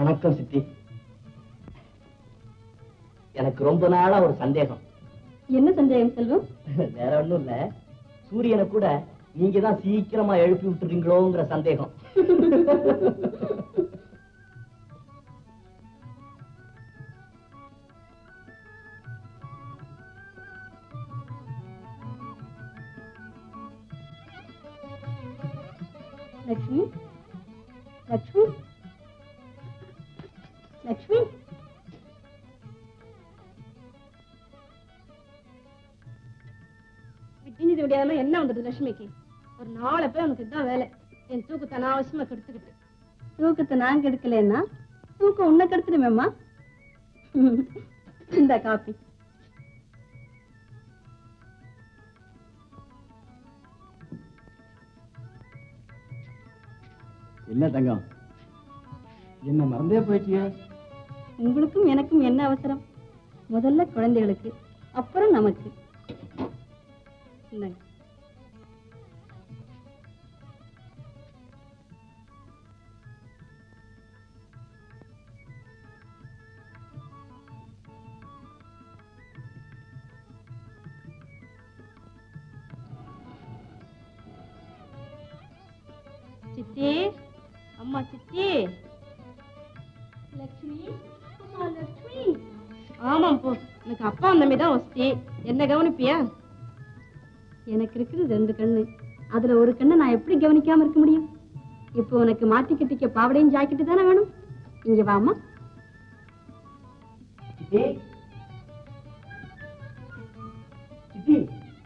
வணக்கம் சித்தி எனக்கு ரொம்ப நாளா ஒரு சந்தேகம் என்ன சந்தேகம் செல்வம் வேற ஒண்ணும் இல்ல சூரியனை கூட நீங்க தான் சீக்கிரமா எழுப்பி விட்டுறீங்களோங்கிற சந்தேகம் லக்ஷ்மி லக்ஷ்மி லக்ஷ்மி விட்டிஞ்சது விடியாதெல்லாம் என்ன வந்தது லட்சுமிக்கு ஒரு நாலு பேர் உனக்கு இதுதான் வேலை என் தூக்கத்தை அனாவசியமா கெடுத்துக்கிட்டு தூக்கத்தை நான் கெடுக்கலன்னா தூக்கம் உன்னை கெடுத்துடுமேம்மா இந்த காப்பி என்ன தங்கம் என்ன மறந்தே போயிட்டியே உங்களுக்கும் எனக்கும் என்ன அவசரம் முதல்ல குழந்தைகளுக்கு அப்புறம் நமக்கு இந்தாங்க. சித்தி அம்மா சித்தி லக்ஷ்மி அம்மா லக்ஷ்மி ஆமாம் போ எனக்கு அப்பா அந்த தான் வசதி என்ன கவனிப்பியா எனக்கு இருக்குது ரெண்டு கண்ணு அதுல ஒரு கண்ணை நான் எப்படி கவனிக்காம இருக்க முடியும் இப்போ உனக்கு மாத்தி கட்டிக்க பாவடையும் ஜாக்கெட்டு தானே வேணும் இங்க வாமா சித்தி சித்தி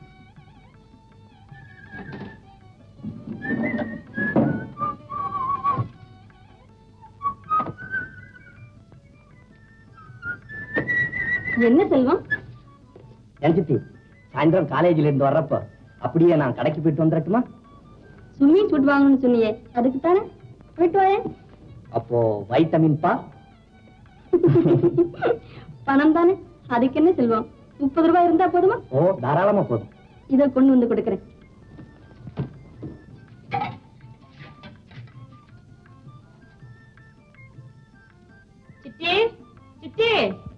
என்ன செல்வம் ஏன் சித்தி சாயந்தரம் காலேஜ்ல இருந்து வர்றப்ப அப்படியே நான் கடைக்கு போயிட்டு வந்துடட்டுமா ஸ்விம்மிங் சூட் வாங்கணும்னு சொன்னியே அதுக்கு தானே போயிட்டு வரேன் அப்போ வைட்டமின் பா பணம் தானே அதுக்கு என்ன செல்வம் முப்பது ரூபாய் இருந்தா போதுமா ஓ தாராளமா போதும் இதை கொண்டு வந்து கொடுக்குறேன் சித்தி சித்தி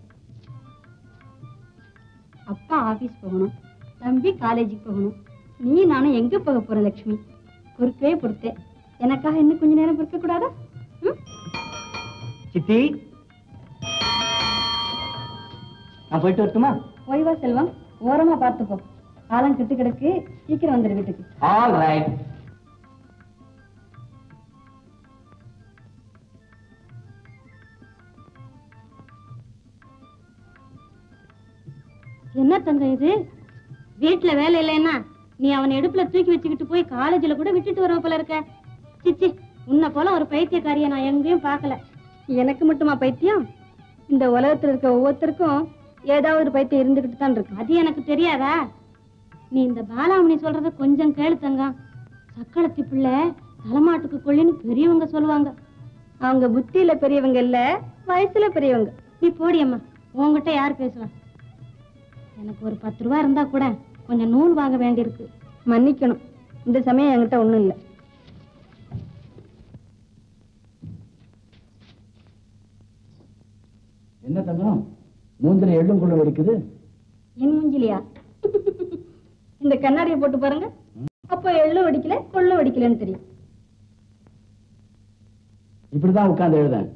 அப்பா ஆபீஸ் போகணும் தம்பி காலேஜுக்கு போகணும் நீ நானும் எங்க போக போறேன் லட்சுமி பொறுக்கவே பொறுத்தேன் எனக்காக இன்னும் கொஞ்ச நேரம் பொறுக்க கூடாதா ம்? சித்தி நான் போயிட்டு வரட்டுமா போய் வா செல்வம் ஓரமா பார்த்துப்போ காலம் கெட்டு கிடக்கு சீக்கிரம் வந்துடு வீட்டுக்கு ஆல் ரைட் என்ன தங்கம் இது வீட்டுல வேலை இல்லைன்னா நீ அவனை இடுப்புல தூக்கி வச்சுக்கிட்டு போய் காலேஜ்ல கூட விட்டுட்டு வர போல இருக்க சிச்சி உன்னை போல ஒரு பைத்தியக்காரிய நான் எங்கேயும் பார்க்கல எனக்கு மட்டுமா பைத்தியம் இந்த உலகத்துல இருக்க ஒவ்வொருத்தருக்கும் ஏதாவது ஒரு பைத்தியம் இருந்துகிட்டு தான் இருக்கு அது எனக்கு தெரியாதா நீ இந்த பாலாமணி சொல்றத கொஞ்சம் கேளு தங்கம் சக்களத்தி பிள்ளை தலைமாட்டுக்கு கொள்ளின்னு பெரியவங்க சொல்லுவாங்க அவங்க புத்தியில பெரியவங்க இல்ல வயசுல பெரியவங்க நீ போடி அம்மா உன்கிட்ட யார் பேசுவா எனக்கு ஒரு பத்து ரூபா இருந்தா கூட கொஞ்சம் நூல் வாங்க வேண்டியிருக்கு மன்னிக்கணும் இந்த சமயம் என்கிட்ட ஒண்ணும் இல்ல என்ன தங்கம் மூஞ்சில எள்ளும் கொள்ள வெடிக்குது என் மூஞ்சிலியா இந்த கண்ணாடியை போட்டு பாருங்க அப்போ எள்ளும் வெடிக்கல கொள்ளும் வெடிக்கலன்னு தெரியும் இப்படிதான் உட்கார்ந்து எழுதேன்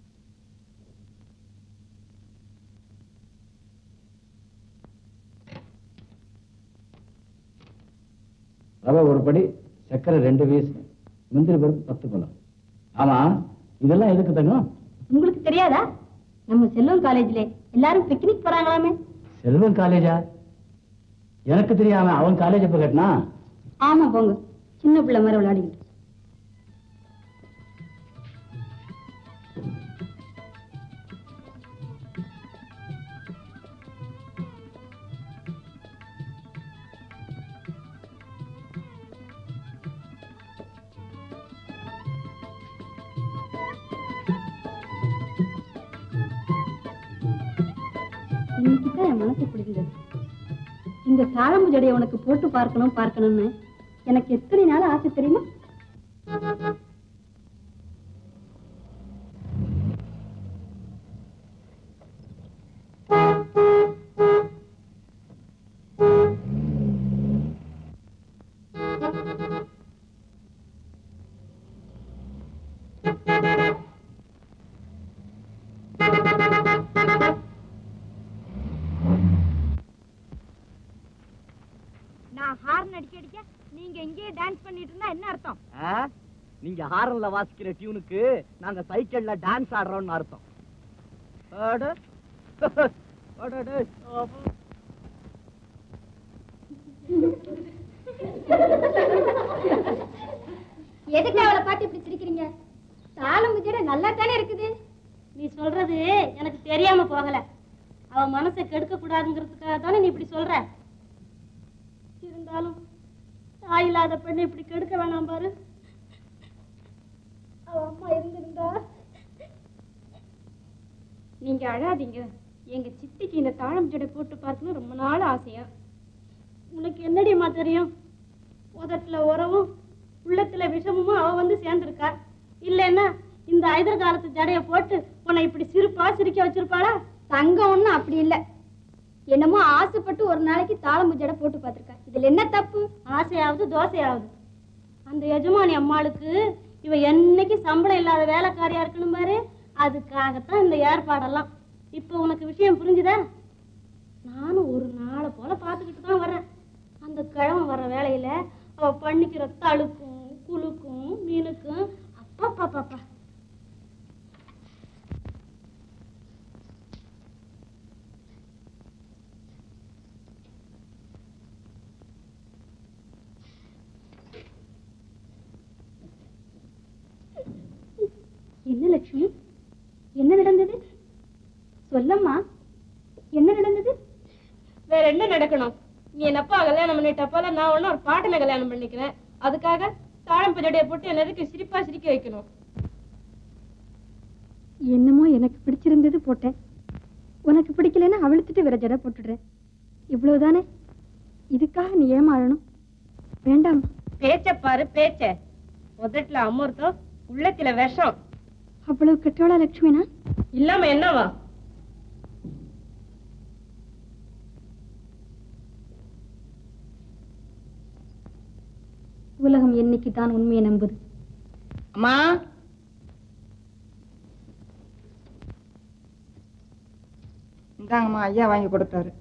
ரவை ஒரு படி சர்க்கரை ரெண்டு பீஸ் முந்திரி பருப்பு பத்து பழம் ஆமா இதெல்லாம் எதுக்கு தங்கம் உங்களுக்கு தெரியாதா நம்ம செல்வம் காலேஜ்ல எல்லாரும் பிக்னிக் போறாங்களாமே செல்வம் காலேஜா எனக்கு தெரியாம அவன் காலேஜ் எப்ப கட்டினா ஆமா போங்க சின்ன பிள்ளை மாதிரி விளையாடிக்கிட்டு இன்னைக்குதான் என் மனசு பிடிச்சது இந்த சாழம்பு ஜடையை உனக்கு போட்டு பார்க்கணும் பார்க்கணும்னு எனக்கு எத்தனை நாள் ஆசை தெரியுமா நான் ஹார்ன் அடிக்க அடிக்க நீங்க இங்கேயே டான்ஸ் பண்ணிட்டு இருந்தா என்ன அர்த்தம் ஆ? நீங்க ஹாரன்ல வாசிக்கிற டியூனுக்கு நாங்க சைக்கிள்ல டான்ஸ் ஆடுறோம்னு அர்த்தம் அட. அடடே. ஆமா. எதுக்கு அவளை பார்த்து இப்படி சிரிக்கிறீங்க தாளம் முஜட நல்லா தானே இருக்குது நீ சொல்றது எனக்கு தெரியாம போகல அவ மனசை கெடுக்க கூடாதுங்கிறதுக்காக தானே நீ இப்படி சொல்ற இருந்தாலும் தாய் இல்லாத பெண்ணை இப்படி கெடுக்க வேணாம் பாரு அவ அம்மா இருந்திருந்தா நீங்க அழாதீங்க எங்க சித்திக்கு இந்த தாழம் ஜடை போட்டு பார்க்கணும் ரொம்ப நாள் ஆசையா உனக்கு என்னடிம்மா தெரியும் உதட்டுல உறவும் உள்ளத்துல விஷமும் அவ வந்து சேர்ந்திருக்கா இல்லைன்னா இந்த ஐதர் காலத்து ஜடைய போட்டு உன்னை இப்படி சிரிப்பா சிரிக்க வச்சிருப்பாளா தங்கம் ஒண்ணும் அப்படி இல்ல என்னமோ ஆசைப்பட்டு ஒரு நாளைக்கு தாளம்பு ஜடை போட்டு பார்த்திருக்கா இதுல என்ன தப்பு ஆசையாவது தோசையாவது அந்த எஜமானி அம்மாளுக்கு இவ என்னைக்கு சம்பளம் இல்லாத வேலைக்காரியா இருக்கணும் பாரு அதுக்காகத்தான் இந்த ஏற்பாடெல்லாம் இப்போ உனக்கு விஷயம் புரிஞ்சுதா நானும் ஒரு நாளை போல பார்த்துக்கிட்டு தான் வரேன் அந்த கிழமை வர வேலையில அவ பண்ணிக்கிற தழுக்கும் குலுக்கும் மீனுக்கும் அப்பா பாப்பா என்ன லட்சுமி என்ன நடந்தது சொல்லம்மா என்ன நடந்தது வேற என்ன நடக்கணும் நீ என் அப்பா கல்யாணம் பண்ணிட்ட போல நான் ஒன்னும் ஒரு பாட்டில கல்யாணம் பண்ணிக்கிறேன் அதுக்காக தாழம் பஞ்சடைய போட்டு என்ன எதுக்கு சிரிப்பா சிரிக்க வைக்கணும் என்னமோ எனக்கு பிடிச்சிருந்தது போட்டேன் உனக்கு பிடிக்கலன்னா அவிழ்த்துட்டு வேற ஜடை போட்டுடுறேன் இவ்வளவுதானே இதுக்காக நீ ஏமாறணும் வேண்டாம் பேச்ச பாரு பேச்ச உதட்டுல அமிர்தம் உள்ளத்துல விஷம் அவ்வளவு கெட்டவளா லட்சுமினா இல்லாம என்னவா உலகம் என்னைக்கு தான் உண்மையை நம்புது அம்மா இந்தாங்கம்மா ஐயா வாங்கி கொடுத்தாரு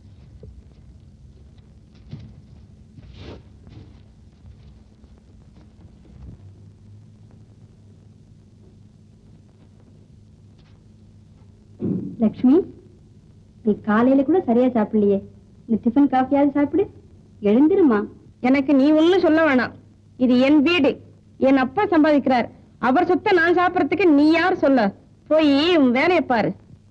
லட்சுமி நீ காலையில கூட சரியா சாப்பிடலையே இந்த டிஃபன் காஃபியாவது சாப்பிடு எழுந்திருமா எனக்கு நீ ஒண்ணும் சொல்ல வேணாம் இது என் வீடு என் அப்பா சம்பாதிக்கிறார் அவர் சொத்தை நான் சாப்பிடறதுக்கு நீ யார் சொல்ல போய் உன் வேலையை பாரு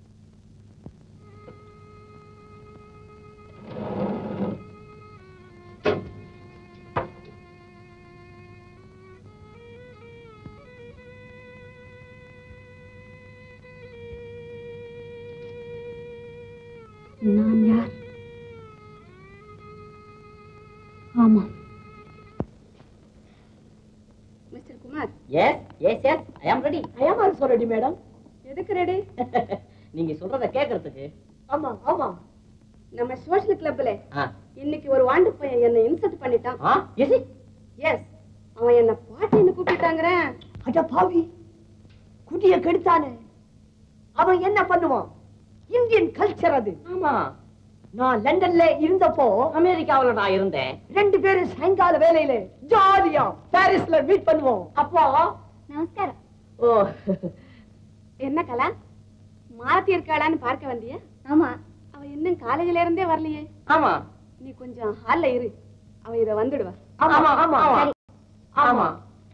நான் யார் ஆமா Mister Kumar yes yes yes I am ready I am also ready madam எதுக்கு ரெடி நீங்க சொல்றத கேக்குறதுக்கு ஆமா ஆமா நம்ம சோஷியல் கிளப்ல ஆ இன்னைக்கு ஒரு வாண்டு பையன் என்ன இன்சல்ட் பண்ணிட்டான் ஆ எஸ் எஸ் அவன் என்ன பாட்டின்னு கூப்பிட்டாங்கிறேன் அட பாவி குடிய கெடுத்தானே அவன் என்ன பண்ணுவான் இந்தியன் கல்ச்சர் அது ஆமா நான் லண்டன்ல இருந்தப்போ அமெரிக்காவுல நான் இருந்தேன் ரெண்டு பேரும் சாயங்கால வேலையில ஜாலியா பாரிஸ்ல மீட் பண்ணுவோம் அப்போ நமஸ்காரம் ஓ என்ன கலா மாலத்தி இருக்காளான்னு பார்க்க வந்தியா ஆமா அவ இன்னும் காலேஜ்ல இருந்தே வரலையே ஆமா நீ கொஞ்சம் ஹால்ல இரு அவ இத வந்துடுவா ஆமா ஆமா ஆமா ஆமா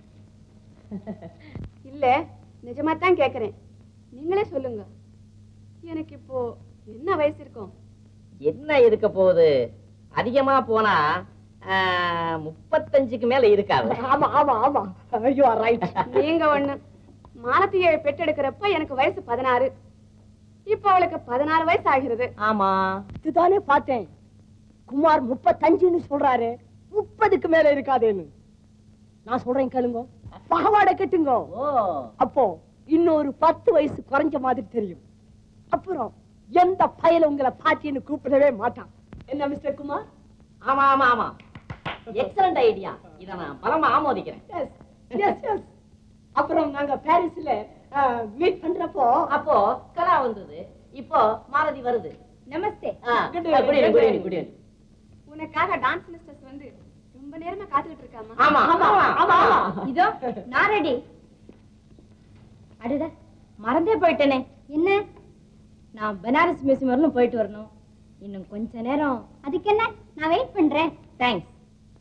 இல்ல நிஜமா தான் கேக்குறேன் நீங்களே சொல்லுங்க எனக்கு இப்போ என்ன வயசு இருக்கும் என்ன இருக்க போகுது அதிகமா போனா ஆ, முப்பத்தஞ்சுக்கு மேல இருக்காது ஆமா ஆமா ஆமா யூ ஆர் ரைட் நீங்க ஒண்ணு மாலத்தியை பெற்றெடுக்கிறப்ப எனக்கு வயசு பதினாறு இப்ப அவளுக்கு பதினாறு வயசு ஆகிறது ஆமா இதுதானே பார்த்தேன் குமார் முப்பத்தஞ்சுன்னு சொல்றாரு முப்பதுக்கு மேல இருக்காதேன்னு நான் சொல்றேன் கேளுங்க பகவாடை கட்டுங்க ஓ அப்போ இன்னொரு பத்து வயசு குறைஞ்ச மாதிரி தெரியும் அப்புறம் எந்த பயல உங்களை பாட்டின்னு கூப்பிடவே மாட்டான் என்ன மிஸ்டர் குமார் ஆமா ஆமா ஆமா எக்ஸலண்ட் ஐடியா இத நான் பலமா ஆமோதிக்கிறேன் எஸ் எஸ் எஸ் அப்புறம் நாங்க பாரிஸ்ல மீட் பண்றப்போ அப்போ கலா வந்தது இப்போ மாலதி வருது நமஸ்தே ஆ, Good good evening, evening, good good evening, good evening. உனக்காக டான்ஸ் மிஸ்டர்ஸ் வந்து ரொம்ப நேரமா காத்துக்கிட்டு இருக்காமா ஆமா ஆமா ஆமா ஆமா இதோ நான் ரெடி அடட மறந்தே போயிட்டேனே என்ன நான் பனாரஸ் மியூசியம் வரலும் போயிட்டு வரணும் இன்னும் கொஞ்ச நேரம் அதுக்கு என்ன நான் வெயிட் பண்றேன் தேங்க்ஸ்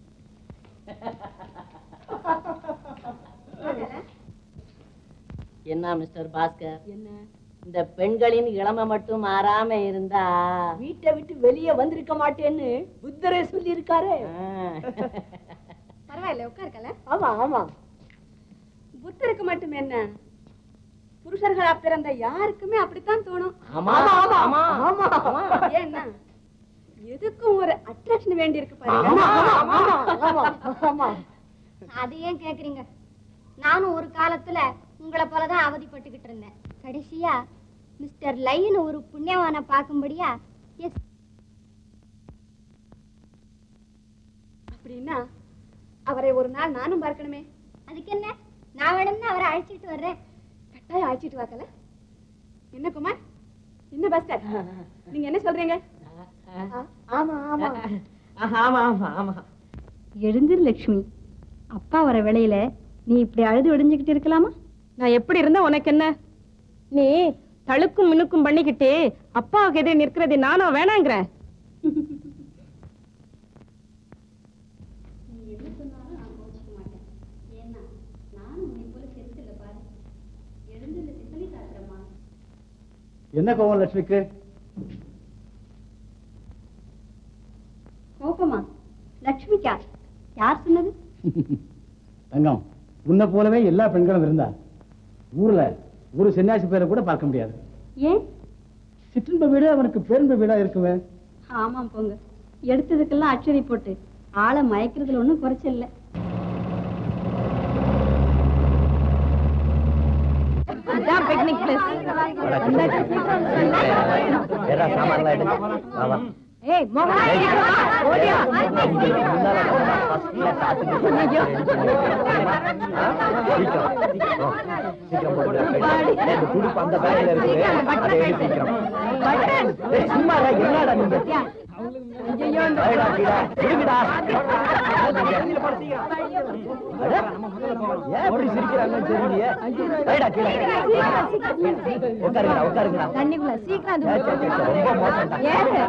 என்ன மிஸ்டர் பாஸ்கர் என்ன இந்த பெண்களின் இளமை மட்டும் மாறாம இருந்தா வீட்டை விட்டு வெளியே வந்திருக்க மாட்டேன்னு புத்தரே சொல்லி இருக்காரு ஆ. பரவாயில்ல உட்காருக்கல ஆமா ஆமா புத்தருக்கு மட்டும் என்ன புருஷர்களா பிறந்த யாருக்குமே அப்படித்தான் தோணும் ஆமா ஆமா ஆமா ஆமா ஏன்னா எதுக்கும் ஒரு அட்ராக்ஷன் வேண்டி இருக்கு ஆமா ஆமா ஆமா ஆமா அது ஏன் கேக்குறீங்க நானும் ஒரு காலத்துல உங்களை போலதான் அவதிப்பட்டுக்கிட்டு இருந்தேன் கடைசியா மிஸ்டர் லைன்னு ஒரு புண்ணியவான பார்க்கும்படியா எஸ் அப்படின்னா அவரை ஒரு நாள் நானும் பார்க்கணுமே அதுக்கு என்ன நான் வேணும்னு அவரை அழைச்சிட்டு வர்றேன் கட்டாயம் அழைச்சிட்டு வாக்கல என்ன குமார் என்ன பஸ்டர் நீங்க என்ன சொல்றீங்க ஆமா ஆமா ஆமா ஆமா ஆமா எழுந்திரு லட்சுமி அப்பா வர வேளையில நீ இப்படி அழுது ஒடிஞ்சுக்கிட்டு இருக்கலாமா நான் எப்படி இருந்தா உனக்கு என்ன நீ தழுக்கும் மினுக்கும் பண்ணிக்கிட்டு அப்பாவுக்கு எதிரே நிற்கிறது நானும் வேணாங்கிறேன் என்ன கோவம் லட்சுமிக்கு கோபமா லட்சுமிக்கா யார் சொன்னது தங்கம் உன்னை போலவே எல்லா பெண்களும் இருந்தா ஊர்ல ஒரு சன்னியாசி பேரை கூட பார்க்க முடியாது ஏன் சிற்றின்ப வீடு அவனுக்கு பேரின்ப வீடா இருக்குமே ஆமாம் போங்க எடுத்ததுக்கெல்லாம் அச்சரி போட்டு ஆளை மயக்கிறதுல ஒண்ணும் குறைச்சல் இல்ல பிக்னிக் ஏய் ஓடியா தண்ணிக்குள்ள சீக்கிரம் அது ஏறு.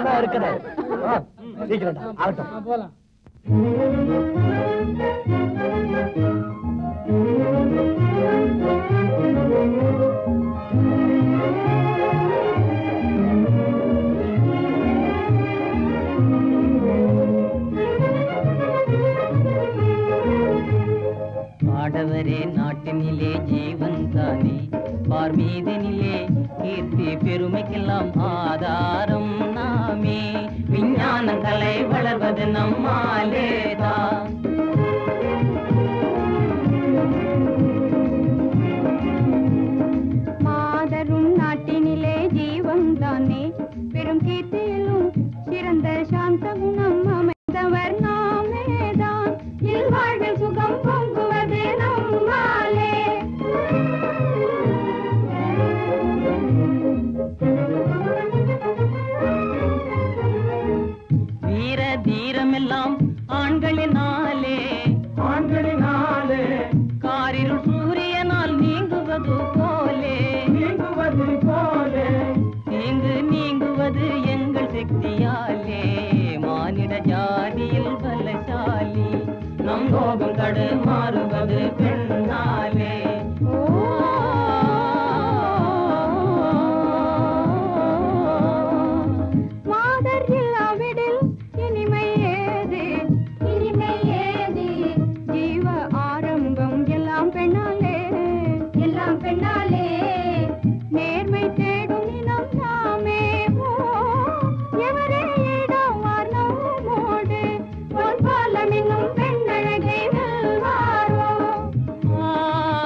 ஆடவரே நாட்டினிலே ஜீவன் தானே பார் மீதினிலே கீர்த்தி பெருமைக்கெல்லாம் ஆதாரம் நாமே விஞ்ஞானங்களை வளர்வது நம்மாலேதான் மாதரும் நாட்டினிலே ஜீவன் தானே பெரும் கீர்த்தியிலும் சிறந்த சாந்த குணம் அமைந்தவர் நாமேதான் இல்வாழ்வில் சுகம் பொங்குவது நம்மாலே வீர தீரமெல்லாம் ஆண்களினாலே ஆண்களினாலே காரிருள் சூரியனால் நீங்குவது போலே நீங்குவது போலே நீங்கு நீங்குவது எங்கள் சக்தியாலே மானிட ஜாதியில் பலசாலி நம் கோபம் கடு மாறுவது பெண்ணாலே மாதர் இல்லாவிடில் இனிமை ஏது இனிமை ஏது ஜீவ ஆரம்பம் எல்லாம் பெண்ணாலே எல்லாம் பெண்ணாலே நேர்மை தேடும் இனம் நாமே ஓ எவரே இடம் நம்மோடு பொன் பாலம் என்னும் பெண்ணழகை வெல்வாரோ ஆ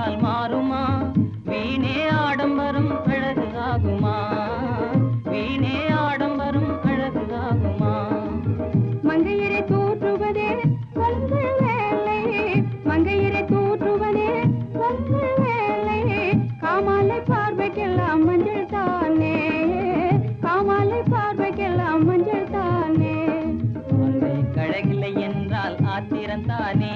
என்றால் மாறுமா வீணே ஆடம்பரம் அழகு ஆகுமா வீணே ஆடம்பரம் அழகு ஆகுமா மங்கையரை தூற்றுவதே கொங்கு வேலை மங்கையரை தூற்றுவதே கொங்கு வேலை காமாலை பார்வைக்கெல்லாம் மஞ்சள் தானே காமாலை பார்வைக்கெல்லாம் மஞ்சள் தானே அதை கழகில்லை என்றால் ஆத்திரந்தானே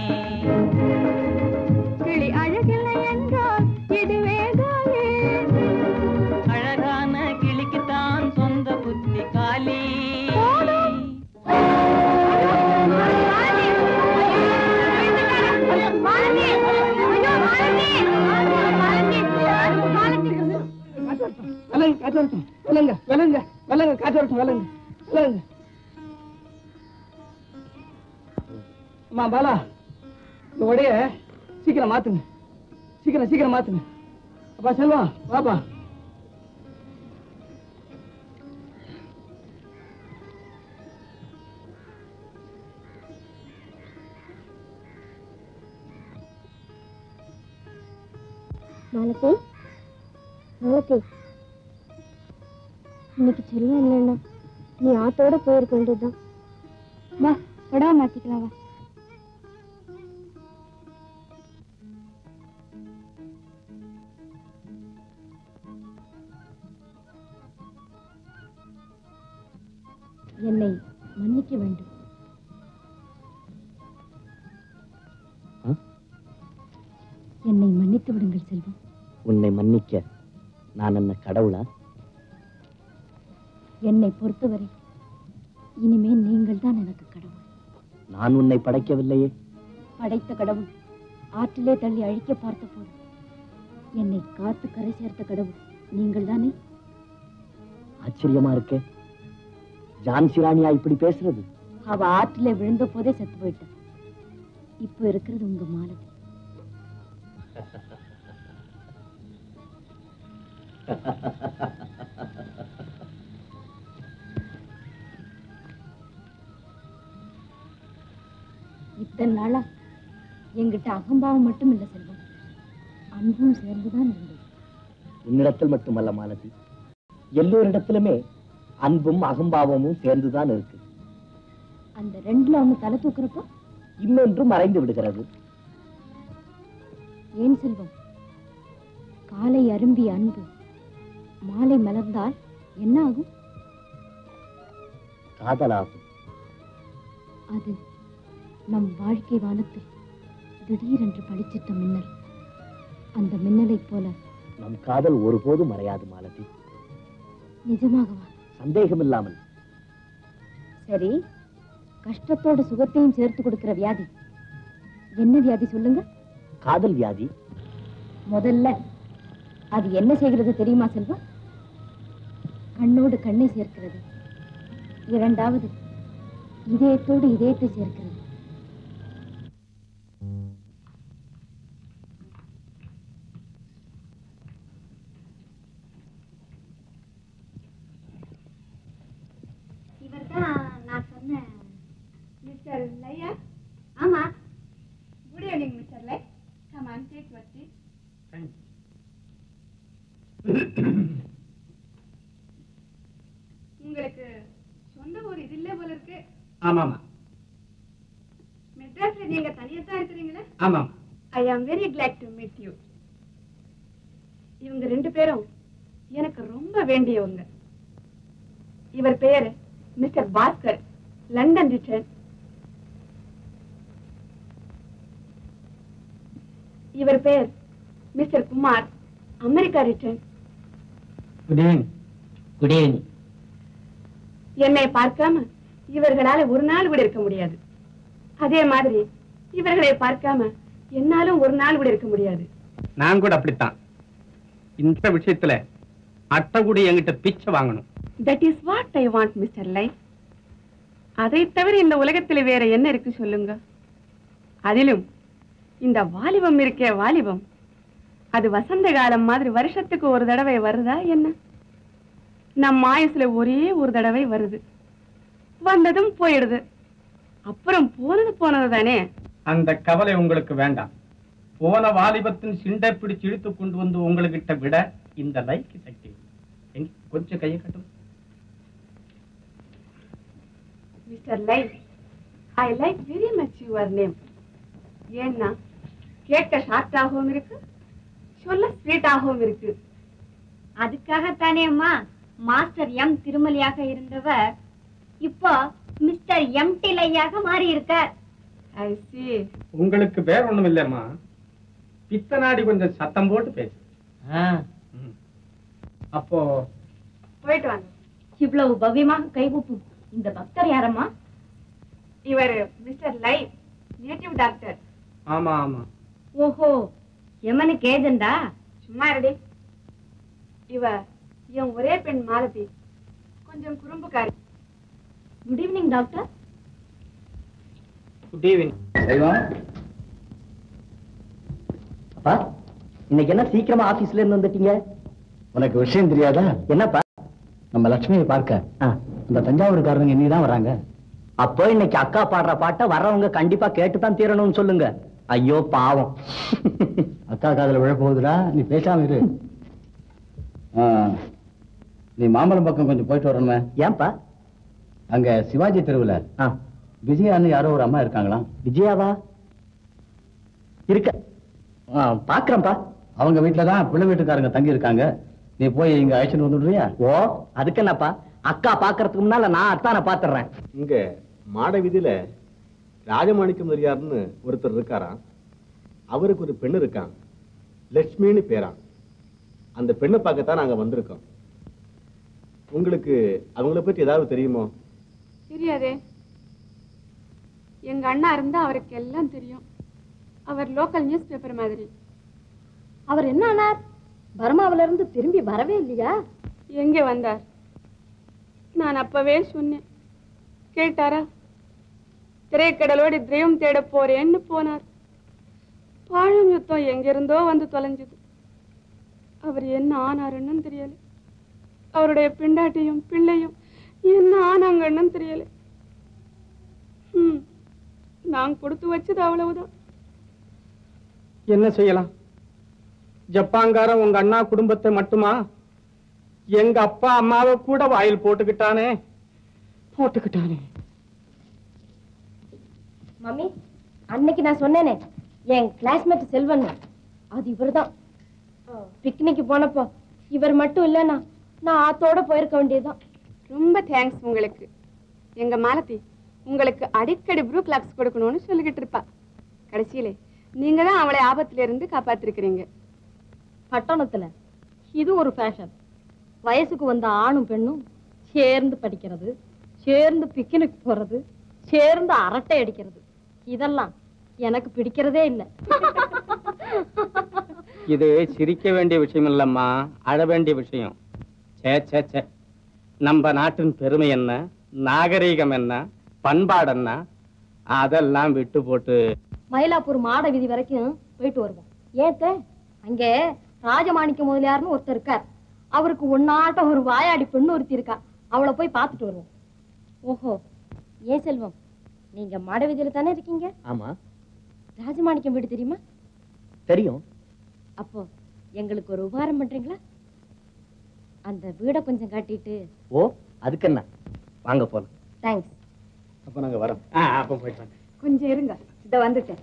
கிளி அழகில்லை என்றால் இதுவே தானே அழகான கிளிக்குத்தான் சொந்த புத்தி காலி விலங்கு காற்று வரட்டும் விலங்க விலங்க விலங்க காற்று வரட்டும் விலங்க விலங்க அம்மா பாலா இந்த உடைய சீக்கிரம் மாத்துங்க சீக்கிரம் சீக்கிரம் மாத்துங்க அப்பா செல்வா வாப்பா மாலதி மாலதி இன்னைக்கு செல்வம் இல்லைன்னா நீ ஆத்தோட போயிருக்க வேண்டியதுதான் வா படவா மாத்திக்கலாம் வா என்னை மன்னிக்க வேண்டும் என்னை மன்னித்து விடுங்கள் செல்வம் உன்னை மன்னிக்க நான் என்ன கடவுளா என்னை பொறுத்தவரை இனிமே நீங்கள் தான் எனக்கு கடவுள் நான் உன்னை படைக்கவில்லையே படைத்த கடவுள் ஆற்றிலே தள்ளி அழிக்க பார்த்த போது என்னை காத்து கரை சேர்த்த கடவுள் நீங்கள் தானே ஆச்சரியமா இருக்கே ஜான்சி ராணியா இப்படி பேசுறது அவ ஆற்றிலே விழுந்த போதே செத்து போயிட்டா இப்போ இருக்கிறது உங்க மாலதி இத்தனை நாளா என்கிட்ட அகம்பாவம் மட்டும் இல்ல செல்வம் அன்பும் சேர்ந்துதான் இருந்தது உன்னிடத்தில் மட்டுமல்ல மாலதி எல்லோரிடத்திலுமே அன்பும் அகம்பாவமும் சேர்ந்துதான் இருக்கு அந்த ரெண்டுல ஒண்ணு தலை தூக்குறப்போ இன்னொன்று மறைந்து விடுகிறது ஏன் செல்வம் காலை அரும்பிய அன்பு மாலை மலர்ந்தால் என்ன ஆகும் காதலாகும் அது நம் வாழ்க்கை வானத்தில் திடீரென்று பளிச்சிட்ட மின்னல் அந்த மின்னலைப் போல நம் காதல் ஒருபோதும் மறையாது மாலதி நிஜமாகவா சந்தேகம் இல்லாமல் சரி கஷ்டத்தோட சுகத்தையும் சேர்த்து கொடுக்கிற வியாதி என்ன வியாதி சொல்லுங்க காதல் வியாதி முதல்ல அது என்ன செய்கிறது தெரியுமா செல்வம் கண்ணோடு கண்ணை சேர்க்கிறது இரண்டாவது இதயத்தோடு இதயத்தை சேர்க்கிறது இவர்தான் நான் சொன்ன மிஸ்டர் லையா ஆமா குட் ஈவினிங் மிஸ்டர் லை come on take your seat உங்களுக்கு சொந்த ஊர் இது இல்ல போல இருக்கு ஆமாமா மெட்ராஸ்ல நீங்க தனியா தான் இருக்கிறீங்களா ஆமாம் I am very glad to meet you இவங்க ரெண்டு பேரும் எனக்கு ரொம்ப வேண்டியவங்க இவர் பெயர் மிஸ்டர் பாஸ்கர் லண்டன் ரிட்டர்ன் இவர் பெயர் Mister Kumar America return good evening good evening என்னை பார்க்காம இவர்களால ஒரு நாள் கூட இருக்க முடியாது அதே மாதிரி இவர்களை பார்க்காம என்னாலும் ஒரு நாள் கூட இருக்க முடியாது நான் கூட அப்படித்தான் இந்த விஷயத்துல அட்டை கூட என்கிட்ட பிச்சை வாங்கணும் that is what I want Mister லைஃப் அதை தவிர இந்த உலகத்துல வேற என்ன இருக்கு சொல்லுங்க அதிலும் இந்த வாலிபம் இருக்கே வாலிபம் அது வசந்த காலம் மாதிரி வருஷத்துக்கு ஒரு தடவை வருதா என்ன நம் ஆயுசுல ஒரே ஒரு தடவை வருது வந்ததும் போயிடுது அப்புறம் போனது போனது தானே அந்த கவலை உங்களுக்கு வேண்டாம் போன வாலிபத்தின் சிண்டை பிடிச்சு இழுத்து கொண்டு வந்து உங்ககிட்ட விட இந்த லைக்கு சக்தி எங்க கொஞ்சம் கையை கட்டும் மிஸ்டர் லை I like very much your name ஏன்னா கேட்க ஷார்ட்டாகவும் இருக்கு சொல்ல ஸ்வீட்டாகவும் இருக்கு அதுக்காகத்தானே அம்மா மாஸ்டர் எம் திருமலியாக இருந்தவர் இப்போ மிஸ்டர் எம் டிலையாக மாறி இருக்கார் ஐ சி உங்களுக்கு வேற ஒண்ணும் இல்லைம்மா பித்தனாடி கொஞ்சம் சத்தம் போட்டு பேசு ம். அப்போ போயிட்டு வாங்க இவ்வளவு பவ்யமாக கைகூப்பும் இந்த பக்தர் யாரம்மா இவர் மிஸ்டர் லை நேட்டிவ் டாக்டர் ஆமா ஆமா ஓஹோ எமனுக்கு ஏஜெண்டா சும்மா இருடி இவ என் ஒரே பெண் மாலதி கொஞ்சம் குறும்புக்காரி good evening doctor good evening தெய்வம் அப்பா இன்னைக்கு என்ன சீக்கிரமா ஆபீஸ்ல இருந்து வந்துட்டீங்க உனக்கு விஷயம் தெரியாதா என்னப்பா நம்ம லட்சுமியை பார்க்க ஆ, இந்த தஞ்சாவூர்காரங்க இன்னைக்கு தான் வராங்க அப்போ இன்னைக்கு அக்கா பாடுற பாட்டை வர்றவங்க கண்டிப்பா கேட்டுதான் தீரணும்னு சொல்லுங்க ஐயோ பாவம் அக்கா காதுல விழ போகுதுடா நீ பேசாம இரு ஆ, நீ மாம்பழம் பக்கம் கொஞ்சம் போயிட்டு வரணுமே ஏன்பா அங்க சிவாஜி தெருவுல ஆ, விஜயான்னு யாரோ ஒரு அம்மா இருக்காங்களாம் விஜயாவா இருக்க ஆ, பாக்குறேன்ப்பா அவங்க வீட்டுல தான் பிள்ளை வீட்டுக்காரங்க தங்கி இருக்காங்க நீ போய் இங்க அழைச்சிட்டு வந்துடுறியா ஓ அதுக்கு என்னப்பா அக்கா பாக்குறதுக்கு முன்னால நான் அத்தானை பாத்துறேன் இங்க மாட வீதியில ராஜமாணிக்க முதலியார்னு ஒருத்தர் இருக்காராம் அவருக்கு ஒரு பெண் இருக்கான் லட்சுமின்னு பேரான் அந்த பெண்ணை பார்க்கத்தான் நாங்க வந்திருக்கோம் உங்களுக்கு அவங்கள பத்தி ஏதாவது தெரியுமோ தெரியாதே எங்க அண்ணா இருந்தா அவருக்கு எல்லாம் தெரியும் அவர் லோக்கல் நியூஸ் பேப்பர் மாதிரி அவர் என்ன ஆனார் பர்மாவில இருந்து திரும்பி வரவே இல்லையா எங்கே வந்தார் நான் அப்பவே சொன்னேன் கேட்டாரா திரைக்கடலோடு தெய்வம் தேட போறேன்னு போனார் பாழும் யுத்தம் எங்கிருந்தோ வந்து தொலைஞ்சது அவர் என்ன ஆனாருன்னு தெரியல அவருடைய பிண்டாட்டியும் பிள்ளையும் என்ன ஆனாங்கன்னு தெரியல ஹம், நான் கொடுத்து வச்சது அவ்வளவுதான் என்ன செய்யலாம் ஜப்பான்காரன் உங்க அண்ணா குடும்பத்தை மட்டுமா எங்க அப்பா அம்மாவை கூட வாயில் போட்டுக்கிட்டானே போட்டுக்கிட்டானே மம்மி அன்னைக்கு நான் சொன்னேனே என் கிளாஸ்மேட் செல்வன் அது இவர்தான் பிக்னிக் போனப்போ இவர் மட்டும் இல்லைன்னா நான் ஆத்தோட போயிருக்க வேண்டியதுதான் ரொம்ப தேங்க்ஸ் உங்களுக்கு எங்க மாலதி உங்களுக்கு அடிக்கடி ப்ரூ கிளாப்ஸ் கொடுக்கணும்னு சொல்லிக்கிட்டு இருப்பா கடைசியிலே நீங்க தான் அவளை ஆபத்துல இருந்து காப்பாத்திருக்கிறீங்க பட்டணத்துல இது ஒரு ஃபேஷன் வயசுக்கு வந்த ஆணும் பெண்ணும் சேர்ந்து படிக்கிறது சேர்ந்து பிக்னிக் போறது சேர்ந்து அரட்டை அடிக்கிறது இதெல்லாம் எனக்கு பிடிக்கிறதே இல்லை இது சிரிக்க வேண்டிய விஷயம் இல்லம்மா அழ வேண்டிய விஷயம் சே சே சே நம்ம நாட்டின் பெருமை என்ன நாகரீகம் என்ன பண்பாடு என்ன அதெல்லாம் விட்டு போட்டு மயிலாப்பூர் மாட வீதி வரைக்கும் போயிட்டு வருவோம் ஏத்த அங்கே ராஜமாணிக்க முதலியார்னு ஒருத்தர் இருக்கார் அவருக்கு ஒன்னாட்டம் ஒரு வாயாடி பெண்ணு ஒருத்தி இருக்கா அவளை போய் பார்த்துட்டு வருவோம் ஓஹோ ஏன் செல்வம் நீங்க மாட வீதியில தானே இருக்கீங்க ஆமா ராஜமாணிக்கம் வீடு தெரியுமா தெரியும் அப்போ எங்களுக்கு ஒரு உபகாரம் பண்றீங்களா அந்த வீடை கொஞ்சம் காட்டிட்டு ஓ அதுக்கு என்ன வாங்க போலாம் தேங்க்ஸ் அப்ப நாங்க வரோம் ஆ, அப்ப போயிட்டு வாங்க. கொஞ்சம் இருங்க இத வந்துட்டேன்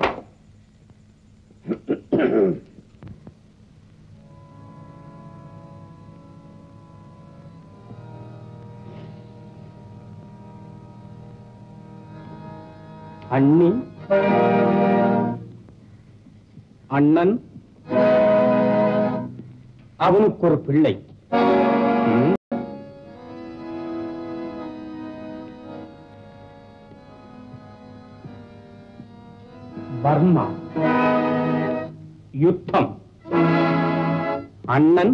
அண்ணி அண்ணன் அவனுக்கு ஒரு பிள்ளை ம். பர்மா யுத்தம் அண்ணன்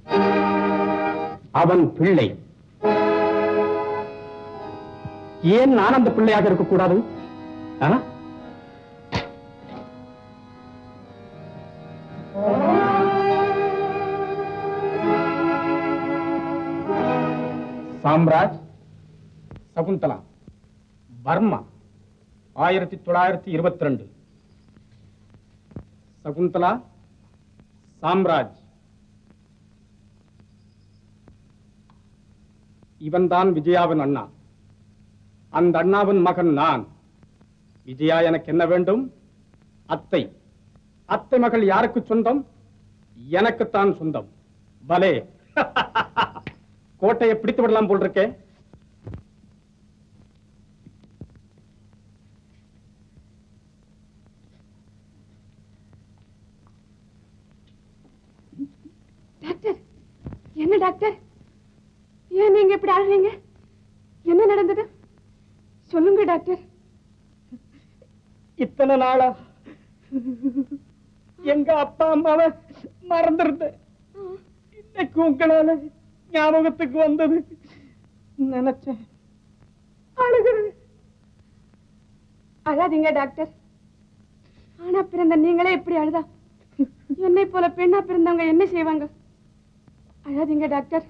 அவன் பிள்ளை ஏன் நான் அந்த பிள்ளையாக இருக்கக்கூடாது ஆ? சாம்ராஜ் சகுந்தலா பர்மா ஆயிரத்தி தொள்ளாயிரத்தி இருபத்தி ரெண்டு சகுந்தலா சாம்ராஜ் இவன்தான் விஜயாவின் அண்ணா அந்த அண்ணாவின் மகன் நான் விஜயா எனக்கு என்ன வேண்டும் அத்தை அத்தை மகள் யாருக்கு சொந்தம் எனக்குத்தான் சொந்தம் பலே கோட்டையை பிடித்து விடலாம் போல் இருக்கே டாக்டர் என்ன டாக்டர் ஏன் நீங்க இப்படி அழுறீங்க என்ன நடந்தது சொல்லுங்க டாக்டர் இத்தனை நாளா எங்க அப்பா அம்மாவை மறந்துருந்தேன் இன்னைக்கு உங்களால ஞாபகத்துக்கு வந்தது நினைச்சேன் அழுகிறேன் அழாதீங்க டாக்டர் ஆனா பிறந்த நீங்களே இப்படி அழுதா என்னை போல பெண்ணா பிறந்தவங்க என்ன செய்வாங்க அழாதீங்க டாக்டர்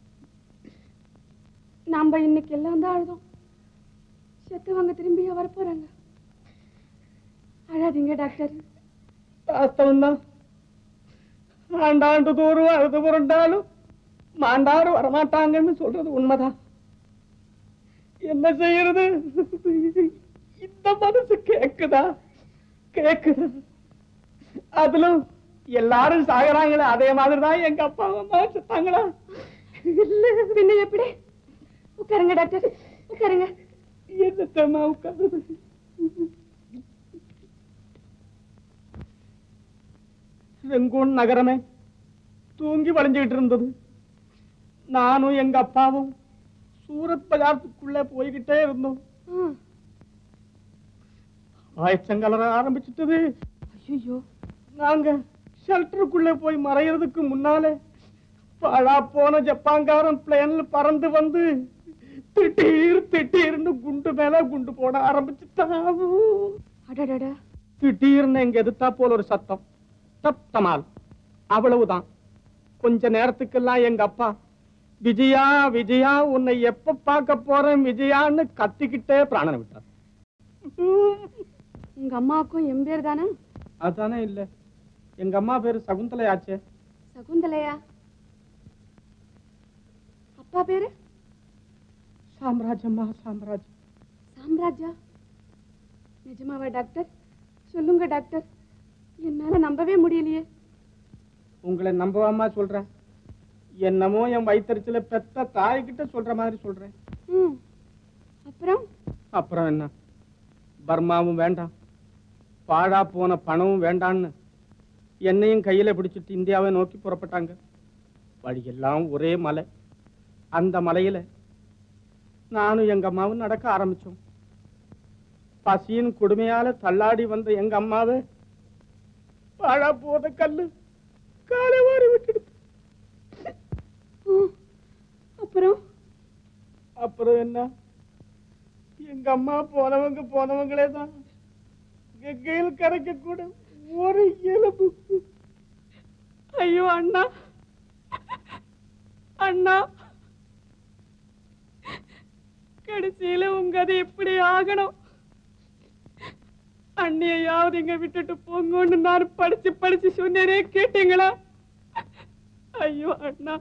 நாம இன்னைக்கு எல்லாம் தான் அழுதோம் செத்தவங்க திரும்பியா வரப்போறாங்க அழாதீங்க டாக்டர் வாஸ்தவம்தான் ஆண்டாண்டு தோறும் அழுது புரண்டாலும் மாண்டாரு வரமாட்டாங்கன்னு சொல்றது உண்மைதான் என்ன செய்யறது இந்த மனசு கேக்குதா கேக்குதா அதிலும் எல்லாரும் சாகுறாங்களே அதே மாதிரிதான் எங்க அப்பா அம்மா செத்தாங்களா இல்ல பின்ன எப்படி உட்காருங்க டாக்டர் உட்காருங்க என்னத்தம்மா உட்காருது ரெங்கூன் நகரமே தூங்கி வளைஞ்சுக்கிட்டு இருந்தது நானும் எங்க அப்பாவும் சூரத் பஜாரத்துக்குள்ள போய்கிட்டே இருந்தோம் ஆயச்சங்கலர ஆரம்பிச்சிட்டது ஐயோ நாங்க ஷெல்டருக்குள்ள போய் மறையறதுக்கு முன்னாலே பாழா போன ஜப்பாங்காரன் பிளேன்ல பறந்து வந்து திடீர் திடீர்னு குண்டு மேல குண்டு போட ஆரம்பிச்சுட்டான் அடடடா திடீர்னு எங்க எதிர்த்தா போல ஒரு சத்தம் டப் தமால் அவ்வளவுதான் கொஞ்ச நேரத்துக்கெல்லாம் எங்க அப்பா விஜயா விஜயா உன்னை எப்ப பார்க்க போறேன் விஜயான்னு கத்திக்கிட்டே பிராணனை விட்டார் உங்க அம்மாவுக்கும் என் பேர் தானே அதானே இல்ல எங்க அம்மா பேரு சகுந்தலையாச்சே சகுந்தலையா அப்பா பேரு சாம்ராஜ்யம்மா சாம்ராஜ் சாம்ராஜா நிஜமாவா டாக்டர் சொல்லுங்க டாக்டர் என்னால நம்பவே முடியலையே உங்களை நம்பவாமா சொல்றேன் என்னமோ என் வயித்தறிச்சல பெத்த தாய்கிட்ட சொல்ற மாதிரி சொல்றேன் ம் அப்புறம் அப்புறம் என்ன பர்மாவும் வேண்டாம் பாழா போன பணமும் வேண்டான்னு என்னையும் கையில பிடிச்சிட்டு இந்தியாவை நோக்கி புறப்பட்டாங்க வழியெல்லாம் ஒரே மலை அந்த மலையில நானும் எங்க அம்மாவும் நடக்க ஆரம்பிச்சோம் பசியின் கொடுமையால தள்ளாடி வந்த எங்க அம்மாவை பாழா போத கல்லு காலை வாரி விட்டுடுது ம், அப்புறம் அப்புறம் என்ன எங்க அம்மா போனவங்க போனவங்களே தான் கங்கையில் கரைக்க கூட ஒரு எலும்பு ஐயோ அண்ணா அண்ணா கடைசியில உங்க அது எப்படி ஆகணும் அண்ணியாவது இங்க விட்டுட்டு போங்கன்னு நான் படிச்சு படிச்சு சொன்னேனே கேட்டீங்களா ஐயோ அண்ணா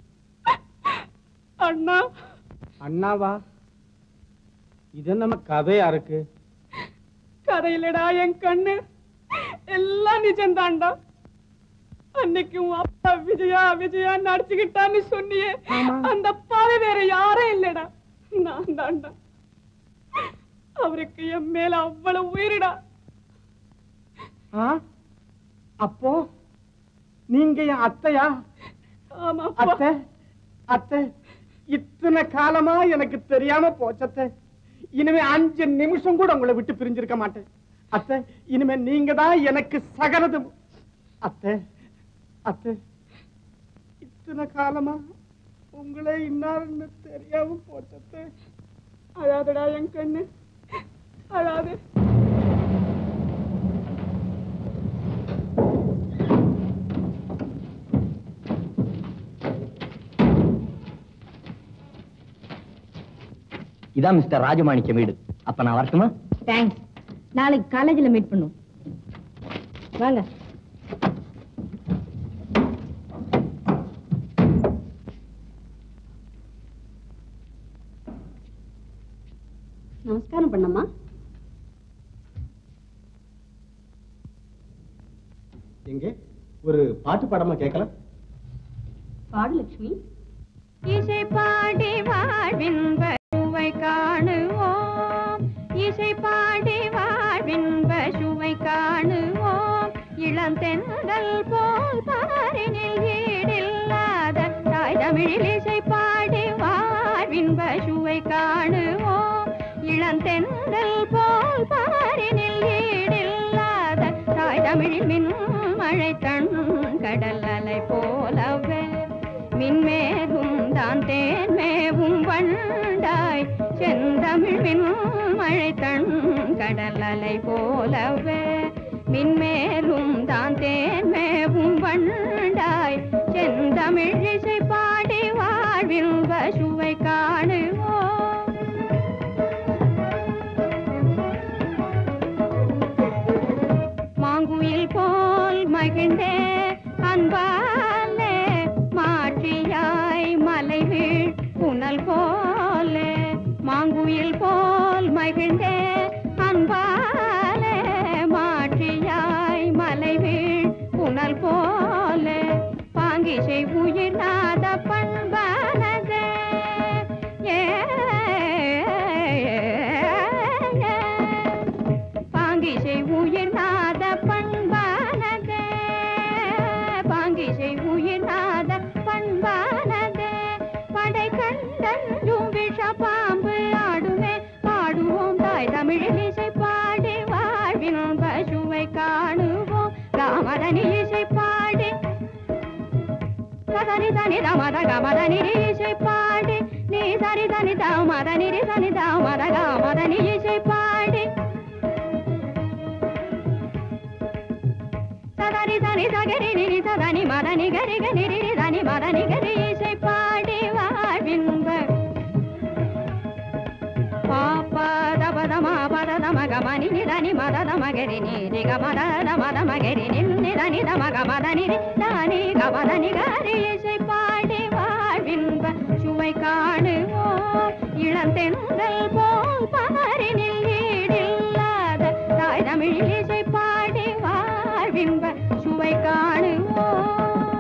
அண்ணா அண்ணாவா இது நம்ம கதையா இருக்கு கதையிலடா என் கண்ணு எல்லாம் நிஜம்தான்டா அன்னைக்கு உன் அப்பா விஜயா விஜயா நடிச்சுக்கிட்டான்னு சொன்னியே அந்த பாவை வேற யாரும் இல்லடா நான் தான்டா அவருக்கு என் மேல அவ்வளவு உயிரிடா ஆ? அப்போ நீங்க என் அத்தையா ஆமா அத்தை அத்தை இத்தனை காலமா எனக்கு தெரியாம போச்சத்தை இனிமே அஞ்சு நிமிஷம் கூட உங்களை விட்டு பிரிஞ்சிருக்க மாட்டேன் அத்தை இனிமே நீங்க தான் எனக்கு சகலது அத்தை அத்தை இத்தனை காலமா உங்களை இன்னாருன்னு தெரியாம போச்சத்தை அழாதடா என் கண்ணு அழாது இதான் மிஸ்டர் ராஜமாணிக்க வீடு அப்ப நான் வரட்டுமா தேங்க்ஸ் நாளைக்கு காலேஜில் மீட் பண்ணுவோம் வாங்க நமஸ்காரம் பண்ணம்மா எங்க ஒரு பாட்டு பாடமா கேட்கலாம் பாடு லட்சுமி இசை பாடி வாழ்வின் பசுவை காணுவோம் இசை பாடி வாழ்வின் பசுவை காணுவோம் இளம் தென்றல் போல் பாரினில் ஈடில்லாத தாய் தமிழில் இசை பாடி வாழ்வின் பசுவை காணுவோம் இளம் தென்றல் போல் பாரினில் ஈடில்லாத தாய் தமிழில் மின் மழை தன் கடல் அலை போலவே மின்மேகும் தான் தேன் மேவும் வண்டாய் செந்தமிழ் மின் மழை தன் கடல் அலை போலவே மின்மேலும் தான் தேன் மேவும் வண்டாய் செந்தமிழ் இசை பாடி வாழ்வில் பசுவை காணுவோம் மாங்குயில் போல் மகிழ்ந்தே அன்பாலே மாற்றியாய் மலை வீழ் புனல் போலே மாங்குயில் போல் மகிழ்ந்தே அன்பாலே மாற்றியாய் மலை வீழ் புனல் போலே பாங்கிசை உயிர் நாத பண்பானதே ஏ பாங்கிசை உயிர் நாத பண்பானதே பாங்கிசை உயிர் நாத பண்பானதே படை கண்டஞ்சும் விஷ பாம்பு ஆடுமே பாடுவோம் தாய் தமிழில் இசை பாடி வாழ்வின் பசுவை காணுவோம் ராமதனி இசை பாடி சதனி தனி தமத கமதனி இசை பாடி நீ சரி தனி தாமத நிரி தனி தாமத காமதனி இசை பாடி சதனி தனி சகரி நிரி சதனி மதனி கரி கரி நிரி தனி மதனி கரி இசை பாடி வாழ்வின்ப பாப்பத பத மாபத தம கமனி நிதனி மத தமகரி நீரி கமத தமத மகரி நின்னி தனி தம கமத நிரி தானி கமதனி கரி இசை பாடி வாழ்வின்ப சுவை காணுவோம் இளந்தென்றல் போல் பாரினில் ஈடில்லாத தாய் தமிழில் இசை பாடி வாழ்வின்ப சுவை காணுவோம்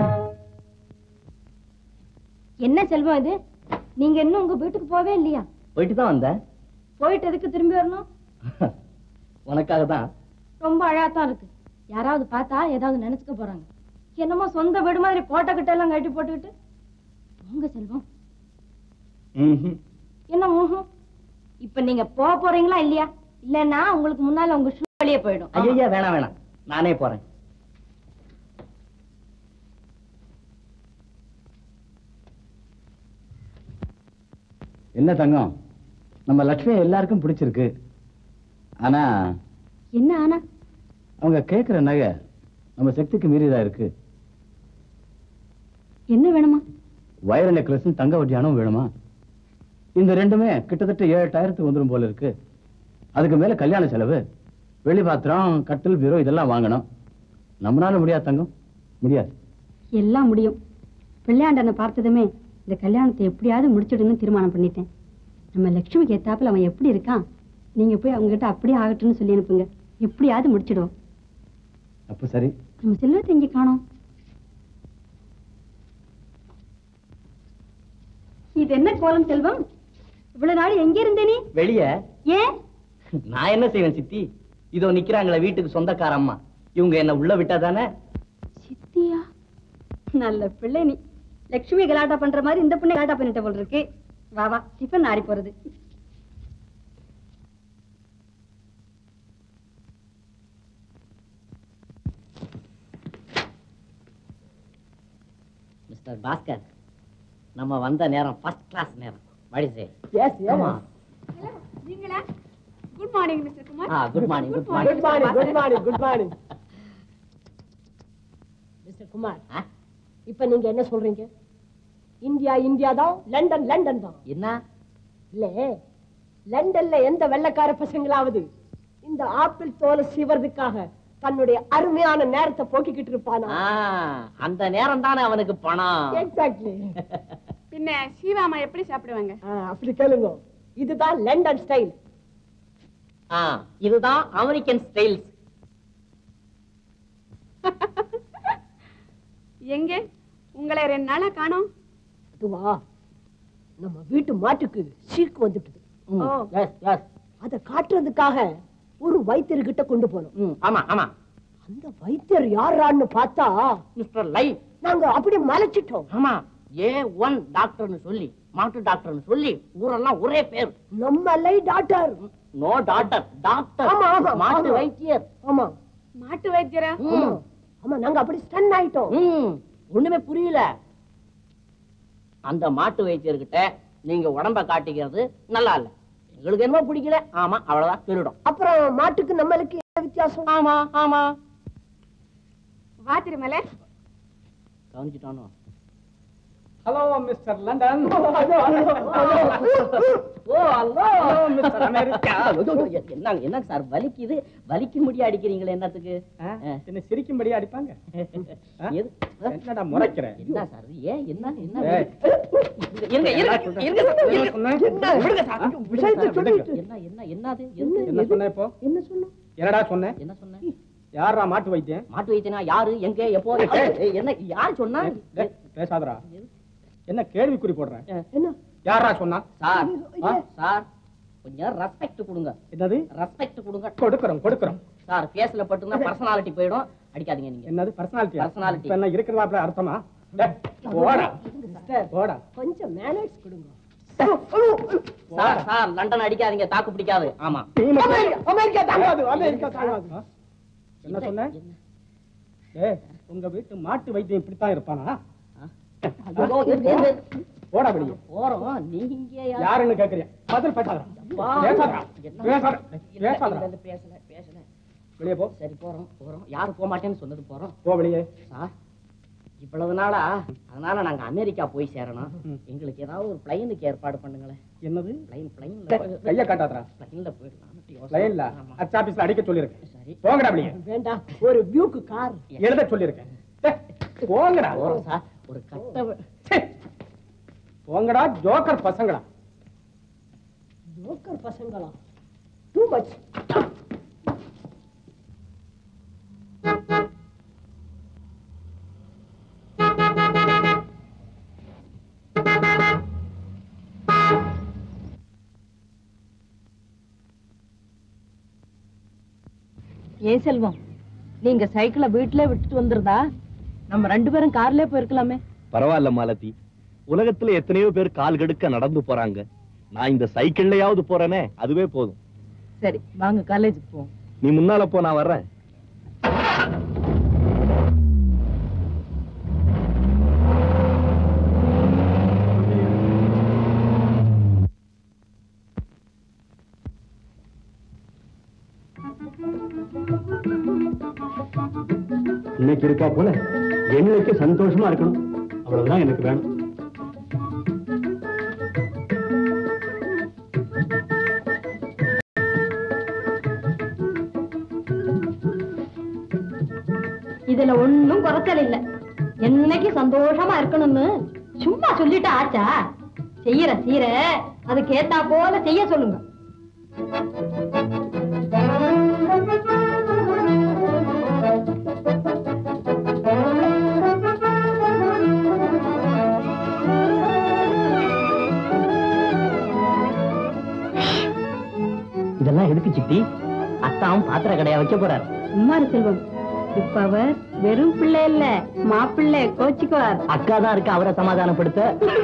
என்ன செல்வம் இது நீங்க இன்னும் உங்க வீட்டுக்கு போவே இல்லையா போயிட்டு தான் வந்தேன் போயிட்டு எதுக்கு திரும்பி வரணும் உனக்காக தான் ரொம்ப அழகாத்தான் இருக்கு யாராவது பார்த்தா ஏதாவது நினைச்சுக்க போறாங்க என்னமோ சொந்த வீடு மாதிரி கோட்டை கிட்ட எல்லாம் கட்டி போட்டுக்கிட்டு போங்க செல்வம் என்ன ஊஹும் இப்ப நீங்க போக போறீங்களா இல்லையா இல்லன்னா உங்களுக்கு முன்னால உங்க ஷூ வெளியே போயிடும் ஐயா வேணாம் வேணாம் நானே போறேன் என்ன தங்கம் நம்ம லட்சுமி எல்லாருக்கும் பிடிச்சிருக்கு ஆனா என்ன ஆனா அவங்க கேட்கிற நகை நம்ம சக்திக்கு மீறியதா இருக்கு என்ன வேணுமா வைர நெக்லஸும் தங்க வட்டியானும் வேணுமா இந்த ரெண்டுமே கிட்டத்தட்ட ஏழாயிரத்துக்கு வந்துடும் போல இருக்கு அதுக்கு மேல கல்யாண செலவு வெளி பாத்திரம் கட்டில் பீரோ இதெல்லாம் வாங்கணும் நம்மளால முடியாது தங்கம் முடியாது எல்லாம் முடியும் பிள்ளையாண்டனை பார்த்ததுமே இந்த கல்யாணத்தை எப்படியாவது முடிச்சிடுன்னு தீர்மானம் பண்ணிட்டேன் நம்ம லட்சுமிக்கு ஏத்தாப்புல அவன் எப்படி இருக்கான் நீங்க போய் அவங்க கிட்ட அப்படியே ஆகட்டும்னு சொல்லி அனுப்புங்க எப்படியாவது முடிச்சிடுவோம் அப்ப சரி நம்ம செல்வத்தை இங்க காணோம் இது என்ன கோலம் செல்வம் இவ்வளவு நாள் எங்க இருந்தே நீ வெளிய ஏன் நான் என்ன செய்வேன் சித்தி இதோ நிக்கிறாங்களே வீட்டுக்கு சொந்தக்கார அம்மா இவங்க என்ன உள்ள விட்டா தானே சித்தியா நல்ல பிள்ளை நீ லட்சுமி கலாட்டா பண்ற மாதிரி இந்த பொண்ணை கலாட்டா பண்ணிட்ட போல இருக்கு வா வா டிஃபன் ஆறி போறது மிஸ்டர் பாஸ்கர் நம்ம வந்த நேரம் ஃபர்ஸ்ட் கிளாஸ் நேரம் வடிசே எஸ் ஆமா நீங்களா குட் மார்னிங் மிஸ்டர் குமார் ஆ good morning good good morning good morning good morning Mister Kumar ஆ? இப்ப நீங்க என்ன சொல்றீங்க இந்தியா இந்தியா தான் லண்டன் லண்டன் தான் என்ன இல்ல லண்டன்ல எந்த வெள்ளக்கார பசங்களாவது இந்த ஆப்பிள் தோலை சீவறதுக்காக தன்னுடைய அருமையான நேரத்தை போக்கிக்கிட்டு இருப்பானா ஆ, அந்த நேரம் தானே அவனுக்கு பணம் எக்ஸாக்ட்லி பின்ன சீவாமா எப்படி சாப்பிடுவாங்க அப்படி கேளுங்க இதுதான் லண்டன் ஸ்டைல் ஆ, இதுதான் அமெரிக்கன் ஸ்டைல்ஸ் எங்க உங்களை ரெண்டு நாளா காணோம் அதுவா நம்ம வீட்டு மாட்டுக்கு சீக்கு வந்துட்டுது ம், ஓ. yes, yes. அதை காட்டுறதுக்காக ஒரு வைத்தியர்கிட்ட கொண்டு போனோம் ம், ஆமா ஆமா அந்த வைத்தியர் யாரான்னு பார்த்தா மிஸ்டர் லைஃப் நாங்க அப்படி மலைச்சிட்டோம் ஆமா ஏ ஒன் டாக்டர்னு சொல்லி மாட்டு டாக்டர்னு சொல்லி ஊரெல்லாம் ஒரே பேர் நம்ம லை டாக்டர் நோ டாக்டர் டாக்டர் ஆமா, ஆமா, மாட்டு ஆமா. வைத்தியர் ஆமா மாட்டு வைத்தியரா ஆமா ஆமா நாங்க அப்படி ஸ்டன் ஆயிட்டோம் ம், ஒண்ணுமே புரியல அந்த மாட்டு வைத்தியர்கிட்ட நீங்க உடம்ப காட்டிக்கிறது நல்லா இல்ல எங்களுக்கு என்னமோ பிடிக்கல ஆமா அவ்வளவுதான் திருடம் அப்புறம் மாட்டுக்கு நம்மளுக்கு என்ன வித்தியாசம் ஆமா ஆமா வா திருமலை கவனிச்சுட்டானோ ஹலோ மிஸ்டர் லண்டன் ஓ அல்லோ மிஸ்டர் அமெரிக்கா என்னங்க என்னங்க சார் வலிக்குது வலிக்கு முடிய அடிக்கிறீங்களே என்னத்துக்கு ஆ. என்ன சிரிக்கும்படியா அடிப்பாங்க எது என்னடா முறைக்கிற என்ன சார் இது? ஏன் என்ன என்ன ஏய். இருங்க இருங்க இருங்க சார், இருங்க. சொன்னேன்? என்ன விடுங்க சார் விஷயத்தை விடுங்க. சொல்லிட்டு என்ன என்ன என்னது என்ன என்ன சொன்ன இப்போ என்ன சொன்னோம் என்னடா சொன்னேன் என்ன சொன்ன யாரா மாட்டு வைத்தியன் மாட்டு வைத்தியனா யாரு எங்க எப்போ ஏய், என்ன யார் சொன்னா டேய், பேசாதடா என்ன கேள்விக்குறி போடுறேன் என்ன யாரா சொன்னா சார் ஆ, சார் கொஞ்சம் ரெஸ்பெக்ட் கொடுங்க என்னது ரெஸ்பெக்ட் கொடுங்க கொடுக்கறோம் கொடுக்கறோம் சார் பேஸ்ல பட்டுனா பர்சனாலிட்டி போயிடும் அடிக்காதீங்க நீங்க என்னது பர்சனாலிட்டி Personality. இப்ப என்ன இருக்கிறதா அர்த்தமா டேய், போடா சிஸ்டர் போடா கொஞ்சம் மேனேஜ் கொடுங்க சார் சார் லண்டன் அடிக்காதீங்க தாக்கு பிடிக்காது ஆமா நீ மட்டும் அமெரிக்கா அமெரிக்கா தாங்காது அமெரிக்கா தாங்காது ஆ? என்ன சொன்ன ஏய் உங்க வீட்டு மாட்டு வைத்தியம் இப்படித்தான் இருப்பானா ஐயோ, இரு, இரு, இரு. போடா வெளியே போறோம் நீங்க யார்? யாருன்னு கேக்குறியா பதில் பேசாதடா வா. பேசாதடா என்ன? பேசாத இல்ல, பேசாதடா இல்ல, பேசல பேசல வெளியே போ சரி போறோம் போறோம் யாரு போக மாட்டேன்னு சொன்னது போறோம் போ வெளியே சார் இவ்வளவு நாளா அதனால நாங்க அமெரிக்கா போய் சேரணும் ம். எங்களுக்கு ஏதாவது ஒரு பிளைனுக்கு ஏற்பாடு பண்ணுங்களேன் என்னது பிளைன் பிளைன்ல கைய காட்டாதடா பிளைன்ல போயிடலாம் லைன்ல அச்ச ஆபீஸ்ல அடிக்க சொல்லிருக்கேன் சரி போங்கடா வெளியே வேண்டாம் ஒரு வியூக்கு கார் எழுத சொல்லிருக்கேன் டேய், போங்கடா போறோம் சார் ஒரு கட்ட ச்சே. போங்கடா ஜோக்கர் பசங்களா ஜோக்கர் பசங்களா டூ மச் ஏன் செல்வம் நீங்க சைக்கிளை வீட்டுல விட்டுட்டு வந்திருந்தா நம்ம ரெண்டு பேரும் கார்லயே போயிருக்கலாமே பரவாயில்ல மாலதி உலகத்துல எத்தனையோ பேர் கால் கெடுக்க நடந்து போறாங்க நான் இந்த சைக்கிள்லயாவது போறேனே அதுவே போதும் சரி வாங்க காலேஜுக்கு போவோம் நீ முன்னால போ நான் வர்றேன் இன்னைக்கு இருக்கா போல என்னைக்கு சந்தோஷமா இருக்கணும் அவ்வளவுதான் எனக்கு வேணும் இதுல ஒண்ணும் குறைச்சல் இல்ல என்னைக்கு சந்தோஷமா இருக்கணும்னு சும்மா சொல்லிட்டு ஆச்சா செய்யற சீர அதுக்கு ஏத்தா போல செய்ய சொல்லுங்க இதெல்லாம் எதுக்கு சித்தி அத்தாவும் பாத்திர கடையா வைக்க போறாரு சும்மா இரு செல்வம் இப்ப அவர் வெறும் பிள்ளை இல்ல மாப்பிள்ளை கோச்சிக்குவார் அக்கா தான் இருக்கு அவரை சமாதானப்படுத்த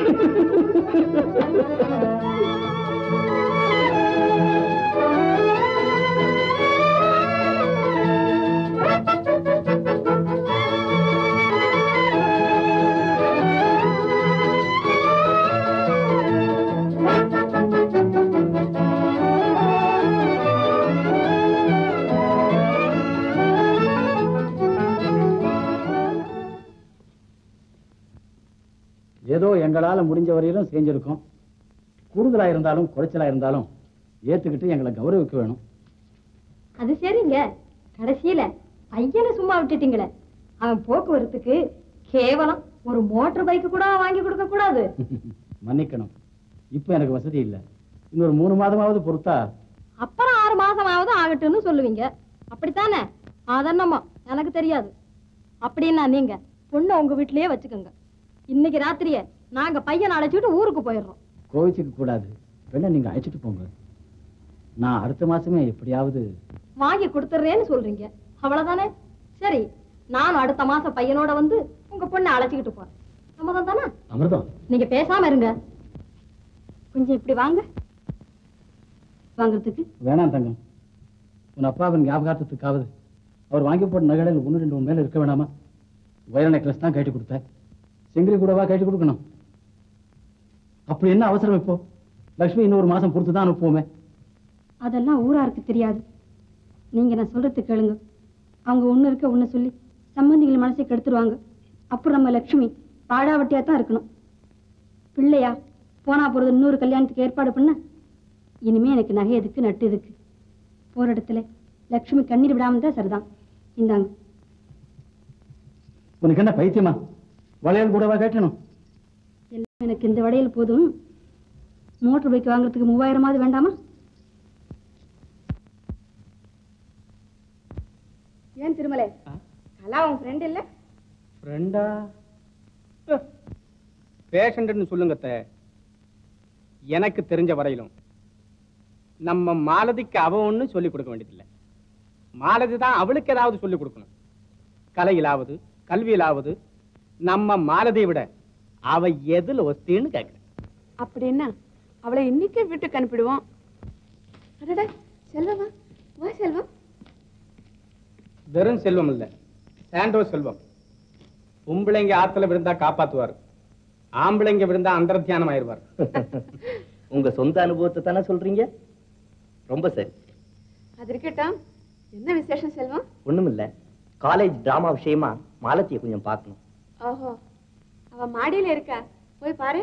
ஏதோ எங்களால முடிஞ்ச வரையிலும் செஞ்சிருக்கோம் கூடுதலா இருந்தாலும் குறைச்சலா இருந்தாலும் ஏத்துக்கிட்டு எங்களை கௌரவிக்க வேணும் அது சரிங்க கடைசியில பையனை சும்மா விட்டுட்டீங்களே அவன் போக்குவரத்துக்கு கேவலம் ஒரு மோட்டார் பைக் கூட வாங்கி கொடுக்க கூடாது மன்னிக்கணும் இப்போ எனக்கு வசதி இல்லை இன்னொரு மூணு மாதமாவது பொறுத்தா அப்புறம் ஆறு ஆறு மாசமாவது ஆகட்டும்னு சொல்லுவீங்க அப்படித்தானே அதென்னமோ எனக்கு தெரியாது அப்படின்னா நீங்க பொண்ணை உங்க வீட்லயே வச்சுக்கோங்க இன்னைக்கு ராத்திரியே நாங்க பையனை அழைச்சிட்டு ஊருக்கு போயிடுறோம் கோவிச்சுக்க கூடாது பெண்ணை நீங்க அழைச்சிட்டு போங்க நான் அடுத்த மாசமே எப்படியாவது வாங்கி கொடுத்துட்றேன்னு சொல்றீங்க அவ்வளவுதானே சரி நானும் அடுத்த மாசம் பையனோட வந்து உங்க பொண்ணை அழைச்சிக்கிட்டு போறேன் சம்மதம் தானே அமிர்தம் நீங்க பேசாம இருங்க கொஞ்சம் இப்படி வாங்க வாங்குறதுக்கு வேணாம் தங்கம் உன் அப்பாவின் ஞாபகார்த்தத்துக்காவது அவர் வாங்கி போட்ட நகைகள் ஒன்று ரெண்டு உன் மேல இருக்க வேணாமா வைர நெக்லஸ் தான் கட்டி கொடுத்த செங்கிலி கூடவா கட்டி கொடுக்கணும் அப்படி என்ன அவசரம் இப்போ லக்ஷ்மி இன்னொரு மாசம் பொறுத்து தான் அனுப்புவோமே அதெல்லாம் ஊராருக்கு தெரியாது நீங்க நான் சொல்றது கேளுங்க அவங்க ஒண்ணு இருக்க ஒண்ணு சொல்லி சம்பந்திகள் மனசை கெடுத்துருவாங்க அப்புறம் நம்ம லட்சுமி பாடாவட்டியா தான் இருக்கணும் பிள்ளையா போனா போறது இன்னொரு கல்யாணத்துக்கு ஏற்பாடு பண்ண இனிமே எனக்கு நகை எதுக்கு நட்டு எதுக்கு போற இடத்துல லட்சுமி கண்ணீர் விடாம தான் சரிதான் இந்தாங்க உனக்கு என்ன பைத்தியமா வளையல் கூடவா கட்டணும் எல்லாம் எனக்கு இந்த வடையில் போதும் மோட்டர் பைக் வாங்குறதுக்கு மூவாயிரமாவது வேண்டாமா ஏன் திருமலை கலா உன் ஃப்ரெண்ட் இல்ல ஃப்ரெண்டா பேஷண்ட்னு சொல்லுங்க அத்தை. எனக்கு தெரிஞ்ச வரையிலும் நம்ம மாலதிக்கு அவ ஒன்றும் சொல்லிக் கொடுக்க வேண்டியதில்லை மாலதி தான் அவளுக்கு ஏதாவது சொல்லிக் கொடுக்கணும் கலையிலாவது கல்வியிலாவது நம்ம மாலதியை விட அவ எதுல ஒஸ்தின்னு கேட்கிறேன் அப்படின்னா அவளை இன்னைக்கே வீட்டுக்கு அனுப்பிடுவோம் அடடா செல்வமா வா செல்வம் வெறும் செல்வம் இல்ல சாண்டோ செல்வம் பொம்பளைங்க ஆத்துல விழுந்தா காப்பாத்துவார் ஆம்பளைங்க விழுந்தா அந்தர்த்தியானம் ஆயிருவார் உங்க சொந்த அனுபவத்தை தானே சொல்றீங்க ரொம்ப சரி அது இருக்கட்டும் என்ன விசேஷம் செல்வம் ஒண்ணுமில்ல காலேஜ் டிராமா விஷயமா மாலத்தியை கொஞ்சம் பார்க்கணும் ஓஹோ அவ மாடியில இருக்கா போய் பாரு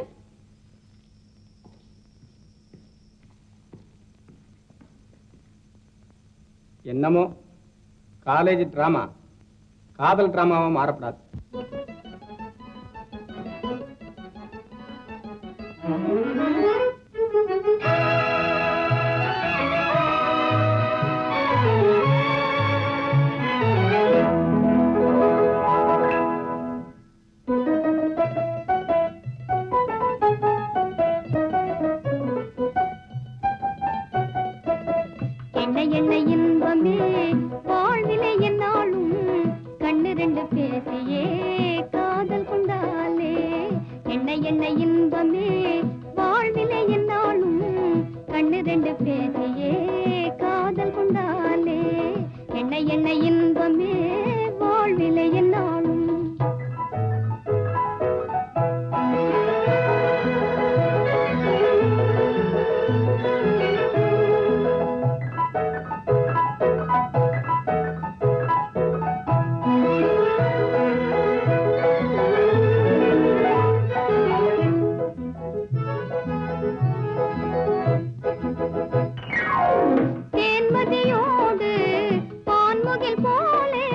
என்னமோ காலேஜ் டிராமா காதல் டிராமாவா மாறப்படாது என்ன என்ன இன்பமே வாழ்விலே என்னாலும் கண்ணு ரெண்டு பேசியே காதல் கொண்டாலே என்ன என்ன இன்பமே வாழ்விலே என்னாலும் கண்ணு ரெண்டு பேசியே காதல் கொண்டாலே என்ன என்ன இன்பமே வாழ்விலே என்னாலும் தேன்மதியோடு பான்முகில் போலே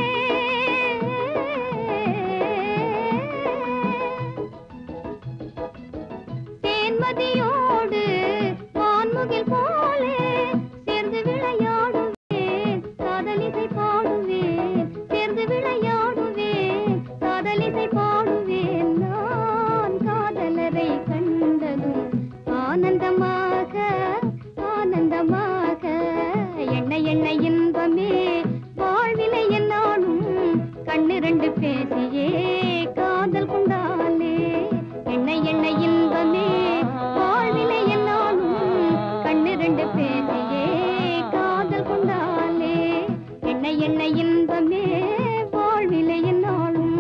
தேன்மதியோடு பான்முகில் போலே சேர்ந்து விளையாடுவேன் காதலிசை பாடுவேன் சேர்ந்து விளையாடுவேன் காதலிசை பாடுவேன் நான் காதலரை கண்டதும் ஆனந்தமாக ஆனந்தமாக என்ன என்ன இன்பமே வாழ்விலை என்னாலும் கண்ணு ரெண்டு பேசியே காதல் கொண்டாலே என்ன என்ன இன்பமே வாழ்விலை என்னாலும் கண்ணு ரெண்டு பேசியே காதல் கொண்டாலே என்ன என்ன இன்பமே வாழ்விலை என்னாலும்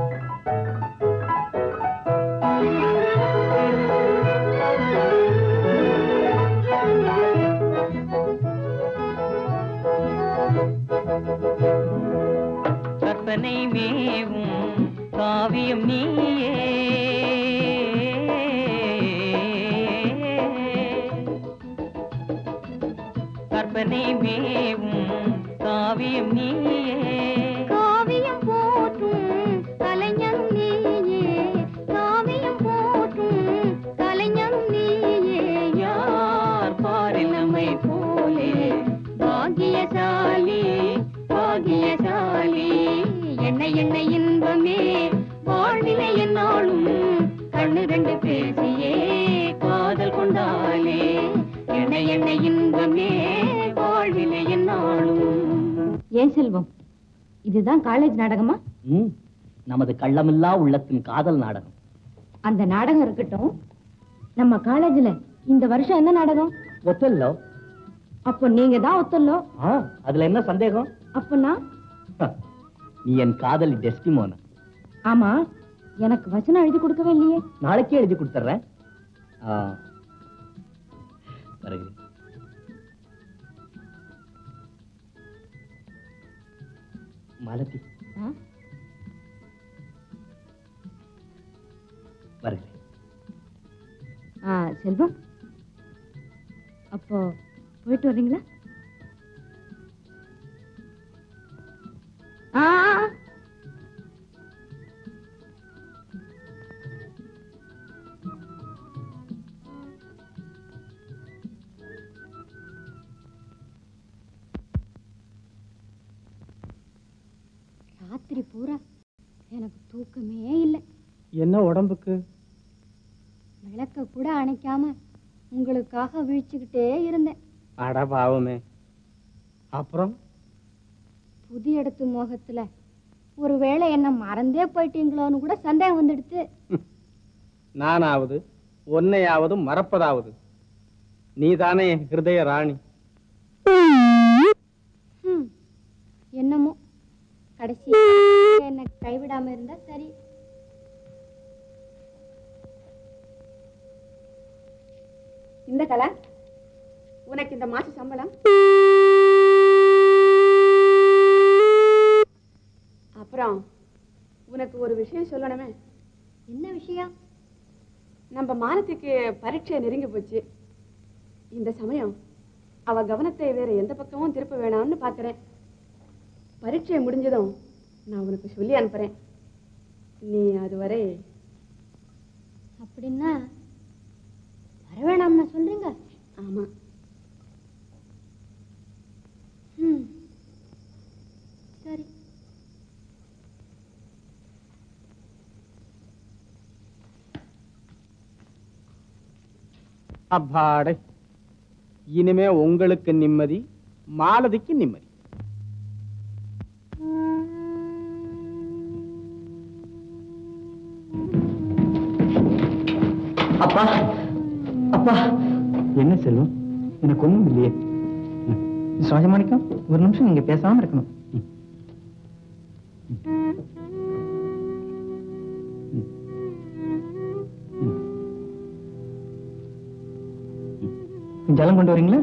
கற்பனை மேவும் காவியம் நீயே கற்பனை மேவும் காவியம் நீயே காவியம் போற்றும் கலைஞனும் நீயே காவியம் போற்றும் கலைஞனும் நீயே யார் பாரில் நம்மை போலே கண்ணு ரெண்டு பேசியே காதல் கொண்டாலே என்ன என்ன இன்பமே வாழ்விலே என்னாலும் ஏன் செல்வம் இதுதான் காலேஜ் நாடகமா ம் நமது கள்ளமில்லா உள்ளத்தின் காதல் நாடகம் அந்த நாடகம் இருக்கட்டும் நம்ம காலேஜ்ல இந்த வருஷம் என்ன நாடகம் ஒத்தல்லோ அப்போ நீங்க தான் ஒத்தல்லோ ஆ அதுல என்ன சந்தேகம் அப்பனா நீ என் காதலி டெஸ்டிமோனா ஆமா எனக்கு வசனம் எழுதி கொடுக்கவே இல்லையே நாளைக்கே எழுதி கொடுத்துட்றேன் ஆ. வருகிறேன் மாலதி ஆ? வருகிறேன் ஆ, செல்வம் அப்போ போயிட்டு வர்றீங்களா ஆ ஆ, ஆ. ராத்திரி பூரா எனக்கு தூக்கமே இல்லை என்ன உடம்புக்கு விளக்க கூட அணைக்காம உங்களுக்காக விழிச்சுக்கிட்டே இருந்தேன் அட பாவமே அப்புறம் புது இடத்து மோகத்துல ஒருவேளை என்ன மறந்தே போயிட்டீங்களோன்னு கூட சந்தேகம் வந்துடுத்து நானாவது உன்னையாவது மறப்பதாவது நீதானே என் ஹிருதய ராணி ஹம், என்னமோ கடைசி என்ன கைவிடாம இருந்தா சரி இந்த கலா உனக்கு இந்த மாச சம்பளம் அப்புறம் உனக்கு ஒரு விஷயம் சொல்லணுமே என்ன விஷயம் நம்ம மாலத்திக்கு பரீட்சை நெருங்கி போச்சு இந்த சமயம் அவ கவனத்தை வேற எந்த பக்கமும் திருப்ப வேணாம்னு பாக்குறேன் பரீட்சை முடிஞ்சதும் நான் உனக்கு சொல்லி அனுப்புறேன் நீ அதுவரை அப்படின்னா வர வேணாம்னு சொல்றீங்க ஆமா ம் சரி அப்பாடை இனிமே உங்களுக்கு நிம்மதி மாலதிக்கு நிம்மதி அப்பா அப்பா என்ன செல்வம் எனக்கு ஒண்ணும் இல்லையே ராஜமாணிக்கம் ஒரு நிமிஷம் நீங்க பேசாம இருக்கணும் ஜலம் கொண்டு வரீங்களா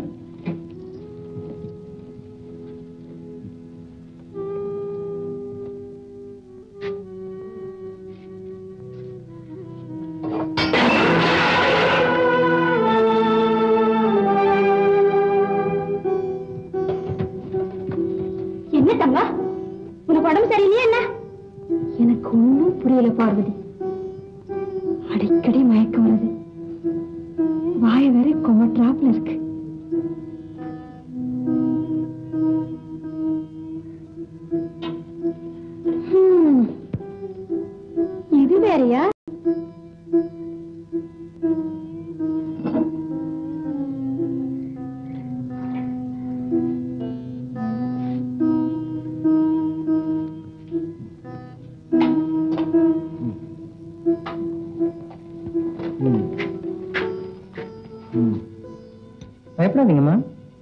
என்ன தங்கா உனக்கு உடம்பு சரியில்லையா என்ன எனக்கு ஒண்ணும் புரியல பார்வதி அடிக்கடி மயக்கம் வருது வாய வேற கொமட்ராப்ல இருக்கு ஹம். இது வேறயா பயப்படாதீங்கம்மா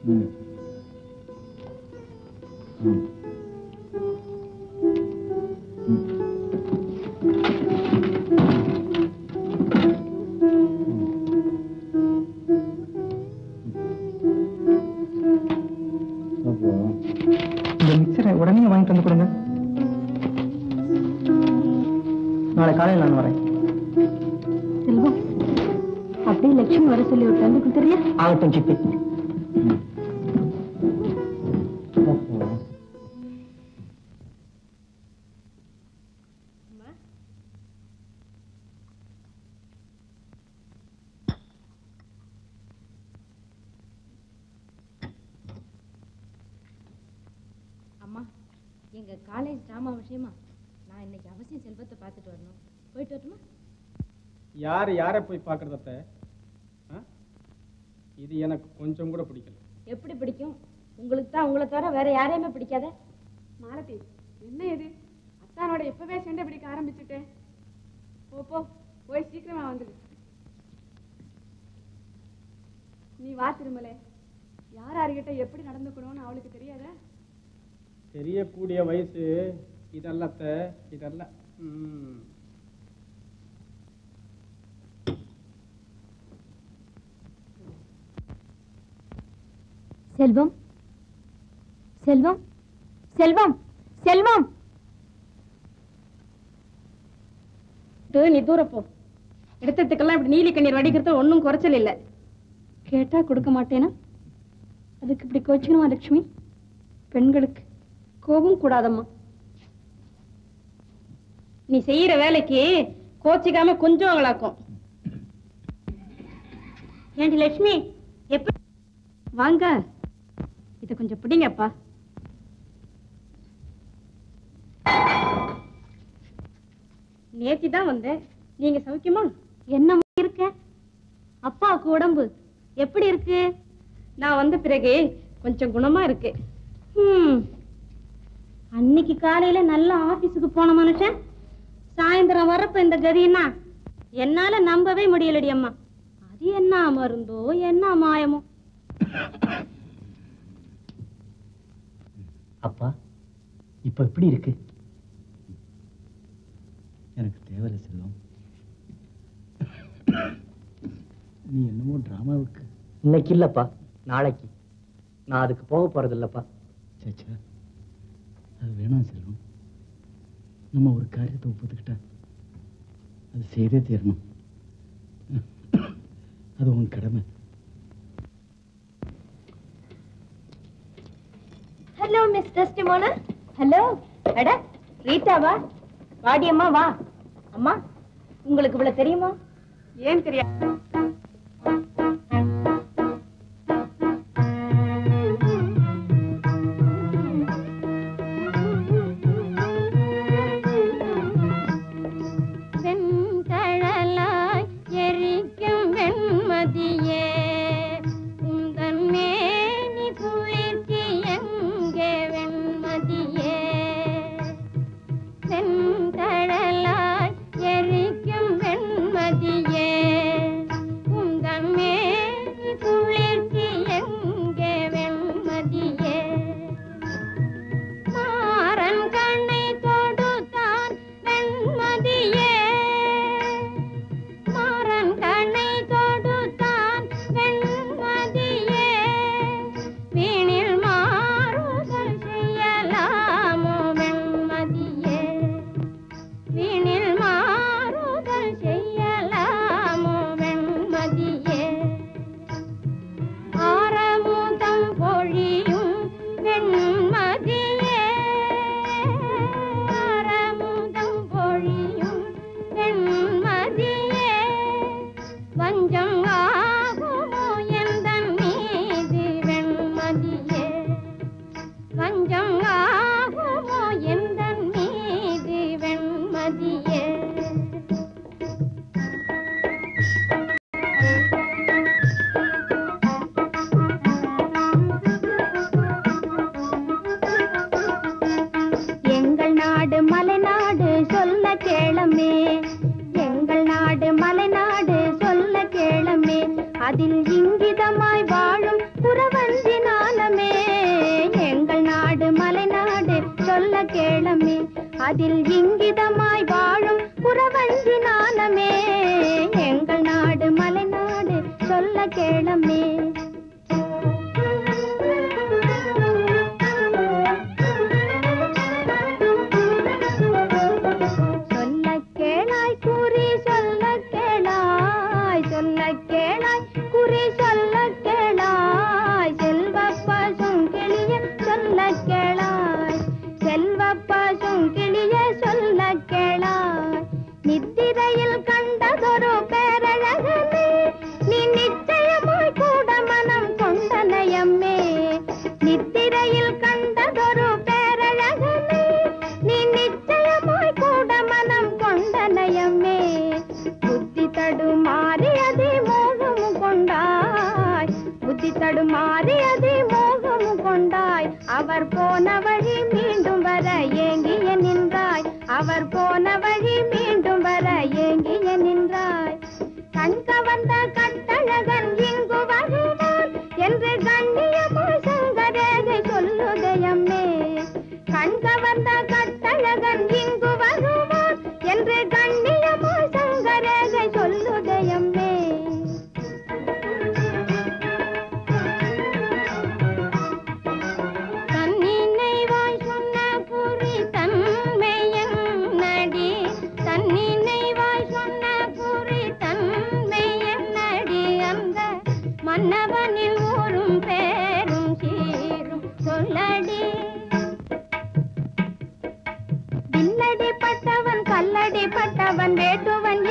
இந்த மிக்சரை உடனே வாங்கிட்டு வந்து கொடுங்க நாளை காலையில் நான் வரேன் செல்வம் அப்படியே லட்சுமி வர சொல்லி விட்டு வந்து கொடுத்துறியா ஆகட்டும் சித்தி அம்மா எங்க காலேஜ் டிராமா விஷயமா நான் இன்னைக்கு அவசியம் செல்வத்தை பார்த்துட்டு வரணும் போயிட்டு வரட்டுமா யார் யாரை போய் பார்க்கறதத்த இது எனக்கு கொஞ்சம் கூட பிடிக்கல எப்படி பிடிக்கும் உங்களுக்கு தான் உங்களை தவிர வேற யாரையுமே பிடிக்காத மாலதி என்ன இது அத்தானோட எப்பவே சண்டை பிடிக்க ஆரம்பிச்சுட்டேன் போ போ போய் சீக்கிரமா வந்துடு நீ வா திருமலை யார் யார்கிட்ட எப்படி நடந்துக்கணும்னு அவளுக்கு தெரியாதா தெரியக்கூடிய வயசு இதல்லத்த இதல்ல ம். செல்வம் செல்வம் செல்வம் செல்வம் டு, நீ தூர போ எடுத்ததுக்கெல்லாம் இப்படி நீலி கண்ணீர் வடிக்கிறது ஒன்றும் குறைச்சல் இல்லை கேட்டா கொடுக்க மாட்டேனா அதுக்கு இப்படி கோச்சிக்கணுமா லட்சுமி பெண்களுக்கு கோபம் கூடாதம்மா நீ செய்யற வேலைக்கு கோச்சிக்காம கொஞ்சம் அவங்களாக்கும் ஏண்டி லட்சுமி எப்படி வாங்க இதை கொஞ்சம் பிடிங்கப்பா நேத்தி தான் வந்தேன் நீங்க சௌக்கியமா என்னம்மா இருக்க அப்பாவுக்கு உடம்பு எப்படி இருக்கு நான் வந்த பிறகு கொஞ்சம் குணமா இருக்கு ஹம். அன்னைக்கு காலையில நல்ல ஆபீஸுக்கு போன மனுஷன் சாயந்தரம் வரப்ப இந்த கதின்னா என்னால நம்பவே முடியலடி அம்மா அது என்ன மருந்தோ என்ன மாயமோ அப்பா இப்ப எப்படி இருக்கு எனக்கு தேவையில்லை செல்வம் நீ என்னமோ டிராமாவுக்கு இன்னைக்கு இல்லப்பா நாளைக்கு நான் அதுக்கு போக போறது இல்லப்பா சேச்சா அது வேணாம் செல்வம் நம்ம ஒரு காரியத்தை ஒப்புத்துக்கிட்டா அது செய்தே தீரணும் அது உன் கடமை ஹலோ மிஸ் டெஸ்டிமோனா ஹலோ அட ரீட்டாவா வாடி அம்மா வா அம்மா உங்களுக்கு இவ்வளவு தெரியுமா ஏன் தெரியாது வெண்கழலாய் எரிக்கும் வெண்மதியே உந்தன் மேனி குளிர்ச்சி எங்கே வெண்மதியே வெண்கழலாய் எரிக்கும் வெண்மதியே உந்தன் மேனி குளிர்ச்சி எங்கே வெண்மதியே மாறன் கண்ணை தொடுத்தான் வெண்மதியே மாறன் கண்ணை தொடுத்தான் வெண்மதியே வீணில் மாறுதல் செய்யலாமோ வெண்மதியே வீணில் மாறுதல் செய்யலாமோ வெண்மதியே ஆரமுதம் பொழியும் வெண்மதியே ஆரமுதம் பொழியும் வெண்மதியே வஞ்சம் ஆகுமோ எந்தன் மீது வெண்மதியே வஞ்சம் ஆகுமோ எந்தன் மீது வெண்மதியே எங்கள் நாடு மலைநாடு சொல்ல கேளமே எங்கள் நாடு மலைநாடு சொல்ல கேளமே அதில் இங்கிதமாய் வாழும் புறவஞ்சி நாளமே எங்கள் நாடு மலைநாடு சொல்ல கேளமே அதில் இங்கிதமாய் வாழும் புறவஞ்சி நாளமே எங்கள் நாடு மலைநாடு சொல்ல கேளமே சொல்ல கேளாய் குறி சொல்ல கேளாய் சொல்ல கேளாய் குறி சொல்ல கேளாய் செல்வ பசும் கிளிய சொல்ல கேளாய் செல்வ பசும் கிளிய சொல்ல கேளாய் நித்திரையில் கண்டதொரு பேரழகனே நீ நிச்சயமாய் கூட மனம் கொண்டனையம்மே நித்திரையில் கண்டதொரு பேரழகனே நீ நிச்சயமாய் கூட மனம் கொண்டனையம்மே புத்தி தள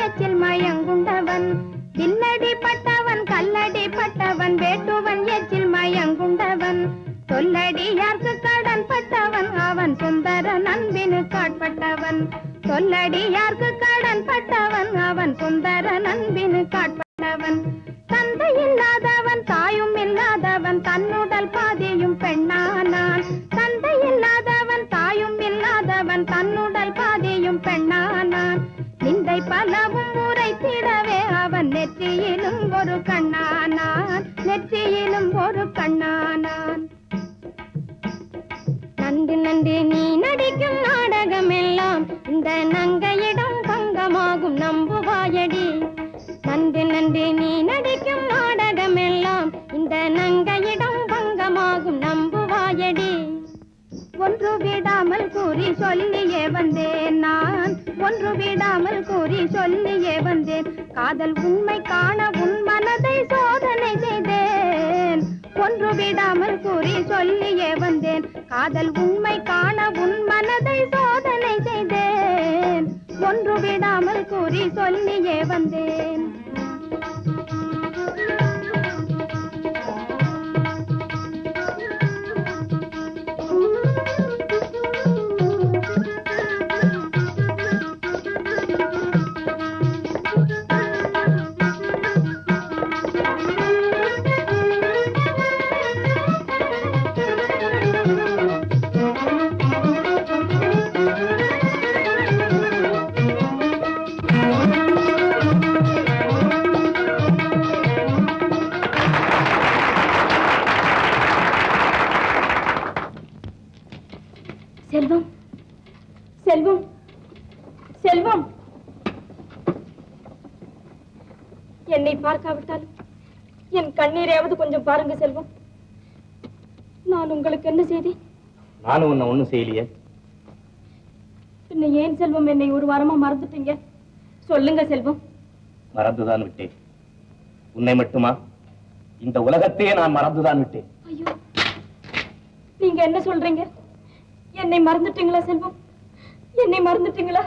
எச்சில் மயங்குண்டவன் வில்லடி பட்டவன் கல்லடி பட்டவன் வேட்டுவன் எச்சில் மயங்குண்டவன் சொல்லடியார்க்கு கடன் பட்டவன் அவன் சுந்தர நண்பினு காட்பட்டவன் சொல்லடியார்க்கு கடன் பட்டவன் அவன் சுந்தர நண்பினு காட்பட்டவன் தந்தை இல்லாதவன் தாயும் இல்லாதவன் தன்னுடல் பாதியும் பெண்ணானான் தந்தை இல்லாதவன் தாயும் இல்லாதவன் தன்னுடல் பாதியும் பெண்ணானான் நிந்தை பலவும் உரைத்திடவே அவன் நெற்றியிலும் ஒரு கண்ணானான் நெற்றியிலும் ஒரு கண்ணானான் நண்டு நண்டு நீ நடிக்கும் நாடகம் எல்லாம் இந்த நங்கையிடம் பங்கமாகும் நம்புவாயடி நண்டு நண்டு நீ நடிக்கும் நாடகம் எல்லாம் இந்த நங்கையிடம் பங்கமாகும் நம்புவாயடி ஒன்று விடாமல் கூறி சொல்லியே வந்தேன் நான் ஒன்று விடாமல் கூறி சொல்லியே வந்தேன் காதல் உண்மை காண உன் மனதை சோதனை செய்தேன் ஒன்று விடாமல் கூறி சொல்லியே வந்தேன் காதல் உண்மை காண உன் மனதை சோதனை செய்தேன் ஒன்று விடாமல் கூறி சொல்லியே வந்தேன் செல்வம் செல்வம் செல்வம் என்னை பார்க்காவிட்டாலும் என் கண்ணீரையாவது கொஞ்சம் பாருங்க செல்வம் நான் உங்களுக்கு என்ன செய்தேன் நானும் உன்னை ஒண்ணும் செய்யலையே பின்ன ஏன் செல்வம் என்னை ஒரு வாரமா மறந்துட்டீங்க சொல்லுங்க செல்வம் மறந்துதான் விட்டேன் உன்னை மட்டுமா இந்த உலகத்தையே நான் மறந்துதான் விட்டேன் ஐயோ நீங்க என்ன சொல்றீங்க என்னை மறந்துட்டீங்களா செல்வம் என்னை மறந்துட்டீங்களா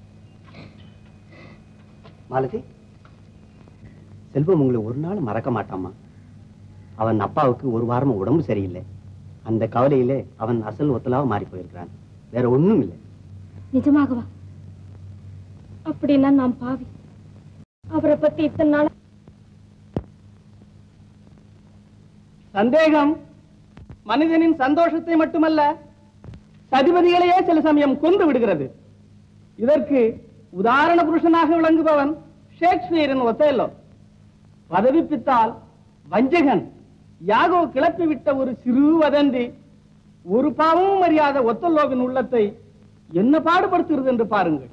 மாலதி செல்வம் உங்களை ஒரு நாள் மறக்க மாட்டாமா அவன் அப்பாவுக்கு ஒரு வாரமா உடம்பு சரியில்லை அந்த கவலையிலே அவன் அசல் ஒத்தலாக மாறி போயிருக்கிறான் வேற ஒண்ணும் இல்லை நிஜமாகவா அப்படின்னா நான் பாவி அவரை பத்தி இத்தனை நாள் சந்தேகம் மனிதனின் சந்தோஷத்தை மட்டுமல்ல சதிபதிகளையே சில சமயம் கொன்று விடுகிறது இதற்கு உதாரண புருஷனாக விளங்குபவன் ஷேக்ஸ்பியரின் ஒத்தேலோ பதவி பித்தால் வஞ்சகன் யாகோ கிளப்பி விட்ட ஒரு சிறு வதந்தி ஒரு பாவமும் அறியாத ஒத்தல்லோவின் உள்ளத்தை என்ன பாடுபடுத்துகிறது என்று பாருங்கள்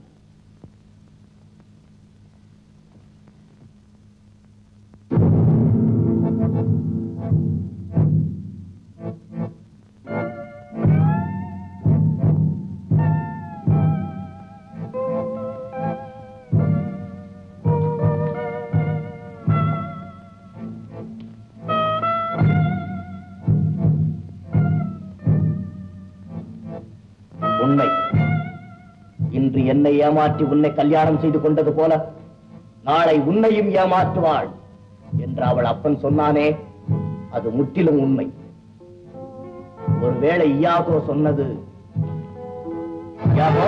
உண்மை இன்று என்னை ஏமாற்றி உன்னை கல்யாணம் செய்து கொண்டது போல நாளை உன்னையும் ஏமாற்றுவாள் என்று அவள் அப்பன் சொன்னானே அது முற்றிலும் உண்மை ஒருவேளை இயாகோ சொன்னது இயாகோ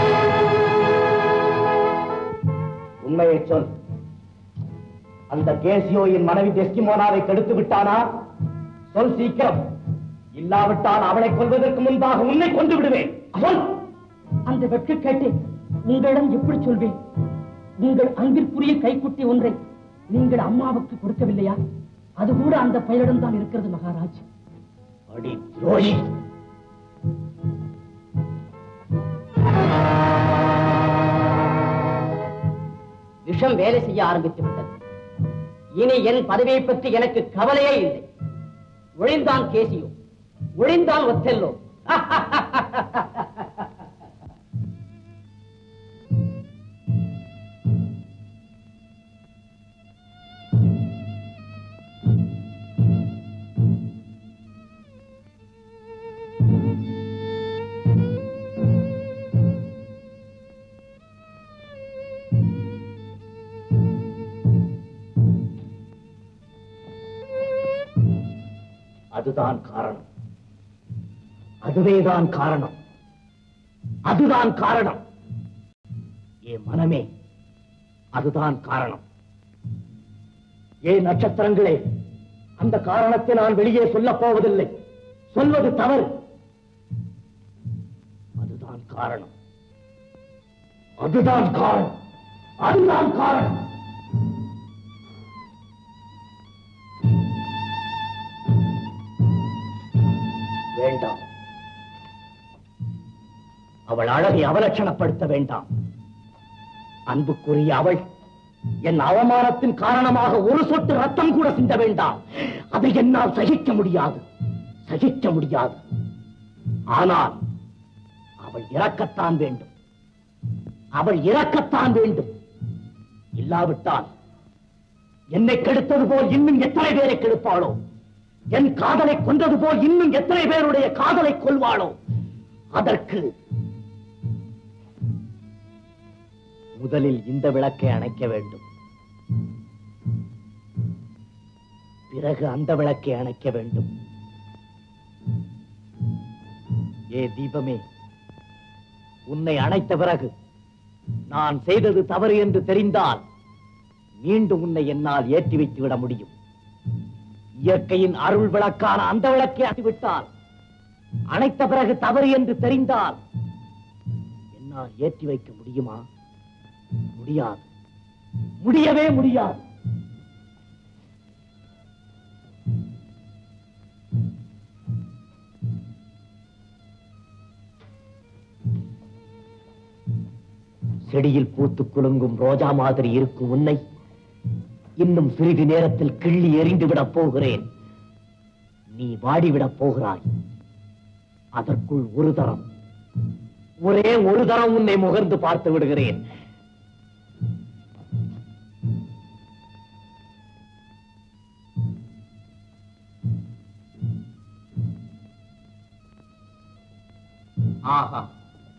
உண்மையை சொல் அந்த கேசியோயின் மனைவி டெஸ்டிமோனாவை கெடுத்து விட்டானா சொல் சீக்கிரம் இல்லாவிட்டால் அவளை கொல்வதற்கு முன்பாக உன்னை கொண்டு விடுவேன் சொல் அந்த வெட்கக்கேட்டை உங்களிடம் எப்படி சொல்வேன் உங்கள் அன்பிற்குரிய கைக்குட்டி ஒன்றை நீங்கள் அம்மாவுக்கு கொடுக்கவில்லையா அது கூட அந்த பெயரிடம் தான் இருக்கிறது மகாராஜ் அடி துரோகி விஷம் வேலை செய்ய ஆரம்பித்து விட்டது இனி என் பதவியை பற்றி எனக்கு கவலையே இல்லை ஒழிந்தான் கேசியோ ஒழிந்தான் ஒத்தெல்லோ அதுதான் காரணம் அதுவேதான் காரணம் அதுதான் காரணம் ஏ மனமே அதுதான் காரணம் ஏ நட்சத்திரங்களே அந்த காரணத்தை நான் வெளியே சொல்லப் போவதில்லை சொல்வது தவறு அதுதான் காரணம் அதுதான் காரணம் அதுதான் காரணம் வேண்டாம் அவள் அழகை அவலட்சணப்படுத்த வேண்டாம் அன்புக்குரிய அவள் என் அவமானத்தின் காரணமாக ஒரு சொட்டு ரத்தம் கூட சிந்த வேண்டாம் அதை என்னால் சகிக்க முடியாது சகிக்க முடியாது ஆனால் அவள் இறக்கத்தான் வேண்டும் அவள் இறக்கத்தான் வேண்டும் இல்லாவிட்டால் என்னை கெடுத்தது போல் இன்னும் எத்தனை பேரை கெடுப்பாளோ என் காதலை கொன்றது போல் இன்னும் எத்தனை பேருடைய காதலை கொள்வாளோ அதற்கு முதலில் இந்த விளக்கை அணைக்க வேண்டும் பிறகு அந்த விளக்கை அணைக்க வேண்டும் ஏ தீபமே உன்னை அணைத்த பிறகு நான் செய்தது தவறு என்று தெரிந்தால் மீண்டும் உன்னை என்னால் ஏற்றி வைத்து விட முடியும் இயற்கையின் அருள் விளக்கான அந்த விளக்கை அணைத்துவிட்டால் அணைத்த பிறகு தவறு என்று தெரிந்தால் என்னால் ஏற்றி வைக்க முடியுமா முடியாது முடியவே முடியாது செடியில் பூத்து குலுங்கும் ரோஜா மாதிரி இருக்கும் உன்னை இன்னும் சிறிது நேரத்தில் கிள்ளி எறிந்து விடப் போகிறேன் நீ வாடிவிடப் போகிறாய் அதற்குள் ஒரு தரம் ஒரே ஒரு தரம் உன்னை முகர்ந்து பார்த்து விடுகிறேன் ஆஹா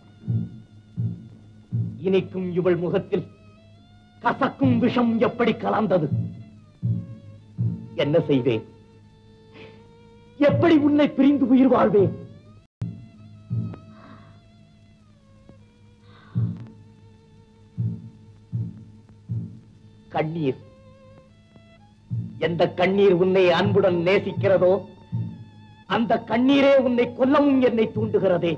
இனிக்கும் இவள் முகத்தில் கசக்கும் விஷம் எப்படி கலந்தது என்ன செய்வேன் எப்படி உன்னை பிரிந்து உயிர் வாழ்வேன் கண்ணீர் எந்த கண்ணீர் உன்னை அன்புடன் நேசிக்கிறதோ அந்த கண்ணீரே உன்னை கொல்லவும் என்னை தூண்டுகிறதே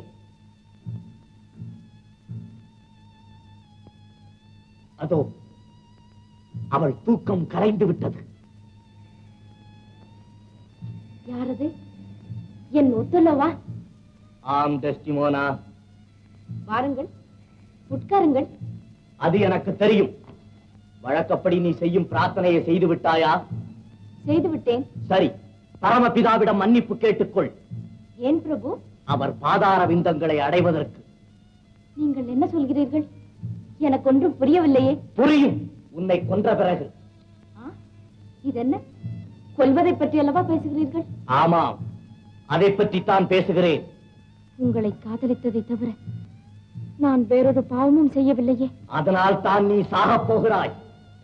அதோ அவள் தூக்கம் கரைந்து விட்டது யாரது என் ஒத்துலவா ஆம் டெஸ்டிமோனா வாருங்கள் உட்காருங்கள் அது எனக்கு தெரியும் வழக்கப்படி நீ செய்யும் பிரார்த்தனையை செய்து விட்டாயா செய்து விட்டேன் சரி பரமபிதாவிடம் மன்னிப்பு கேட்டுக்கொள் ஏன் பிரபு அவர் பாதார விந்தங்களை அடைவதற்கு நீங்கள் என்ன சொல்கிறீர்கள் எனக்கு ஒன்றும் புரியவில்லையே புரியும் உன்னை கொன்ற பிறகு இது என்ன கொல்வதை பற்றி அல்லவா பேசுகிறீர்கள் ஆமாம் அதை பற்றித்தான் பேசுகிறேன் உங்களை காதலித்ததை தவிர நான் வேறொரு பாவமும் செய்யவில்லையே அதனால் தான் நீ சாகப் போகிறாய்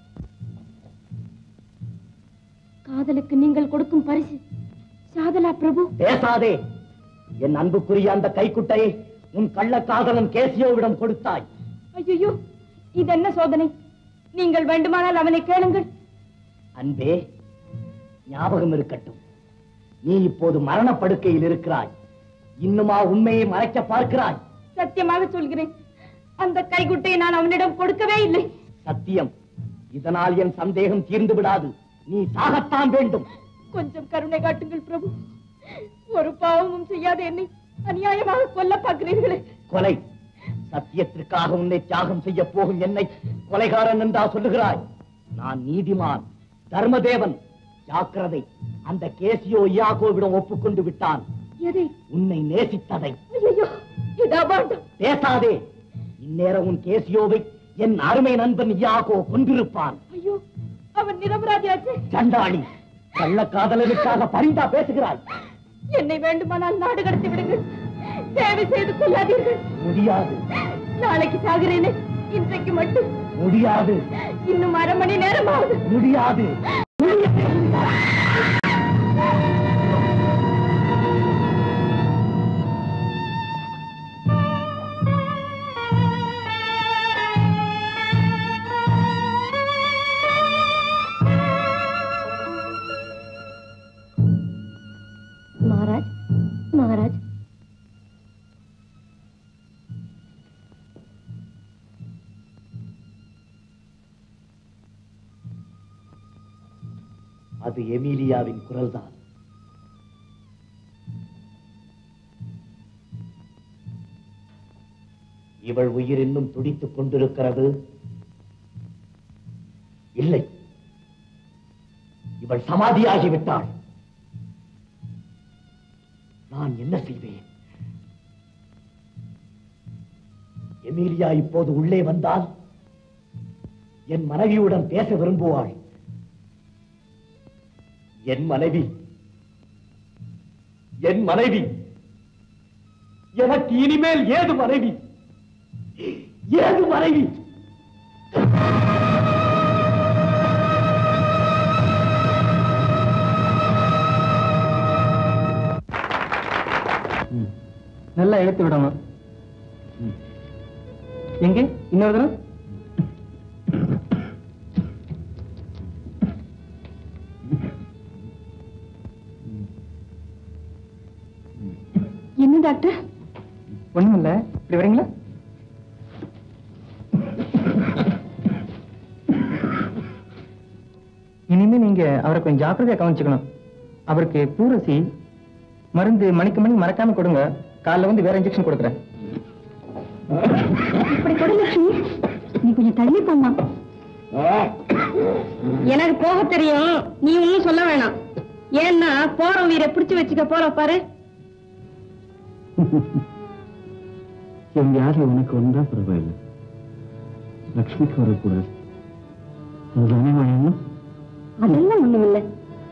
காதலுக்கு நீங்கள் கொடுக்கும் பரிசு சாதலா பிரபு பேசாதே என் அன்புக்குரிய அந்த கைக்குட்டையை உன் கள்ளக்காதலன் கேசியோவிடம் கொடுத்தாய் ஐயோ இது என்ன சோதனை நீங்கள் வேண்டுமானால் அவனை கேளுங்கள் அன்பே ஞாபகம் இருக்கட்டும் நீ இப்போது மரணப்படுக்கையில் இருக்கிறாய் இன்னுமா உண்மையை மறைக்க பார்க்கிறாய் சத்தியமாக சொல்கிறேன் அந்த கைகுட்டையை நான் அவனிடம் கொடுக்கவே இல்லை சத்தியம் இதனால் என் சந்தேகம் தீர்ந்து விடாது நீ சாகத்தான் வேண்டும் கொஞ்சம் கருணை காட்டுங்கள் பிரபு ஒரு பாவமும் செய்யாத என்னை அநியாயமாக கொல்ல பார்க்கிறீர்களே கொலை சத்தியத்திற்காக உன்னை தியாகம் செய்ய போகும் என்னை கொலைகாரன் என்றா சொல்லுகிறாய் நான் நீதிமான் தர்மதேவன் ஜாக்கிரதை அந்த கேசியோ இயாகோவிடம் ஒப்புக்கொண்டு விட்டான் எதை உன்னை நேசித்ததை ஐயோ இது அபாண்டம் பேசாதே இந்நேரம் உன் கேசியோவை என் அருமை நண்பன் இயாகோ கொன்றிருப்பான் ஐயோ அவன் நிரபராதியாச்சு சண்டாளி கள்ளக்காதலனுக்காக பரிந்தா பேசுகிறாய் என்னை வேண்டுமானால் நாடு கடத்தி விடுங்கள் சேவை செய்து கொள்ளாதீர்கள் முடியாது நாளைக்கு சாகிறேனே இன்றைக்கு மட்டும் முடியாது இன்னும் அரை மணி நேரம் ஆகுது முடியாது அது எமீலியாவின் குரல்தான் இவள் உயிர் இன்னும் துடித்துக் கொண்டிருக்கிறது இல்லை இவள் சமாதியாகிவிட்டாள் நான் என்ன செய்வேன் எமீலியா இப்போது உள்ளே வந்தால் என் மனைவியுடன் பேச விரும்புவாள் என் மனைவி என் மனைவி எனக்கு இனிமேல் ஏது மனைவி ஏது மனைவி நல்லா இழுத்து விடணும் எங்கே இன்னொரு தடவை என்ன டாக்டர் ஒண்ணும் இல்ல இப்படி வரீங்களா இனிமே நீங்க அவரை கொஞ்சம் ஜாக்கிரதையா கவனிச்சுக்கணும் அவருக்கு பூரசி மருந்து மணிக்கு மணி மறக்காம கொடுங்க காலைல வந்து வேற இன்ஜெக்ஷன் கொடுக்குறேன் இப்படி கொடு லட்சுமி நீ கொஞ்சம் தள்ளி போமா எனக்கு போக தெரியும் நீ ஒன்னும் சொல்ல வேணாம் ஏன்னா போற உயிரை பிடிச்சு வச்சுக்க போற பாரு என் யாரு உனக்கு வந்தா பரவாயில்லை லக்ஷ்மிக்கு வரக்கூடாது அதுதானே வேணும் அதெல்லாம் ஒண்ணும் இல்லை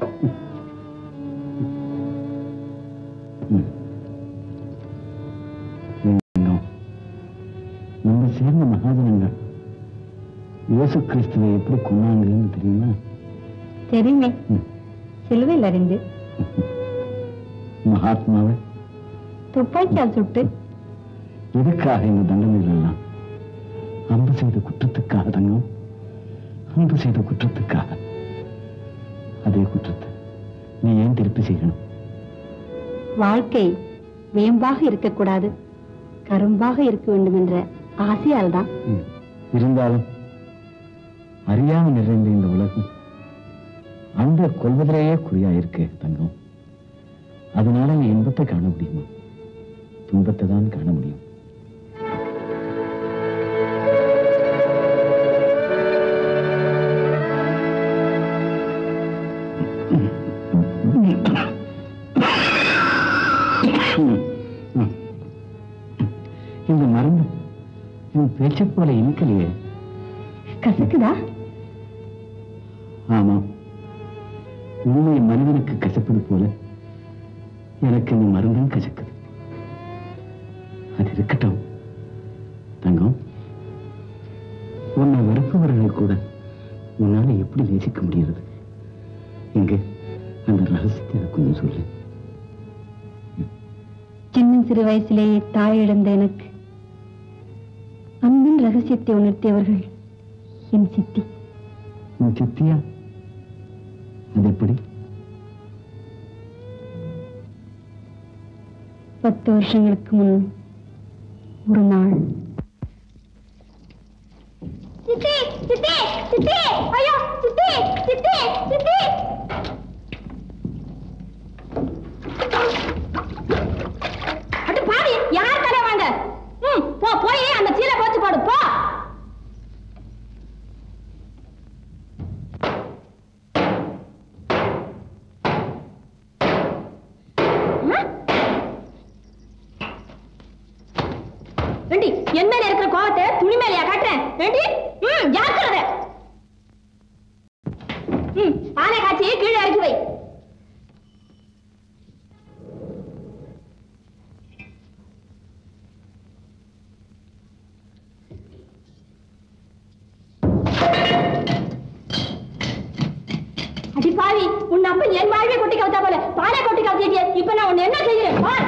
எங்கும் நம்ம சேர்ந்த மகாஜனங்கள் இயேசு கிறிஸ்துவை எப்படி கொண்டாங்கன்னு தெரியுமா தெரியுமே சிலுவையில் அறிந்து மகாத்மாவை துப்பாக்கியால் சுட்டு எதுக்காக இந்த தண்டனைகள் எல்லாம் அன்பு செய்த குற்றத்துக்காக தங்கம் அன்பு செய்த குற்றத்துக்காக அதே குற்றத்தை நீ ஏன் திருப்பி செய்யணும் வாழ்க்கை வேம்பாக இருக்கக்கூடாது கரும்பாக இருக்க வேண்டும் என்ற ஆசையால் தான் ம். இருந்தாலும் அறியாமல் நிறைந்த இந்த உலகம் அன்பை கொள்வதிலேயே குறியா இருக்கு தங்கம் அதனால நீ இன்பத்தை காண முடியுமா துன்பத்தை தான் காண முடியும் இந்த மருந்து உன் பேச்சை போல இனிக்கலையே கசக்குதா ஆமாம் உண்மை மனிதனுக்கு கசப்பது போல எனக்கு இந்த மருந்தும் கசக்குது அது இருக்கட்டும் தங்கம் உன்னை வெறுப்பவர்களை கூட உன்னால எப்படி நேசிக்க முடிகிறது எங்க அந்த ரகசியத்தை எனக்கு கொஞ்சம் சொல்லு சின்ன சிறு வயசிலேயே தாய் இழந்த எனக்கு அன்பின் ரகசியத்தை உணர்த்தியவர்கள் என் சித்தி உன் சித்தியா அது எப்படி பத்து வருஷங்களுக்கு முன் ஒரு நாள் சித்தி சித்தி சித்தி ஐயோ சித்தி சித்தி சித்தி அட்டு பாவி யார் தலை வாங்க ம் போ போய் அந்த சீலை போச்சு போடு போ ரெண்டி என் மேல இருக்கிற கோவத்தை துணி மேலயா காட்டுறேன் ரெண்டி ம் ஜாக்கிரதை ம் பானை காய்ச்சி கீழே இறக்கி வை அடி பாவி உன் அப்பன் என் வாழ்வே கொட்டி கவுத்தா போல பானை கொட்டி கவுத்திட்டிய இப்ப நான் உன்னை என்ன செய்யறேன் பார்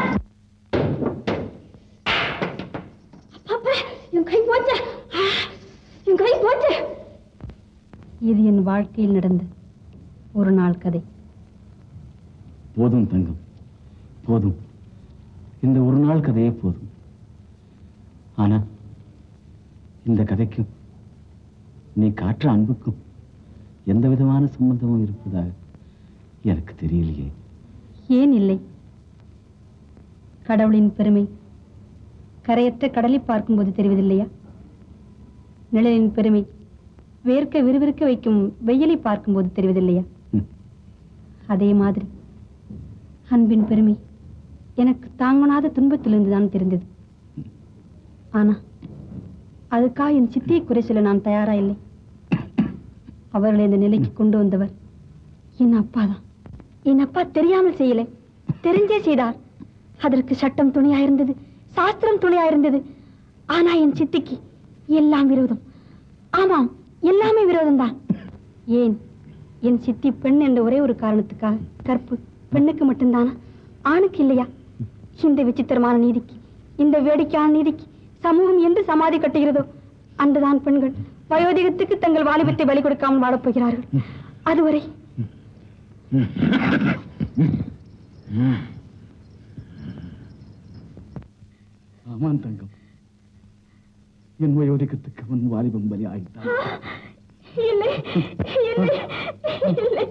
அப்பா என் கை போச்சு ஆ, என் கை போச்சு இது என் வாழ்க்கையில் நடந்த ஒரு நாள் கதை போதும் தங்கம் போதும் இந்த ஒரு நாள் கதையே போதும் ஆனா இந்த கதைக்கும் நீ காற்ற அன்புக்கும் எந்த விதமான சம்பந்தமும் இருப்பதாக எனக்கு தெரியலையே ஏன் இல்லை கடவுளின் பெருமை கரையற்ற கடலை பார்க்கும்போது தெரிவதில்லையா நிழலின் பெருமை வேர்க்க விறுவிறுக்க வைக்கும் வெயிலை பார்க்கும்போது தெரிவதில்லையா அதே மாதிரி அன்பின் பெருமை எனக்கு தாங்கனாத துன்பத்திலிருந்து தான் தெரிந்தது ஆனா அதுக்காக என் சித்தியை குறை சொல்ல நான் தயாரா இல்லை அவர்களை இந்த நிலைக்கு கொண்டு வந்தவர் என் அப்பா தான் என் அப்பா தெரியாமல் செய்யல தெரிஞ்சே செய்தார் அதற்கு சட்டம் துணையா இருந்தது சாஸ்திரம் துணையா இருந்தது ஆனா என் சித்திக்கு எல்லாம் விரோதம் ஆமாம் எல்லாமே விரோதம் தான் ஏன் என் சித்தி பெண் என்ற ஒரே ஒரு காரணத்துக்காக கற்பு பெண்ணுக்கு மட்டும்தானா ஆணுக்கு இல்லையா இந்த விசித்திரமான நீதிக்கு இந்த வேடிக்கையான நீதிக்கு சமூகம் என்று சமாதி கட்டுகிறதோ அன்றுதான் பெண்கள் வயோதிகத்துக்கு தங்கள் வாலிபத்தை பலி கொடுக்காமல் வாழப் போகிறார்கள் அதுவரை ஆமாம் தங்கம் என் வயோதிகத்துக்கு உன் வாலிபம் பலி ஆகிட்டான் இல்லை இல்லை இல்லை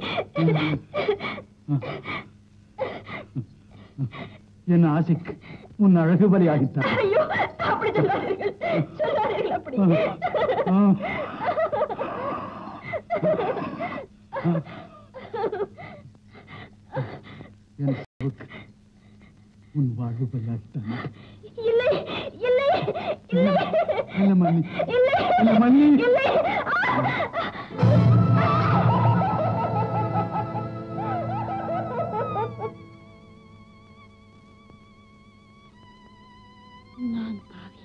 என் ஆசைக்கு உன் அழகு பலி ஆகிட்டான் ஐயோ அப்படி சொல்லாதீர்கள் சொல்லாதீர்கள் அப்படி என் சாவுக்கு உன் வாழ்வு பலி ஆகிட்டான் இல்லை இல்லை இல்லை என்ன மணி இல்லை என்ன மணி இல்லை நான் பாவி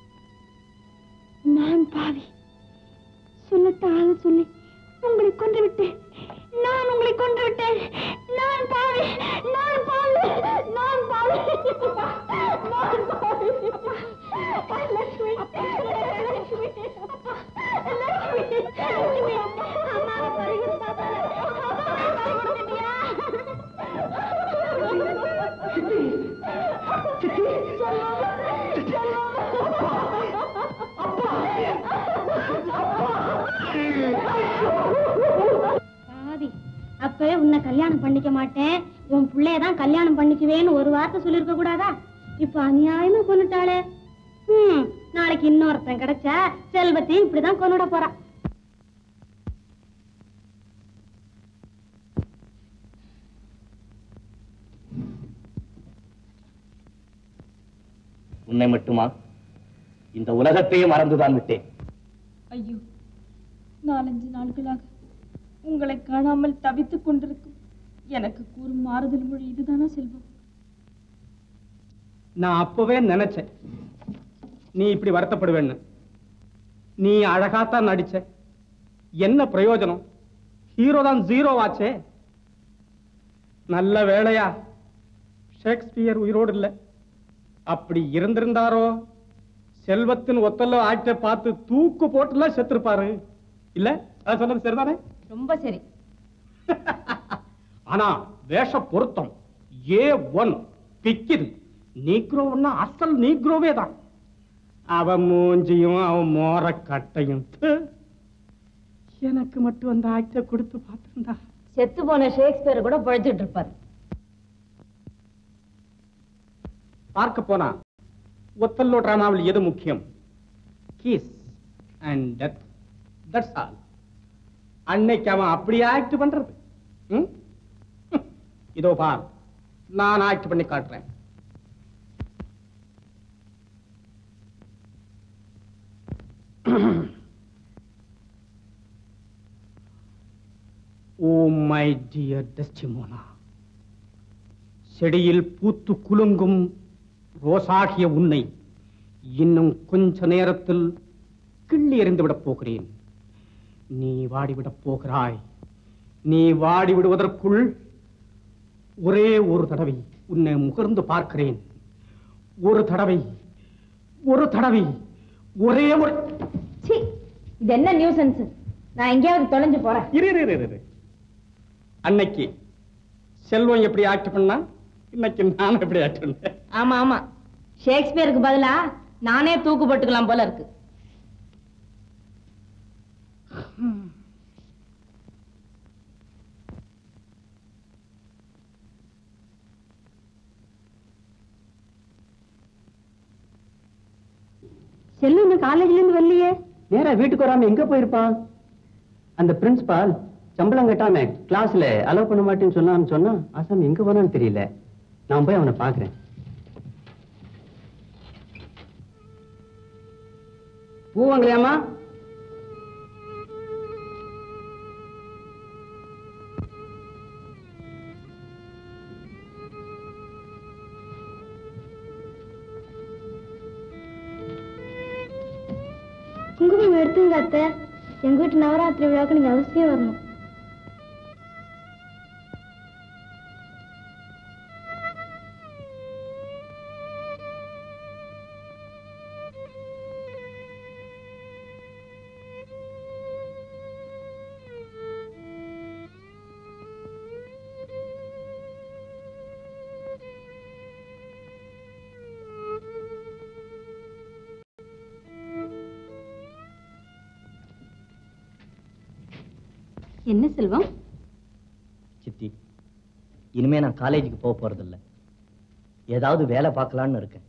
நான் பாவி சொல்லட்டாத சொல்லி உங்களை கொன்று விட்டேன் நான் உங்களை கொன்று விட்டேன் நான் பாவி நான் பாவி நான் பாவி நான் பாவி லட்சுமி லட்சுமி லட்சுமி லட்சுமி அம்மாவை பறிகொடுத்தாதால அம்மாவை பறிகொடுத்துட்டியா பாவி அப்பவே உன்னை கல்யாணம் பண்ணிக்க மாட்டேன் உன் பிள்ளைய தான் கல்யாணம் பண்ணிக்குவேன்னு ஒரு வார்த்தை சொல்லிருக்க கூடாதா இப்ப அநியாயமா கொண்டுட்டாளே ஹம், நாளைக்கு இன்னொருத்தன் கிடைச்சா செல்வத்தையும் இப்படிதான் கொண்டுட போறான் உன்னை மட்டுமா இந்த உலகத்தையே மறந்துதான் விட்டேன் ஐயோ நாலஞ்சு நாட்களாக உங்களை காணாமல் தவித்துக் கொண்டிருக்கும் எனக்கு கூறும் மாறுதல் மொழி இதுதானா செல்வம் நான் அப்பவே நினைச்சேன் நீ இப்படி வருத்தப்படுவேன்னு நீ அழகாத்தான் நடிச்ச என்ன பிரயோஜனம் ஹீரோ தான் ஜீரோ ஆச்சே நல்ல வேளையா ஷேக்ஸ்பியர் உயிரோடு இல்லை அப்படி இருந்திருந்தாரோ செல்வத்தின் ஒத்தல்ல ஆக்ட பார்த்து தூக்கு போட்டுலாம் செத்துருப்பாரு இல்ல அதான் சொன்னது சரிதானே ரொம்ப சரி ஆனா வேஷ பொருத்தம் ஏ ஒன் பிக்குது நீக்ரோன்னா அசல் நீக்ரோவே தான் அவன் மூஞ்சியும் அவன் மோர கட்டையும் த்து. எனக்கு மட்டும் அந்த ஆக்ட கொடுத்து பார்த்திருந்தா செத்து போன ஷேக்ஸ்பியர் கூட பழைச்சிட்டு இருப்பார் பார்க்க போனா ஒத்தல்லோ டிராமாவில் எது முக்கியம் kiss and death that's all அன்னைக்கு அவன் அப்படி ஆக்ட் பண்றது ம்? ஹம். இதோ பார் நான் ஆக்ட் பண்ணி காட்டுறேன் ஓ மை டியர் டெஸ்டிமோனா செடியில் பூத்து குலுங்கும் ரோசாகிய உன்னை இன்னும் கொஞ்ச நேரத்தில் கிள்ளி எறிந்து விடப் போகிறேன் நீ வாடிவிடப் போகிறாய் நீ வாடி விடுவதற்குள் ஒரே ஒரு தடவை உன்னை முகர்ந்து பார்க்கிறேன் ஒரு தடவை ஒரு தடவை ஒரே ஒரு சி இது என்ன நியூசன்ஸ் நான் எங்கேயாவது தொலைஞ்சு போறேன் இரு இரு, இரு இரு அன்னைக்கு செல்வம் எப்படி ஆக்ட் பண்ணா இன்னைக்கு நான் எப்படி ஆக்ட் பண்ணேன் ஆமா ஆமா ஷேக்ஸ்பியருக்கு பதிலா நானே தூக்கு போட்டுக்கலாம் போல இருக்கு செல்லு இன்னும் காலேஜ்ல இருந்து வரலையே நேரா வீட்டுக்கு வராம எங்க போயிருப்பான் அந்த பிரின்சிபால் சம்பளம் கட்டாம கிளாஸ்ல அலோவ் பண்ண மாட்டேன்னு சொன்னான்னு சொன்னா ஆசாமி எங்க போனான்னு தெரியல நான் போய் அவனை பாக்குறேன் பூ வாங்கலையாமா குங்குமம் எடுத்துங்க அத்தை எங்க வீட்டு நவராத்திரி விழாவுக்கு நீங்க அவசியம் வரணும் என்ன செல்வம் சித்தி இனிமே நான் காலேஜுக்கு போக போறதில்ல ஏதாவது வேலை பார்க்கலான்னு இருக்கேன்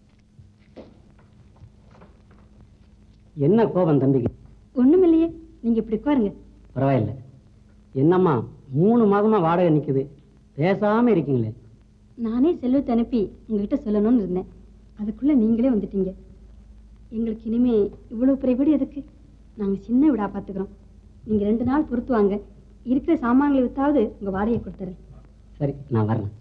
என்ன கோபம் தம்பிக்கு ஒண்ணும் இல்லையே நீங்க இப்படி உட்காருங்க பரவாயில்ல என்னம்மா மூணு மாதமா வாடகை நிக்குது பேசாம இருக்கீங்களே நானே செல்வத்தை அனுப்பி உங்ககிட்ட சொல்லணும்னு இருந்தேன் அதுக்குள்ள நீங்களே வந்துட்டீங்க எங்களுக்கு இனிமே இவ்வளவு பெரிய வீடு எதுக்கு நாங்க சின்ன வீடா பாத்துக்கிறோம் நீங்க ரெண்டு நாள் பொறுத்து வாங்க இருக்கிற சாமான்களை வித்தாவது உங்க வாடகையை கொடுத்துறேன் சரி நான் வரேன்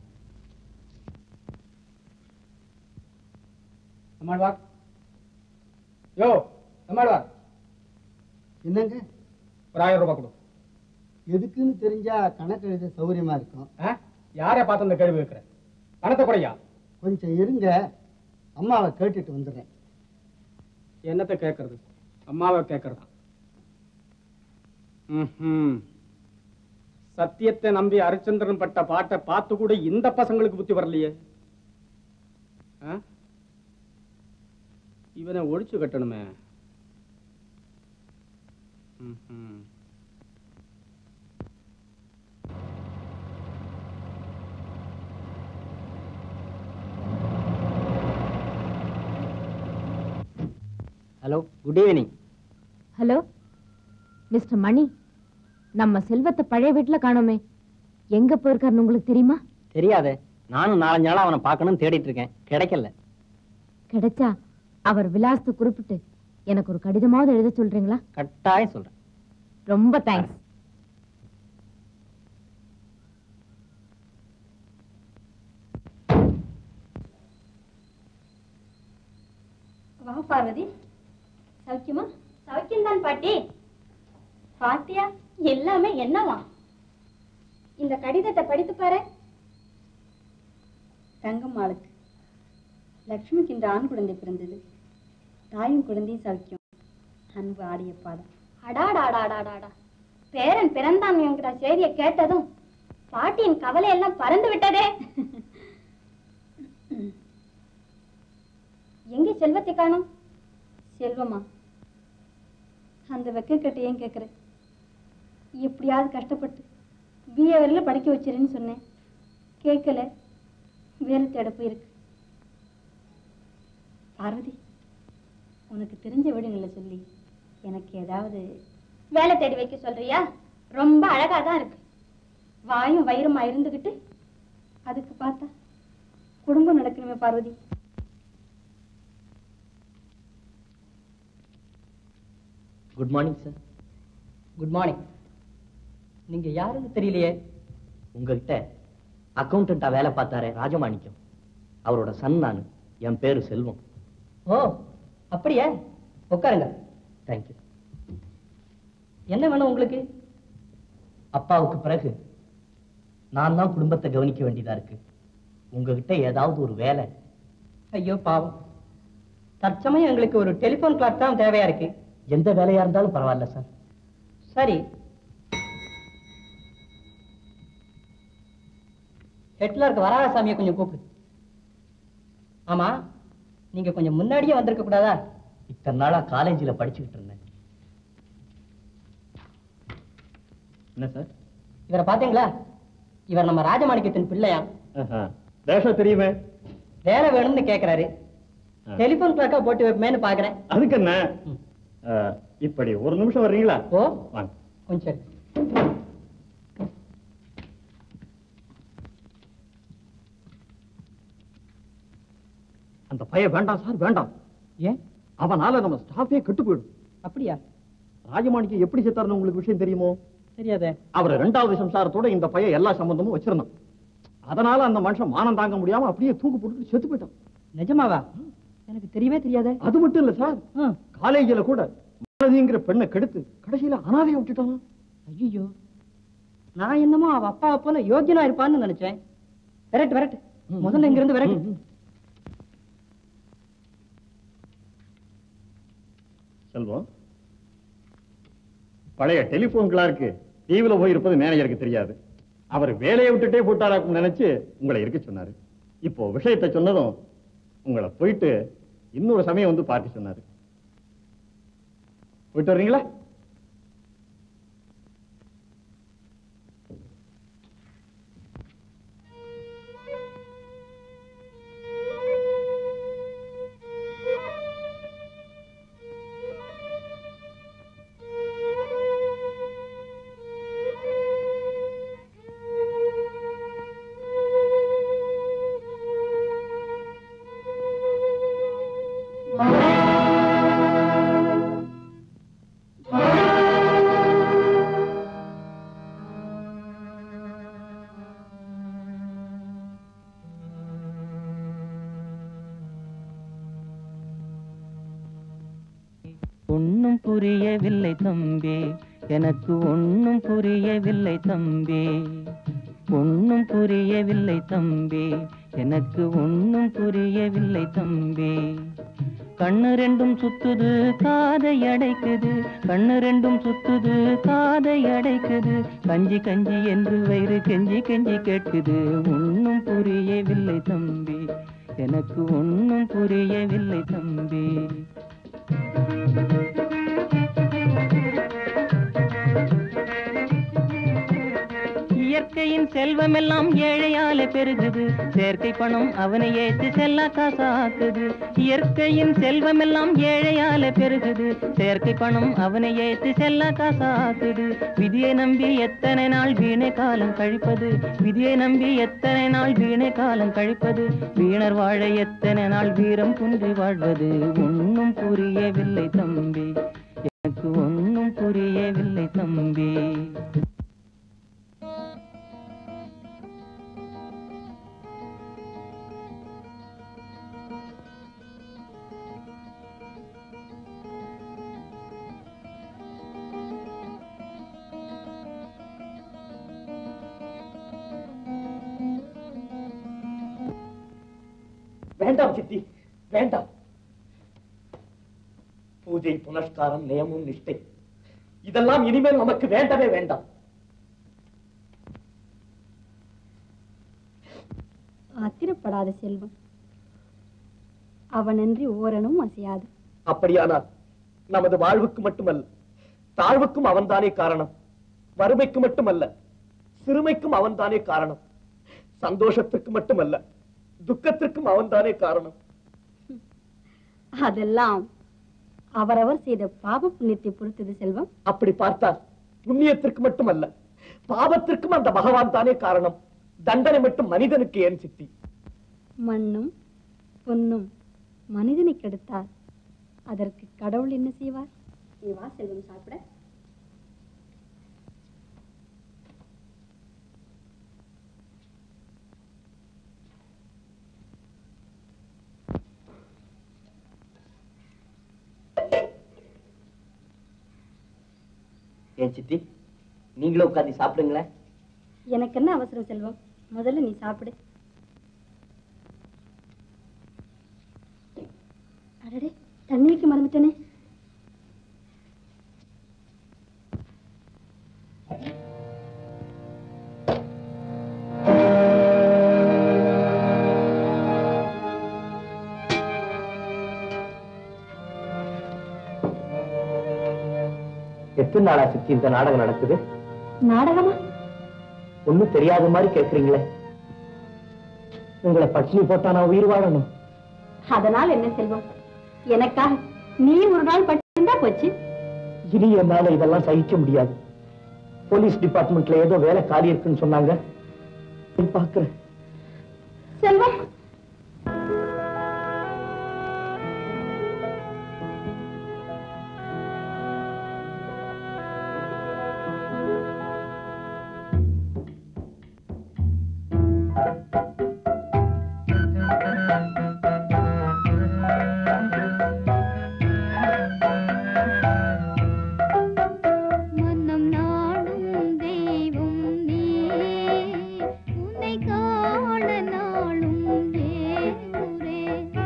நம்மாழ்வா யோ நம்மாழ்வா என்னங்க ஒரு ஆயிரம் ரூபாய் கொடு எதுக்குன்னு தெரிஞ்சா கணக்கு எழுத சௌகரியமா இருக்கும் ஆ? யாரை பார்த்து அந்த கேள்வி வைக்கிற பணத்தை குறையா கொஞ்சம் இருங்க அம்மாவை கேட்டுட்டு வந்துடுறேன் என்னத்தை கேட்கறது அம்மாவை கேட்கறதா ம்ஹும். சத்தியத்தை நம்பி ஹரிச்சந்திரன் பட்ட பாட்டை பார்த்து கூட இந்த பசங்களுக்கு புத்தி வரலையே ஆ? இவனை ஒழிச்சு கட்டணுமே ம்ஹும். Hello good evening hello Mister Mani நம்ம செல்வத்தை பழைய வீட்டுல காணோமே எங்க போயிருக்காருன்னு உங்களுக்கு தெரியுமா தெரியாதே நானும் நாலஞ்சு நாளா அவனை பார்க்கணும்னு தேடிட்டு இருக்கேன் கிடைக்கல கிடைச்சா அவர் விலாசத்தை குறிப்பிட்டு எனக்கு ஒரு கடிதமாவது எழுத சொல்றீங்களா கட்டாயம் சொல்றேன் ரொம்ப தேங்க்ஸ் வா பார்வதி சௌக்கியமா சௌக்கியம்தான் பாட்டி பாட்டியா எல்லாமே என்னவா இந்த கடிதத்தை படித்து பாரு தங்கம்மாளுக்கு லக்ஷ்மிக்கு இந்த ஆண் குழந்தை பிறந்தது தாயும் குழந்தையும் சௌக்கியம் அன்பு ஆடிய பாதம் அடாடாடாடாடாடா பேரன் பிறந்தான் என்கிற செய்தியை கேட்டதும் பாட்டியின் கவலை எல்லாம் பறந்து விட்டதே எங்கே செல்வத்தை காணோம் செல்வமா அந்த வெக்கக்கட்டு ஏன் கேட்குற எப்படியாவது கஷ்டப்பட்டு பிஏ வரையில படிக்க வச்சிருன்னு சொன்னேன் கேட்கல வேலை தேட போயிருக்கு பார்வதி உனக்கு தெரிஞ்ச வீடுங்களில் சொல்லி எனக்கு ஏதாவது வேலை தேடி வைக்க சொல்றியா ரொம்ப அழகா தான் இருக்கு வாயும் வயிறுமா இருந்துகிட்டு அதுக்கு பார்த்தா குடும்பம் நடக்கணுமே Parvathi good morning sir good morning நீங்க யாருன்னு தெரியலையே உங்ககிட்ட அக்கௌண்டண்டா வேலை பார்த்தாரே ராஜமாணிக்கம் அவரோட சன் நான் என் பேரு செல்வம் ஓ அப்படியே உட்காருங்க தேங்க்யூ என்ன வேணும் உங்களுக்கு அப்பாவுக்கு பிறகு நான் தான் குடும்பத்தை கவனிக்க வேண்டியதா இருக்கு உங்ககிட்ட ஏதாவது ஒரு வேலை ஐயோ பாவம் தற்சமயம் எங்களுக்கு ஒரு டெலிபோன் கிளாக் தான் தேவையா இருக்கு எந்த வேலையா இருந்தாலும் பரவாயில்ல சார் சரி ஹெட்ல இருக்க வராகசாமியை கொஞ்சம் கூப்பிடு ஆமா நீங்க கொஞ்சம் முன்னாடியே வந்திருக்க கூடாதா இத்தனை நாளா காலேஜில் படிச்சுக்கிட்டு இருந்தேன் என்ன சார் இவரை பாத்தீங்களா இவர் நம்ம ராஜமாணிக்கத்தின் பிள்ளையா வேஷம் தெரியுமே வேலை வேணும்னு கேக்குறாரு டெலிபோன் கிளாக்கா போட்டு வைப்பேன்னு பாக்குறேன் அதுக்கு என்ன அஹ், இப்படி ஒரு நிமிஷம் வர்றீங்களா ஓ வாங்க கொஞ்சம் அந்த பையன் வேண்டாம் சார் வேண்டாம் ஏன் அவனால நம்ம ஸ்டாஃபே கெட்டு போயிடும் அப்படியா ராஜமாணிக்கு எப்படி செத்தாருன்னு உங்களுக்கு விஷயம் தெரியுமோ தெரியாதே அவர் ரெண்டாவது சம்சாரத்தோட இந்த பையன் எல்லா சம்பந்தமும் வச்சிருந்தான் அதனால அந்த மனுஷன் மானம் தாங்க முடியாம அப்படியே தூக்கு போட்டு செத்து போயிட்டான் நிஜமாவா எனக்கு தெரியவே தெரியாதே அது மட்டும் இல்ல சார் காலேஜில கூட மாலதிங்கிற பெண்ணை கெடுத்து கடைசியில அனாதைய விட்டுட்டான் ஐயோ நான் என்னமோ அவ அப்பாவை போல யோகியனா இருப்பான்னு நினைச்சேன் விரட்டு விரட்டு முதல்ல இங்க இருந்து விரட்டு செல்வம் பழைய டெலிபோன் கிளார்க்கு டிவில போய் இருப்பது மேனேஜருக்கு தெரியாது அவர் வேலையை விட்டுட்டே போட்டாராக்கும் நினைச்சு உங்களை இருக்க சொன்னாரு இப்போ விஷயத்தை சொன்னதும் உங்களை போயிட்டு இன்னொரு சமயம் வந்து பார்க்க சொன்னாரு போயிட்டு வர்றீங்களா ஒன்னும் புரியவில்லை தம்பி எனக்கு ஒன்னும் புரியவில்லை தம்பி ஒன்னும் புரியவில்லை தம்பி எனக்கு ஒன்னும் புரியவில்லை தம்பி கண்ணு ரெண்டும் சுத்துது காதை அடைக்குது கண்ணு ரெண்டும் சுத்துது காதை அடைக்குது கஞ்சி கஞ்சி என்று வயிறு கெஞ்சி கெஞ்சி கேட்குது ஒன்னும் புரியவில்லை தம்பி எனக்கு ஒன்னும் புரியவில்லை தம்பி இயற்கையின் செல்வமெல்லாம் ஏழையால பெருகுது செயற்கை பணம் அவனை ஏத்து செல்லா காசாக்குது இயற்கையின் செல்வமெல்லாம் ஏழையால பெருகுது செயற்கை பணம் அவனை ஏத்து செல்லா காசாக்குது விதியை நம்பி எத்தனை நாள் வீணை காலம் கழிப்பது விதியை நம்பி எத்தனை நாள் வீணை காலம் கழிப்பது வீணர் வாழ எத்தனை நாள் வீரம் குன்றி வாழ்வது ஒன்னும் புரியவில்லை தம்பி எனக்கு ஒன்னும் புரியவில்லை தம்பி வேண்டாம் சித்தி வேண்டாம் பூஜை புனஸ்காரம் நியமம் நிஷ்டை இதெல்லாம் இனிமேல் நமக்கு வேண்டவே வேண்டாம் ஆத்திரப்படாத செல்வம் அவனன்றி ஓரனும் அசையாது அப்படியானால் நமது வாழ்வுக்கு மட்டுமல்ல தாழ்வுக்கும் அவன்தானே காரணம் வறுமைக்கு மட்டுமல்ல சிறுமைக்கும் அவன்தானே காரணம் சந்தோஷத்திற்கு மட்டுமல்ல துக்கத்திற்கும் அவன்தானே காரணம் அதெல்லாம் அவரவர் செய்த பாப புண்ணியத்தை பொறுத்தது செல்வம் அப்படி பார்த்தால் புண்ணியத்திற்கு மட்டுமல்ல பாவத்திற்கும் அந்த பகவான் தானே காரணம் தண்டனை மட்டும் மனிதனுக்கு ஏன் சித்தி மண்ணும் பொன்னும் மனிதனை கெடுத்தால் அதற்கு கடவுள் என்ன செய்வார் நீ வா செல்வம் சாப்பிட ஏன் சித்தி நீங்களும் உட்கார்ந்து சாப்பிடுங்களேன் எனக்கு என்ன அவசரம் செல்வம் முதல்ல நீ சாப்பிடு அடடே தண்ணி வைக்க மறந்துட்டேனே எத்தனை நாளா சித்தி இந்த நாடகம் நடக்குது நாடகமா ஒண்ணும் தெரியாத மாதிரி கேக்குறீங்களே உங்களை பட்டினி போட்டா நான் உயிர் வாழணும் அதனால் என்ன செல்வம் எனக்காக நீ ஒரு நாள் பட்டிருந்தா போச்சு இனி என்னால இதெல்லாம் சகிக்க முடியாது போலீஸ் டிபார்ட்மெண்ட்ல ஏதோ வேலை காலி இருக்குன்னு சொன்னாங்க போய் பார்க்கிறேன் செல்வம் மன்னம் நாடும் தெய்வம் நீ உன்னை காண நாளும் ஏங்குரே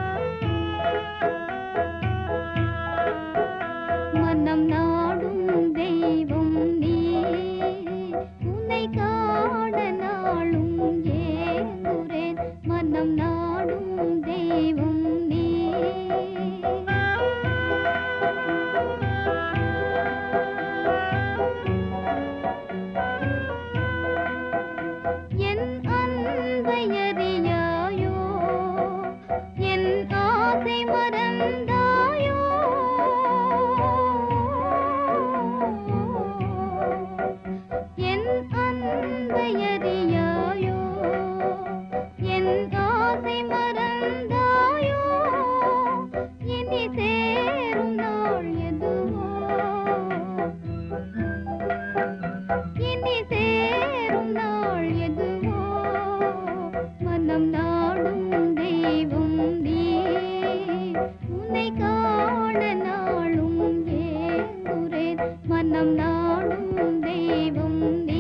மன்னம் நாடும் தெய்வம் நீ உன்னை காண நாளும் ஏங்குரேன் மன்னம் நாடும் தெய்வம் நீ என் அன்பை அறியாயோ என் ஆசை மறந்தாயோ என் அன்பை அறியாயோ என் ஆசை மறந்தாயோ இனி சேரும் நாள் எதுவோ இனி சேரும் நாள் எதுவோ மனம் நாடும் தெய்வம் நீ உன்னை காண நாளும் ஏங்குரேன் மனம் நாடும் தெய்வம் நீ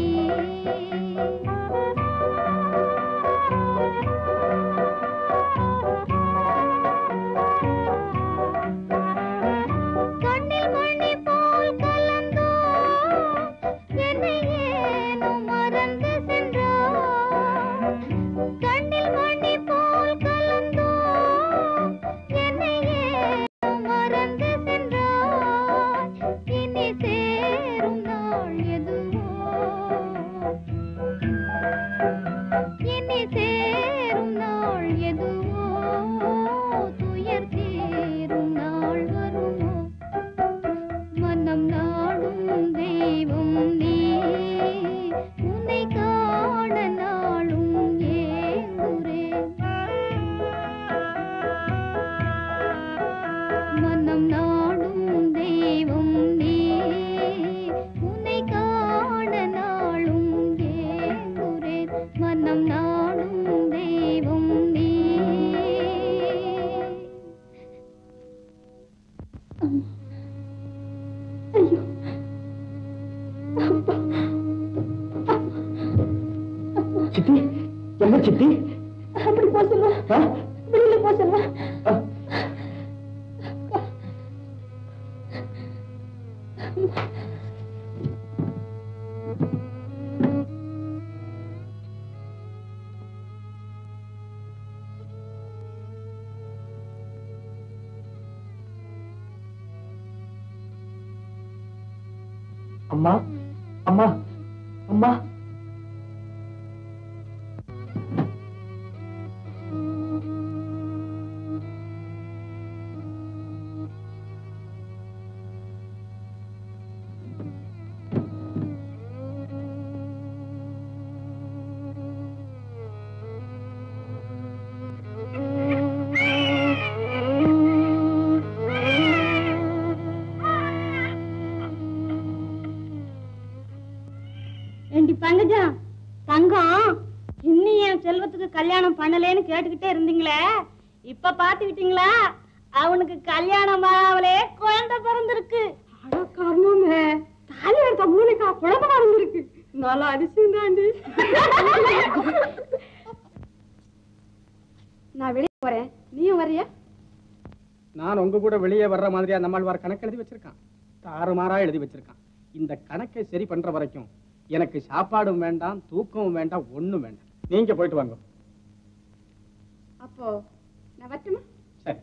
கண்ணில் மணி போல் கலந்தோ என்னை ஏனோ மறந்து சென்றாய் கண்ணில் மணி போல் கலந்தோ என்னை ஏனோ மறந்து சென்றாய் இனி சேரும் நாள் எதுவோ இனி சேரும் நாள் எதுவோ துயர் தீரும் நாள் வருமோ மனம் நாடும் தெய்வம் நீ உன்னை காண நாளும் ஏங்குரேன் மனம் நாடும் தெய்வம் நீ உன்னை காண நாளும் ஏங்குரேன் மனம் நாடும் தெய்வம் நீ சித்தி என்ன சித்தி அப்படி போ செல்வா வெளியில போ செல்வா அம்மா அம்மா அம்மா ஏண்டி பங்கஜா தங்கம் இன்னும் என் செல்வத்துக்கு கல்யாணம் பண்ணலேன்னு கேட்டுக்கிட்டே இருந்தீங்களே இப்ப பாத்துக்கிட்டீங்களா அவனுக்கு கல்யாணம் ஆகலே குழந்தை பிறந்திருக்கு அட கர்மமே தாலி எடுத்த மூலிகா குழம்பு நடந்திருக்கு நல்லா அதிசயம் தாண்டி நான் வெளியே போறேன் நீயும் வரியா நான் உங்க கூட வெளியே வர்ற மாதிரியா நம்மாழ்வார் கணக்கு எழுதி வச்சிருக்கான் தாறுமாறா எழுதி வச்சிருக்கான் இந்த கணக்கை சரி பண்ற வரைக்கும் எனக்கு சாப்பாடும் வேண்டாம் தூக்கமும் வேண்டாம் ஒண்ணும் வேண்டாம் நீங்க போயிட்டு வாங்க அப்போ நான் வரட்டுமா சரி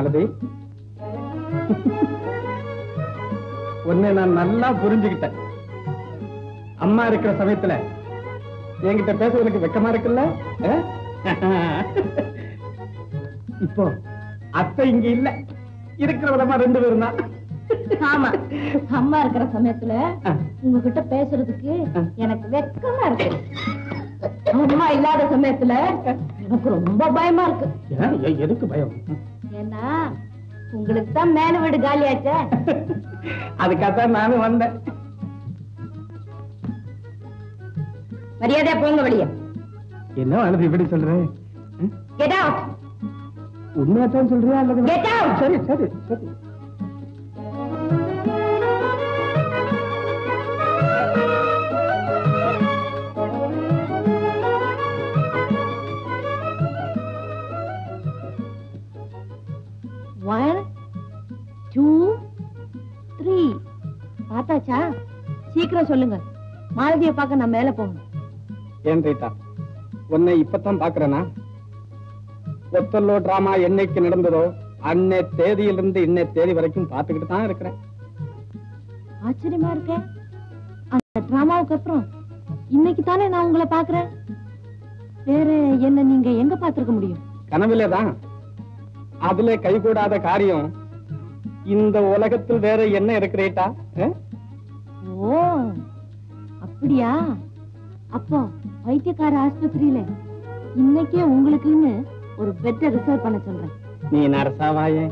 மாலதி உன்னை நான் நல்லா புரிஞ்சுக்கிட்டேன் அம்மா இருக்கிற சமயத்துல என்கிட்ட பேசுவதற்கு வெக்கமா இருக்குல்ல ஆ? இப்போ அத்தை இங்க இல்ல இருக்கிற விதமா ரெண்டு பேரும் தான் ஆமா அம்மா இருக்கிற சமயத்துல உங்ககிட்ட பேசுறதுக்கு எனக்கு வெக்கமா இருக்கு அம்மா இல்லாத சமயத்துல எனக்கு ரொம்ப பயமா இருக்கு ஏன், எ- எதுக்கு பயம் ஏன்னா உங்களுக்கு தான் மேல வீடு காலியாச்சே அதுக்காகத்தான் நானும் வந்தேன் மரியாதையா போங்க வெளியே என்ன அழுது இப்படி சொல்றேன் கெட் அவுட் உண்மையாத்தான் சொல்றியா அல்லது Get out! சரி சரி சரி ஒன் டூ த்ரீ பார்த்தாச்சா சீக்கிரம் சொல்லுங்க மாலதியை பார்க்க நான் மேல போகணும் ஏன் ரீட்டா உன்னை இப்பதான் பாக்குறேனா ஒத்தல்லோ டிராமா என்னைக்கு நடந்ததோ அன்னை தேதியிலிருந்து இன்னை தேதி வரைக்கும் பார்த்துக்கிட்டு தான் இருக்கிறேன் ஆச்சரியமா இருக்கே அந்த டிராமாவுக்கு அப்புறம் இன்னைக்கு தானே நான் உங்களை பாக்குறேன் வேற என்ன நீங்க எங்க பாத்திருக்க முடியும் கனவிலே தான் அதுல கைகூடாத காரியம் இந்த உலகத்தில் வேற என்ன இருக்கிறேட்டா ஓ அப்படியா அப்போ வைத்தியக்கார ஆஸ்பத்திரியில இன்னைக்கே உங்களுக்குன்னு ஒரு பெட்டை ரிசர்வ் பண்ண சொல்றேன் நீ நரசாவாயே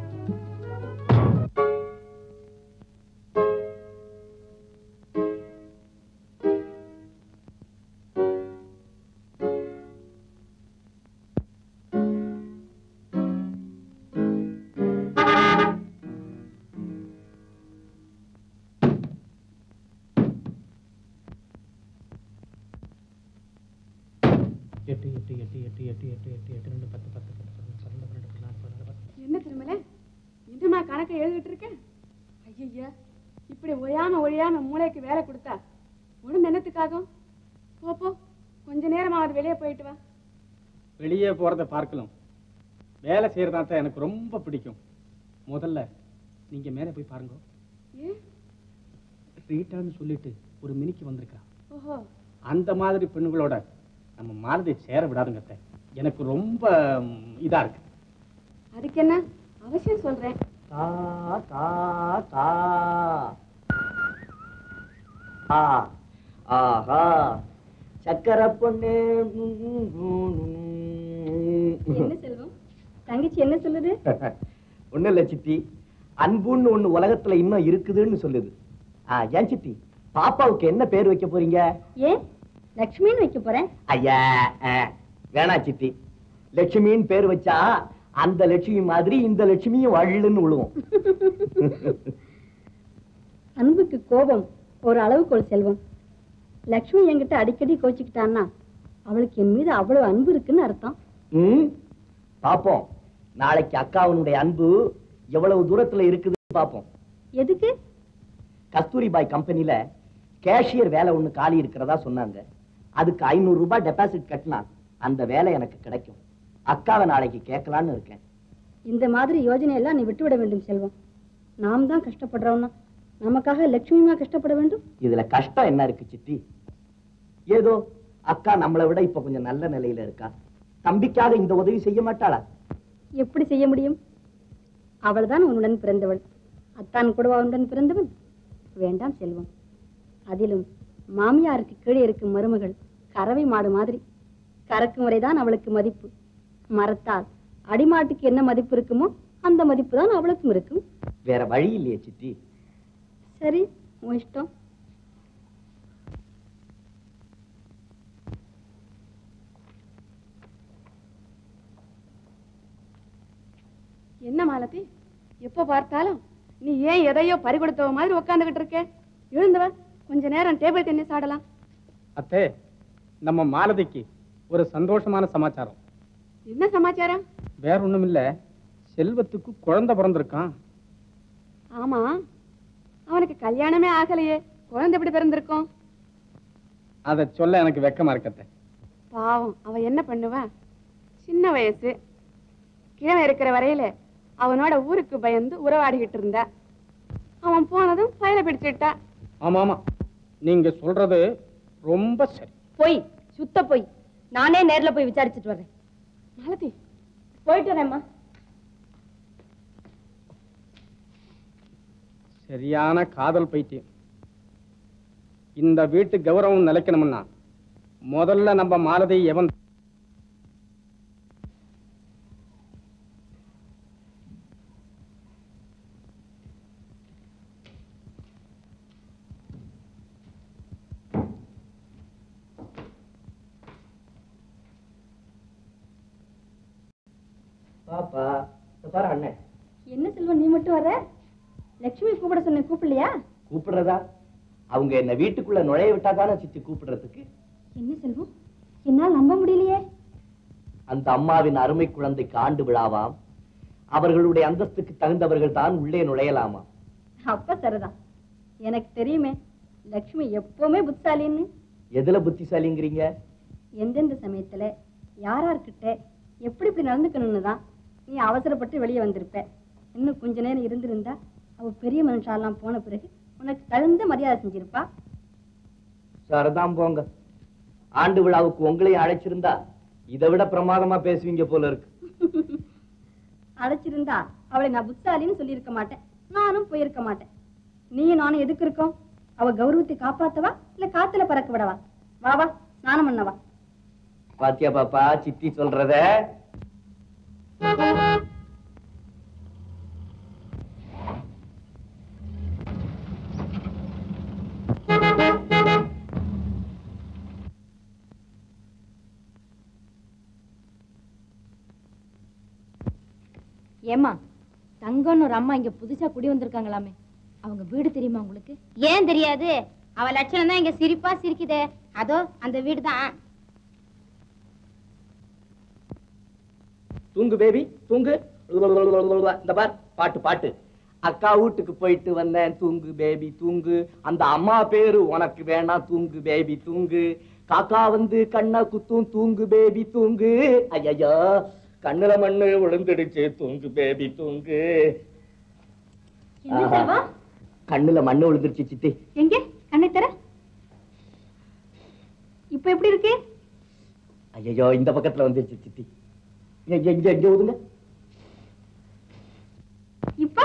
எட்டு எட்டு எட்டு எட்டு எட்டு எட்டு எட்டு எட்டு ரெண்டு பத்து பத்து பத்து பதினொன்று பன்னெண்டு பன்னெண்டு பதினாறு பதினாறு பத்து என்ன திருமலை இன்னுமா கணக்கை எழுதிட்டு இருக்க ஐயா இப்படி ஒயாம ஒழியாம மூளைக்கு வேலை கொடுத்தா உடம்பு என்னத்துக்காகும் போ போ கொஞ்ச நேரமாவது வெளியே போயிட்டு வா வெளியே போறத பார்க்கலாம் வேலை செய்யறதா தான் எனக்கு ரொம்ப பிடிக்கும் முதல்ல நீங்க மேலே போய் பாருங்க ஏன் ரீட்டான்னு சொல்லிட்டு ஒரு மினிக்கு வந்திருக்கா ஓஹோ அந்த மாதிரி பெண்களோட நம்ம மாலதி சேர விடாதுங்க அத்தை. எனக்கு ரொம்ப ம், இதா இருக்கு அதுக்கு என்ன அவசியம் சொல்றேன் கா கா கா ஆ ஆஹா சக்கரை பொண்ணு என்ன செல்வம் தங்கச்சி என்ன சொல்லுது ஒண்ணு இல்ல சித்தி அன்புன்னு ஒண்ணு உலகத்துல இன்னும் இருக்குதுன்னு சொல்லுது ஆ, ஏன் சித்தி பாப்பாவுக்கு என்ன பேர் வைக்க போறீங்க ஏன் லக்ஷ்மின்னு வைக்க போறேன் ஐயா ஆ, வேணா சித்தி லட்சுமின்னு பேர் வச்சா அந்த லட்சுமி மாதிரி இந்த லட்சுமியும் வள்ளுன்னு விழுவோம் அன்புக்கு கோபம் ஒரு அளவுக்கோல் செல்வம் லக்ஷ்மி என்கிட்ட அடிக்கடி கோச்சிக்கிட்டான்னா அவளுக்கு என் மீது அவ்வளவு அன்பு இருக்குன்னு அர்த்தம் ம் பாப்போம் நாளைக்கு அக்காவுனுடைய அன்பு எவ்வளவு தூரத்துல இருக்குதுன்னு பாப்போம் எதுக்கு கஸ்தூரிபாய் கம்பெனில கேஷியர் வேலை ஒண்ணு காலி இருக்கிறதா சொன்னாங்க அதுக்கு ஐநூறு ரூபாய் டெபாசிட் கட்டினா அந்த வேலை எனக்கு கிடைக்கும் அக்காவை நாளைக்கு கேட்கலான்னு இருக்கேன் இந்த மாதிரி யோஜனை எல்லாம் நீ விட்டுவிட வேண்டும் செல்வம் நாம் தான் கஷ்டப்படுறோம்னா நமக்காக லட்சுமிமா கஷ்டப்பட வேண்டும் இதுல கஷ்டம் என்ன இருக்கு சித்தி ஏதோ அக்கா நம்மளை விட இப்ப கொஞ்சம் நல்ல நிலையில இருக்கா தம்பிக்காக இந்த உதவி செய்ய மாட்டாளா எப்படி செய்ய முடியும் அவள்தான் உன்னுடன் பிறந்தவள் அத்தான் கூடவா உன்னுடன் பிறந்தவன் வேண்டாம் செல்வம் அதிலும் மாமியாருக்கு கீழே இருக்கும் மருமகள் கறவை மாடு மாதிரி கறக்கும் வரைதான் அவளுக்கு மதிப்பு மரத்தால் அடிமாட்டுக்கு என்ன மதிப்பு இருக்குமோ அந்த மதிப்பு தான் அவளுக்கும் இருக்கும் வேற வழி இல்லையே சித்தி சரி உன் இஷ்டம் என்ன மாலதி எப்ப பார்த்தாலும் நீ ஏன் எதையோ பறி கொடுத்தவ மாதிரி உட்காந்துகிட்டு இருக்க எழுந்தவ கொஞ்ச நேரம் டேபிள் டென்னிஸ் ஆடலாம் அத்தே நம்ம மாலதிக்கு ஒரு சந்தோஷமான சமாச்சாரம் என்ன சமாச்சாரம் வேற ஒண்ணும் இல்ல செல்வத்துக்கு குழந்தை பிறந்திருக்கான் ஆமா அவனுக்கு கல்யாணமே ஆகலையே குழந்தை எப்படி பிறந்திருக்கும் அதை சொல்ல எனக்கு வெக்கமா இருக்கத்த பாவம் அவ என்ன பண்ணுவா சின்ன வயசு கீழே இருக்கிற வரையில அவனோட ஊருக்கு பயந்து உறவாடிக்கிட்டு இருந்த அவன் போனதும் ஃபைல பிடிச்சிட்டா ஆமா ஆமா நீங்க சொல்றது ரொம்ப சரி போய் சுத்த போய் நானே நேர்ல போய் விசாரிச்சுட்டு வரேன் மாலதி போயிட்டு வரேம்மா சரியான காதல் பைத்தியம் இந்த வீட்டு கௌரவம் நிலைக்கணும்னா முதல்ல நம்ம மாலதி எவன் பாப்பா இந்த பாரு அண்ணன் என்ன செல்வம் நீ மட்டும் வர லட்சுமி கூப்பிட சொன்ன கூப்பிடலையா கூப்பிடுறதா அவங்க என்ன வீட்டுக்குள்ள நுழைய விட்டா தானே சித்தி கூப்பிடுறதுக்கு என்ன செல்வம் என்னால் நம்ப முடியலையே அந்த அம்மாவின் அருமை குழந்தைக்கு ஆண்டு விழாவாம் அவர்களுடைய அந்தஸ்துக்கு தகுந்தவர்கள் தான் உள்ளே நுழையலாமா அப்ப சரிதான் எனக்கு தெரியுமே லட்சுமி எப்பவுமே புத்தாலின்னு எதுல புத்திசாலிங்கிறீங்க எந்தெந்த சமயத்துல யாரார்கிட்ட எப்படி இப்படி நடந்துக்கணும்னு தான் நீ அவசரப்பட்டு வெளியே வந்திருப்ப இன்னும் கொஞ்ச நேரம் இருந்திருந்தா அவ பெரிய மனுஷாலாம் போன பிறகு உனக்கு தகுந்த மரியாதை செஞ்சிருப்பா சரிதான் போங்க ஆண்டு விழாவுக்கு உங்களையும் அழைச்சிருந்தா இதை விட பிரமாதமா பேசுவீங்க போல இருக்கு அழைச்சிருந்தா அவளை நான் புத்தாலின்னு சொல்லியிருக்க மாட்டேன் நானும் போயிருக்க மாட்டேன் நீயும் நானும் எதுக்கு இருக்கோம் அவ கௌரவத்தை காப்பாத்தவா இல்ல காத்துல பறக்க விடவா வா வா ஸ்நானம் பண்ணவா பாத்தியா பாப்பா சித்தி சொல்றத ஏமா தங்கம்னு ஒரு அம்மா இங்க புதுசா குடி வந்திருக்காங்களாமே அவங்க வீடு தெரியுமா உங்களுக்கு ஏன் தெரியாது அவ லட்சணம் தான் இங்க சிரிப்பா சிரிக்குதே அதோ அந்த வீடு தான் தூங்கு பேபி தூங்கு இந்த பார் பாட்டு பாட்டு அக்கா வீட்டுக்கு போயிட்டு வந்தேன் தூங்கு பேபி தூங்கு அந்த அம்மா பேரு உனக்கு வேணாம் தூங்கு பேபி தூங்கு காக்கா வந்து கண்ணை குத்தும் தூங்கு பேபி தூங்கு ஐயோ கண்ணுல மண்ணு விழுந்துடுச்சு தூங்கு பேபி தூங்கு என்ன ஆஹா. செல்வா கண்ணுல மண்ணு விழுந்துருச்சு சித்தி எங்க கண்ணை தர இப்ப எப்படி இருக்கு ஐயோ இந்த பக்கத்துல வந்துருச்சு சித்தி இங்க இங்க இங்க ஒதுங்க இப்ப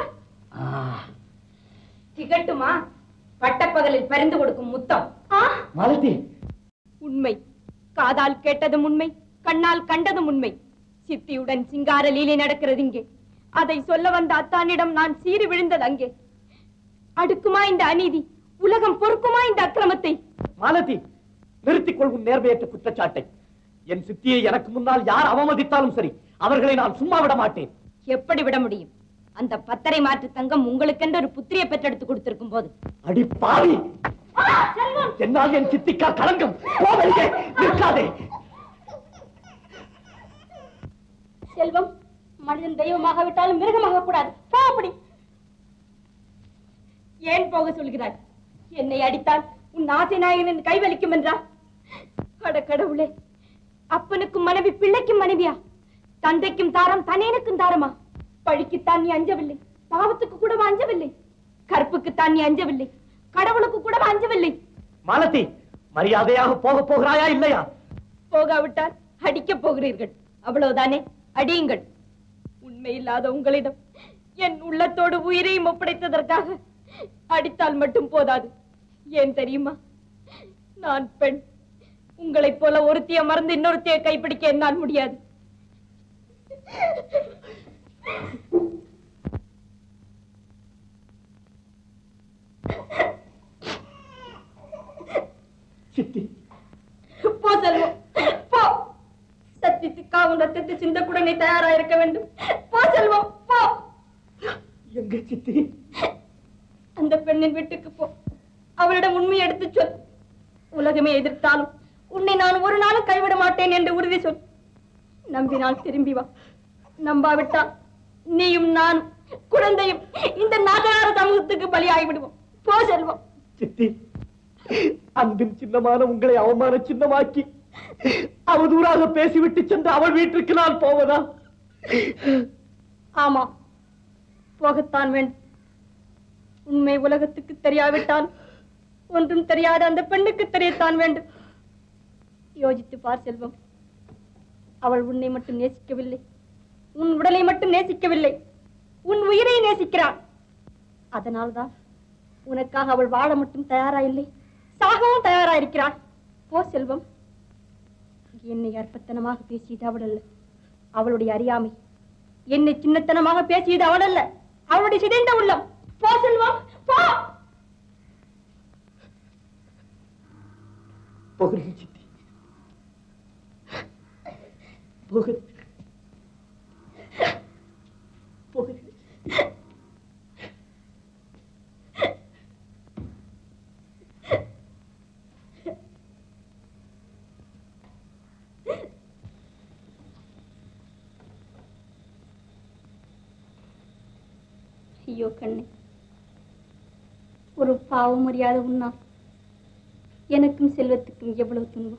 திகட்டுமா பட்டப்பகலில் பரிந்து கொடுக்கும் முத்தம் மாலதி உண்மை காதால் கேட்டதும் உண்மை கண்ணால் கண்டதும் உண்மை சித்தியுடன் சிங்கார லீலை நடக்கிறது இங்கே அதை சொல்ல வந்த அத்தானிடம் நான் சீறி விழுந்தது அங்கே அடுக்குமா இந்த அநீதி உலகம் பொறுக்குமா இந்த அக்கிரமத்தை மாலதி நிறுத்திக் கொள்ளும் நேர்மையற்ற குற்றச்சாட்டை என் சித்தியை எனக்கு முன்னால் யார் அவமதித்தாலும் சரி அவர்களை நான் சும்மா விட மாட்டேன் எப்படி விட முடியும் அந்த பத்தரை மாற்று தங்கம் உங்களுக்கென்று ஒரு புத்திரியை பெற்றெடுத்து கொடுத்திருக்கும் போது அடி பாவி என்னால் என் சித்திக்கா களங்கம் போ வெளியே, நிற்காதே செல்வம் மனிதன் தெய்வமாக விட்டாலும் மிருகமாக கூடாது போ அப்படி ஏன் போக சொல்கிறாய் என்னை அடித்தால் உன் ஆசை நாயகனின் கைவலிக்கும் என்றா அட கடவுளே அப்பனுக்கும் மனைவி பிள்ளைக்கும் மனைவியா தந்தைக்கும் தாரம் தனேனுக்கும் தாரமா பழிக்குத்தான் நீ அஞ்சவில்லை பாவத்துக்கு கூட அஞ்சவில்லை கற்புக்குத்தான் நீ அஞ்சவில்லை கடவுளுக்கு கூட அஞ்சவில்லை மாலதி மரியாதையாக போக போகிறாயா இல்லையா போகாவிட்டால் அடிக்கப் போகிறீர்கள் அவ்வளவுதானே அடியுங்கள் உண்மை இல்லாத உங்களிடம் என் உள்ளத்தோடு உயிரையும் ஒப்படைத்ததற்காக அடித்தால் மட்டும் போதாது ஏன் தெரியுமா நான் பெண் உங்களைப் போல ஒருத்திய மறந்து இன்னொருத்திய கைப்பிடிக்க என்னால் முடியாது சித்தி போ செல்வம் போ சத்தியத்துக்காக ரத்தத்தை சிந்தக்கூட நீ தயாரா இருக்க வேண்டும் போ செல்வம் போ எங்க சித்தி அந்த பெண்ணின் வீட்டுக்கு போ அவளிடம் உண்மை எடுத்துச் சொல் உலகமே எதிர்த்தாலும் உன்னை நான் ஒரு நாளும் கைவிட மாட்டேன் என்று உறுதி சொல் நம்பினால் திரும்பி வா நம்பாவிட்டால் நீயும் நான் குழந்தையும் இந்த நாகரார சமூகத்துக்கு பலியாகி விடுவோம் போ செல்வம் சித்தி அன்பின் சின்னமான உங்களை அவமான சின்னமாக்கி அவதூறாக பேசிவிட்டு சென்று அவள் வீட்டிற்கு நான் போவதா ஆமா போகத்தான் வேண்டும் உண்மை உலகத்துக்கு தெரியாவிட்டால் ஒன்றும் தெரியாத அந்த பெண்ணுக்கு தெரியத்தான் வேண்டும் யோசித்து பார் செல்வம் அவள் உன்னை மட்டும் நேசிக்கவில்லை உன் உடலை மட்டும் நேசிக்கவில்லை உன் உயிரை நேசிக்கிறாள் அதனால்தான் உனக்காக அவள் வாழ மட்டும் தயாரா இல்லை சாகவும் தயாரா இருக்கிறாள் போ செல்வம் என்னை அற்பத்தனமாக பேசியது அவள் அல்ல அவளுடைய அறியாமை என்னை சின்னத்தனமாக பேசியது அவள் அல்ல அவளுடைய சிதைந்த உள்ளம் போ செல்வம் போ போகிறேன் சித்தி போகிறேன் போகிறேன் ஐயோ கண்ணே ஒரு பாவம் அறியாத உன்னா எனக்கும் செல்வத்துக்கும் எவ்வளவு துன்பம்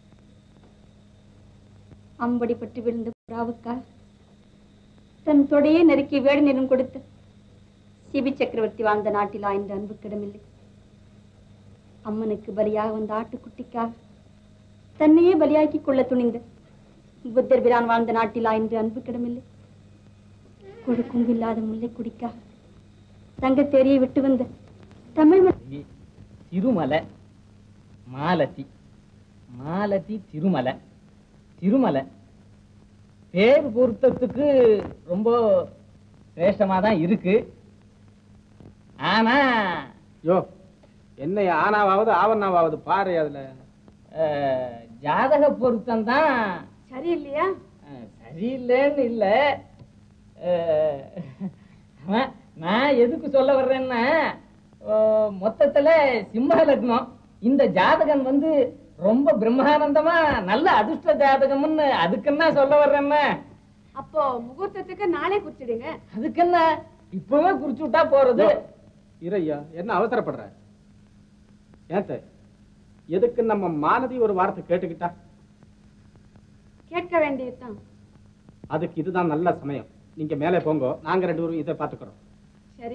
அம்படி பட்டு விழுந்த புறாவுக்காக தன் தொடையே நெருக்கி வேடு நிறம் கொடுத்த சிபி சக்கரவர்த்தி வாழ்ந்த நாட்டில் ஆய்ந்த அன்பு கிடமில்லை அம்மனுக்கு பலியாக வந்த ஆட்டுக்குட்டிக்காக தன்னையே பலியாக்கி கொள்ள துணிந்த புத்தர் பிரான் வாழ்ந்த நாட்டில் ஆய்ந்து அன்பு கிடமில்லை கொடுக்கும் இல்லாத முல்லை குடிக்காக தங்கத்தேரியை விட்டு வந்த தமிழ் ம- திருமலை மாலதி மாலதி திருமலை திருமலை பேர் பொருத்தத்துக்கு ரொம்ப சிரேஷ்டமா தான் இருக்கு ஆனா யோ என்னை ஆனாவாவது ஆவண்ணாவாவது பாரு அதுல அஹ், ஜாதக பொருத்தம் தான் சரியில்லையா சரியில்லைன்னு இல்ல அஹ், நான்- நான் எதுக்கு சொல்ல வர்றேன்னா அஹ், மொத்தத்துல சிம்ம லக்னம் இந்த ஜாதகம் வந்து ரொம்ப பிரம்மானந்தமா நல்ல அதிர்ஷ்ட ஜாதகம்னு அதுக்குன்னா சொல்ல வர்றேன்னா அப்போ முகூர்த்தத்துக்கு நாளே குறிச்சிடுங்க அதுக்கு என்ன இப்பவே குறிச்சு விட்டா போறது இறையா என்ன அவசரப்படுற ஏத்த எதுக்கு நம்ம மாலதி ஒரு வார்த்தை கேட்டுக்கிட்டா கேட்க வேண்டியதுதான் அதுக்கு இதுதான் நல்ல சமயம் நீங்க மேலே போங்க நாங்க ரெண்டு பேரும் இதை பாத்துக்கிறோம் சரி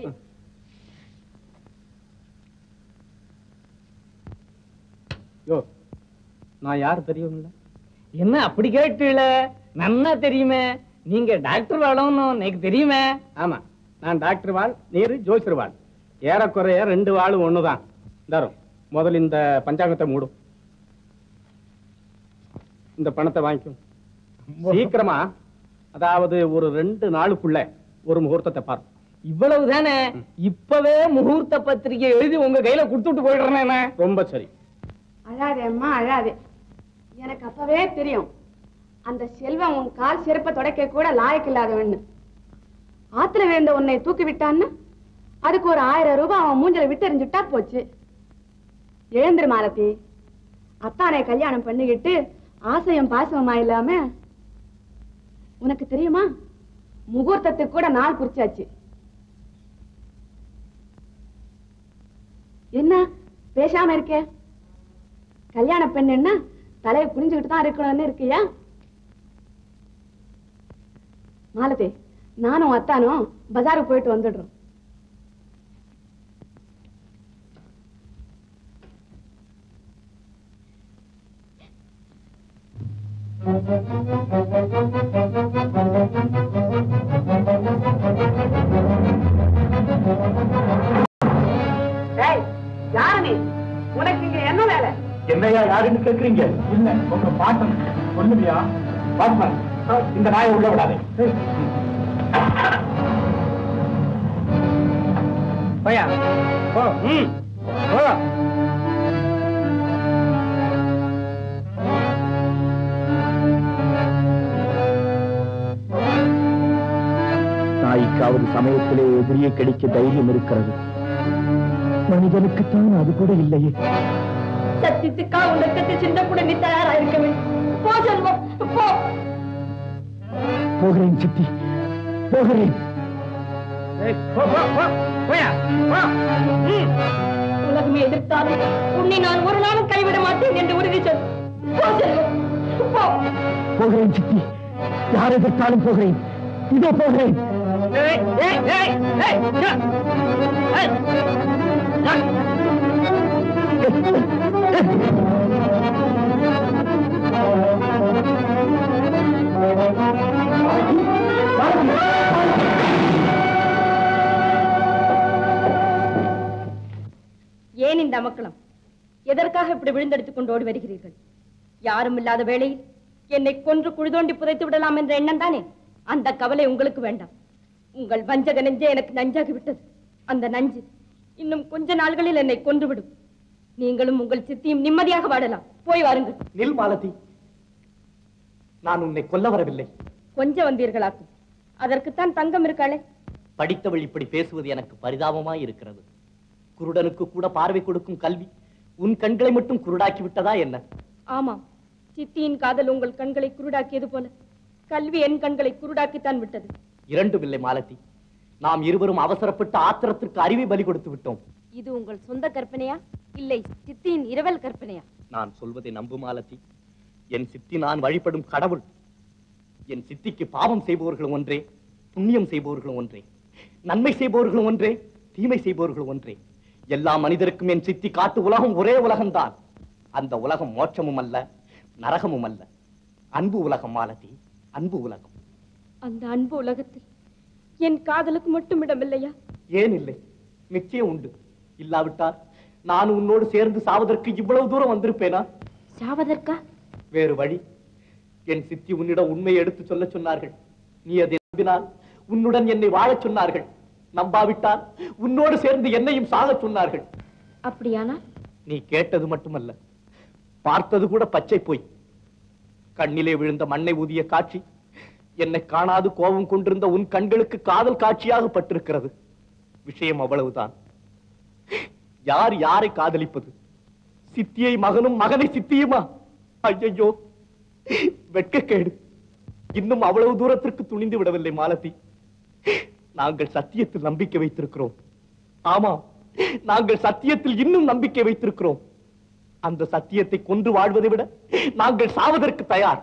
யோ நான் யார் தெரியும்ல என்ன அப்படி கேட்டுல நன்னா தெரியுமே நீங்க டாக்டர் வேணும்னு எனக்கு தெரியுமே ஆமா நான் டாக்டர் வாழ் நீரு ஜோசியர் வாழ் ஏறக்குறைய ரெண்டு வாளும் ஒண்ணுதான் தரும் முதல்ல இந்த பஞ்சாங்கத்தை மூடும் இந்த பணத்தை வாங்கிக்கும் சீக்கிரமா அதாவது ஒரு ரெண்டு நாளுக்குள்ள ஒரு முகூர்த்தத்தை பாரு இவ்வளவு தானே இப்பவே முகூர்த்த பத்திரிகை எழுதி உங்க கையில கொடுத்துட்டு போயிடுறேன் ரொம்ப சரி அழாதே அம்மா அழாதே எனக்கு அப்பவே தெரியும் அந்த செல்வம் உன் கால் செருப்ப தொடக்க கூட லாயக்கு இல்லாதவன்னு ஆத்துல விழுந்த உன்னை தூக்கி விட்டான்னு அதுக்கு ஒரு ஆயிரம் ரூபாய் அவன் மூஞ்சல விட்டு எறிஞ்சுட்டா போச்சு எழுந்திரு மாலதி அத்தானை கல்யாணம் பண்ணிக்கிட்டு ஆசையும் பாசமா இல்லாம உனக்கு தெரியுமா முகூர்த்தத்துக்கு கூட நாள் குறிச்சாச்சு என்ன பேசாம இருக்கே கல்யாண பெண்ணுன்னா தலையை புரிஞ்சுக்கிட்டு தான் இருக்கணும்னு இருக்கியா மாலதி நானும் அத்தானும் பஜாருக்கு போயிட்டு வந்துடுறோம் ஏய், யாரு நீ உனக்கு இங்க என்ன வேலை என்னையா யாருன்னு கேக்குறீங்க இல்ல உங்க பாட்டன் சொல்லுவியா பாட்மன் இந்த நாயை உள்ள விடாதே போயா போ ம் போ நாய்க்காவது சமயத்திலே எதிரியை கடிக்க தைரியம் இருக்கிறது மனிதனுக்குத்தான் அது கூட இல்லையே சத்தியத்துக்கா உன் ரத்தத்தை சிந்த கூட நீ தயாரா இருக்க வேண்டும் போ செல்வம் போ போகிறேன் சித்தி போகிறேன் உலகமே எதிர்த்தாலும் உன்னை நான் ஒரு நாளும் கைவிட மாட்டேன் என்று உறுதி சொல் போ செல்வம் போ போகிறேன் சித்தி யார் எதிர்த்தாலும் போகிறேன் இதோ போகிறேன் ஏய், ஏய், ஏய், ஏய், யா. ஏய், யா. ஏன் இந்த அமக்களம் எதற்காக இப்படி விழுந்தெடுத்துக் கொண்டு ஓடி வருகிறீர்கள் யாரும் இல்லாத வேளையில் என்னை கொன்று குழிதோண்டி புதைத்து விடலாம் என்ற எண்ணம் தானே அந்த கவலை உங்களுக்கு வேண்டாம் உங்கள் வஞ்சக நெஞ்சே எனக்கு நஞ்சாகி விட்டது அந்த நஞ்சு இன்னும் கொஞ்ச நாள்களில் என்னை கொன்றுவிடும் நீங்களும் உங்கள் சித்தியும் நிம்மதியாக வாழலாம் போய் வாருங்கள் நில் மாலதி நான் உன்னை கொல்ல வரவில்லை கொஞ்சம் வந்தீர்களாக்கும் அதற்குத்தான் தங்கம் இருக்காளே படித்தவள் இப்படி பேசுவது எனக்கு பரிதாபமாய் இருக்கிறது குருடனுக்கு கூட பார்வை கொடுக்கும் கல்வி உன் கண்களை மட்டும் குருடாக்கி விட்டதா என்ன ஆமாம் சித்தியின் காதல் உங்கள் கண்களை குருடாக்கியது போல கல்வி என் கண்களை குருடாக்கித்தான் விட்டது இரண்டும் இல்லை மாலதி நாம் இருவரும் அவசரப்பட்டு ஆத்திரத்திற்கு அறிவை பலி கொடுத்து விட்டோம் இது உங்கள் சொந்த கற்பனையா இல்லை சித்தியின் இரவல் கற்பனையா நான் சொல்வதை நம்பு மாலதி என் சித்தி நான் வழிபடும் கடவுள் என் சித்திக்கு பாவம் செய்பவர்களும் ஒன்றே புண்ணியம் செய்பவர்களும் ஒன்றே நன்மை செய்பவர்களும் ஒன்றே தீமை செய்பவர்களும் ஒன்றே எல்லா மனிதருக்கும் என் சித்தி காட்டு உலகம் ஒரே உலகம்தான் அந்த உலகம் மோட்சமும் அல்ல நரகமும் அல்ல அன்பு உலகம் மாலதி அன்பு உலகம் அந்த அன்பு உலகத்தில் என் காதலுக்கு மட்டும் இடமில்லையா ஏன் இல்லை நிச்சயம் உண்டு இல்லாவிட்டால் நான் உன்னோடு சேர்ந்து சாவதற்கு இவ்வளவு தூரம் வந்திருப்பேனா சாவதற்கா வேறு வழி என் சித்தி உன்னிடம் உண்மையை எடுத்து சொல்ல சொன்னார்கள் நீ அதை நம்பினால் உன்னுடன் என்னை வாழச் சொன்னார்கள் நம்பாவிட்டால் உன்னோடு சேர்ந்து என்னையும் சாகச் சொன்னார்கள் அப்படியானா நீ கேட்டது மட்டுமல்ல பார்த்தது கூட பச்சை போய் கண்ணிலே விழுந்த மண்ணை ஊதிய காட்சி என்னை காணாது கோபம் கொண்டிருந்த உன் கண்களுக்கு காதல் காட்சியாக பட்டிருக்கிறது விஷயம் அவ்வளவுதான் யார் யாரை காதலிப்பது சித்தியை மகனும் மகனை சித்தியுமா ஐயையோ வெட்கக்கேடு இன்னும் அவ்வளவு தூரத்திற்கு துணிந்து விடவில்லை மாலதி நாங்கள் சத்தியத்தில் நம்பிக்கை வைத்திருக்கிறோம் ஆமாம் நாங்கள் சத்தியத்தில் இன்னும் நம்பிக்கை வைத்திருக்கிறோம் அந்த சத்தியத்தை கொன்று வாழ்வதை விட நாங்கள் சாவதற்கு தயார்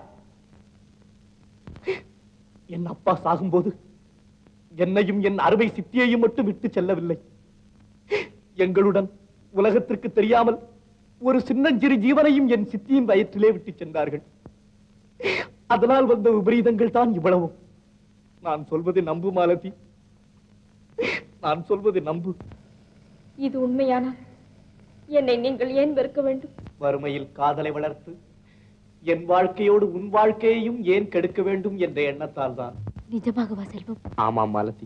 என் அப்பா சாகும்போது என்னையும் என் அருமை சித்தியையும் மட்டும் விட்டு செல்லவில்லை எங்களுடன் உலகத்திற்கு தெரியாமல் ஒரு சின்னஞ்சிறு ஜீவனையும் என் சித்தியின் வயிற்றிலே விட்டு சென்றார்கள் அதனால் வந்த விபரீதங்கள் தான் இவ்வளவும் நான் சொல்வதை நம்பு மாலதி நான் சொல்வதை நம்பு இது உண்மையானா என்னை நீங்கள் ஏன் வெறுக்க வேண்டும் வறுமையில் காதலை வளர்த்து என் வாழ்க்கையோடு உன் வாழ்க்கையையும் ஏன் கெடுக்க வேண்டும் என்ற எண்ணத்தால் தான் நிஜமாகவா செல்வம் ஆமாம் மாலதி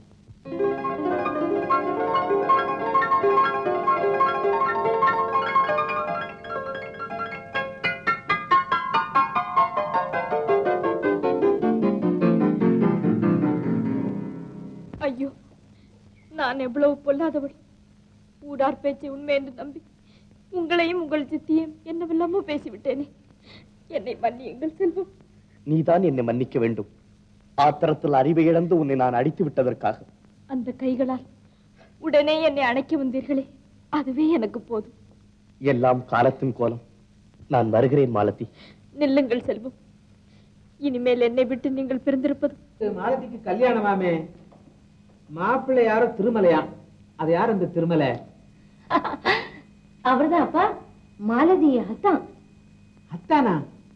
ஐயோ நான் எவ்வளவு பொல்லாதவள் ஊடார் பேச்சை உண்மை என்று நம்பி உங்களையும் உங்கள் சித்தியும் என்னவெல்லாமோ பேசிவிட்டேனே என்னை மன்னியுங்கள் செல்வம் நீதான் என்னை மன்னிக்க வேண்டும் ஆத்திரத்தில் அறிவை இழந்து உன்னை நான் அடித்து விட்டதற்காக அந்த கைகளால் உடனே என்னை அணைக்க வந்தீர்களே அதுவே எனக்கு போதும் எல்லாம் காலத்தின் கோலம் நான் வருகிறேன் மாலதி நில்லுங்கள் செல்வம் இனிமேல் என்னை விட்டு நீங்கள் பிரிந்திருப்பது மாலதிக்கு கல்யாணமாமே மாப்பிள்ளை யாரோ திருமலையா அது யார் அந்த திருமலை அவர்தான் அப்பா மாலதி அத்தான் அத்தானா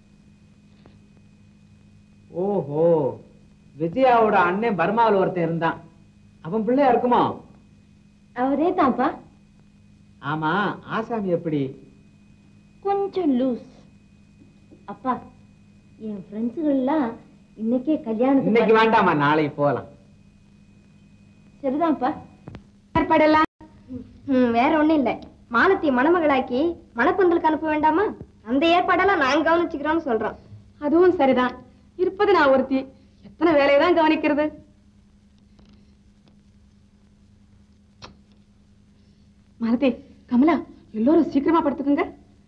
ஓஹோ விஜயாவோட அண்ணன் பர்மாவில் ஒருத்தன் இருந்தான் அவன் பிள்ளையா இருக்குமோ அவரே தான்ப்பா ஆமா ஆசாமி எப்படி கொஞ்சம் லூஸ் அப்பா என் ஃப்ரெண்ட்ஸுகள்லாம் இன்னைக்கே கல்யாணத்துக்கு இன்னைக்கு வர- வேண்டாமா நாளைக்கு போகலாம் சரிதான்ப்பா ஏற்பாடெல்லாம் ம், வேற ஒண்ணும் இல்ல மாலத்தி மணமகளாக்கி மணப்பந்தலுக்கு அனுப்ப வேண்டாமா அந்த ஏற்பாடெல்லாம் நான் கவனிச்சுக்கிறோம்னு சொல்றோம் அதுவும் சரிதான் இருப்பது நான் ஒருத்தி எத்தனை வேலையை தான் கவனிக்கிறது மாலதி கமலா எல்லோரும் சீக்கிரமா படுத்துக்குங்க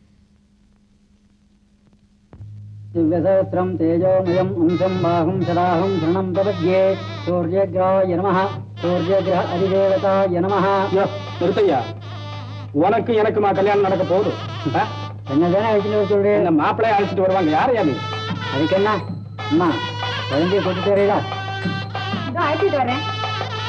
दिव्यसहस्रम् तेजोमयम् अंशम् बाहुम् सदाहम् शरणम् प्रपद्ये सूर्यग्रहाय नमः सूर्यग्रह அதிதேவதாய நமः நிறுத்தையா உனக்கு எனக்குமா கல்யாணம் நடக்க போகுது ஆ? என்னதானே வச்சுட்டு சொல்றேன் இந்த மாப்பிள்ளைய அழைச்சிட்டு வருவாங்க யாரையா நீ அதுக்கு என்ன அம்மா குழந்தைய கொண்டு தெரியல இதோ அழைச்சிட்டு வரேன்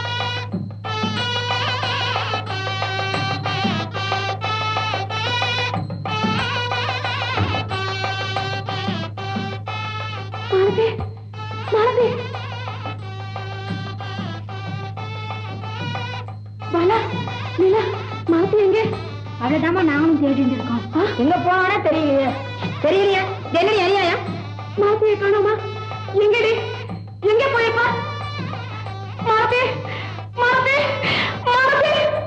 அதைதாம்மா நானும் தேடிட்டு இருக்கோம் எங்க போனானே தெரியலையே தெரியலையா என்னடி அறியாயா மாப்பியை காணோமா எங்கடி எங்க போயப்பா மாப்பி மாப்பி மாப்பி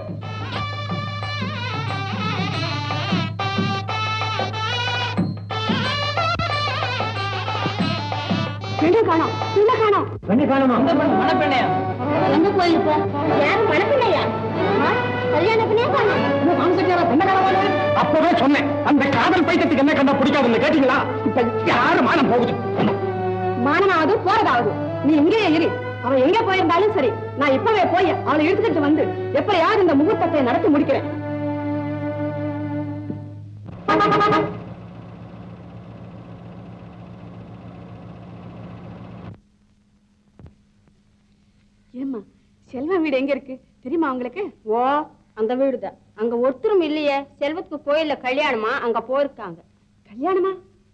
பெண்ணை காணோம் பெண்ணை காணோம் பெண்ணை காணுமா மணப்பெண்ணையா எங்க போயிருக்க யாரும் மனப்பில்லையா கல்யாண பிள்ளையா காணோம் மாம்சக்கார பெண்ணை காணமா அப்பவே சொன்னேன் அந்த காதல் பைத்தியத்துக்கு என்ன கண்டா பிடிக்காதுன்னு கேட்டீங்களா இப்ப யாரு மானம் போகுது மானமாவது போறதாவது நீ இங்கேயே இரு அவன் எங்க போயிருந்தாலும் சரி நான் இப்பவே போய் அவளை இழுத்துக்கிட்டு வந்து எப்படியாவது இந்த முகூர்த்தத்தை நடத்தி முடிக்கிறேன் ஏம்மா செல்வம் வீடு எங்க இருக்கு தெரியுமா உங்களுக்கு ஓ அந்த வீடுதான் அங்க ஒருத்தரும் இல்லையே செல்வத்துக்கு கோயில்ல கல்யாணமா அங்க போயிருக்காங்க கல்யாணமா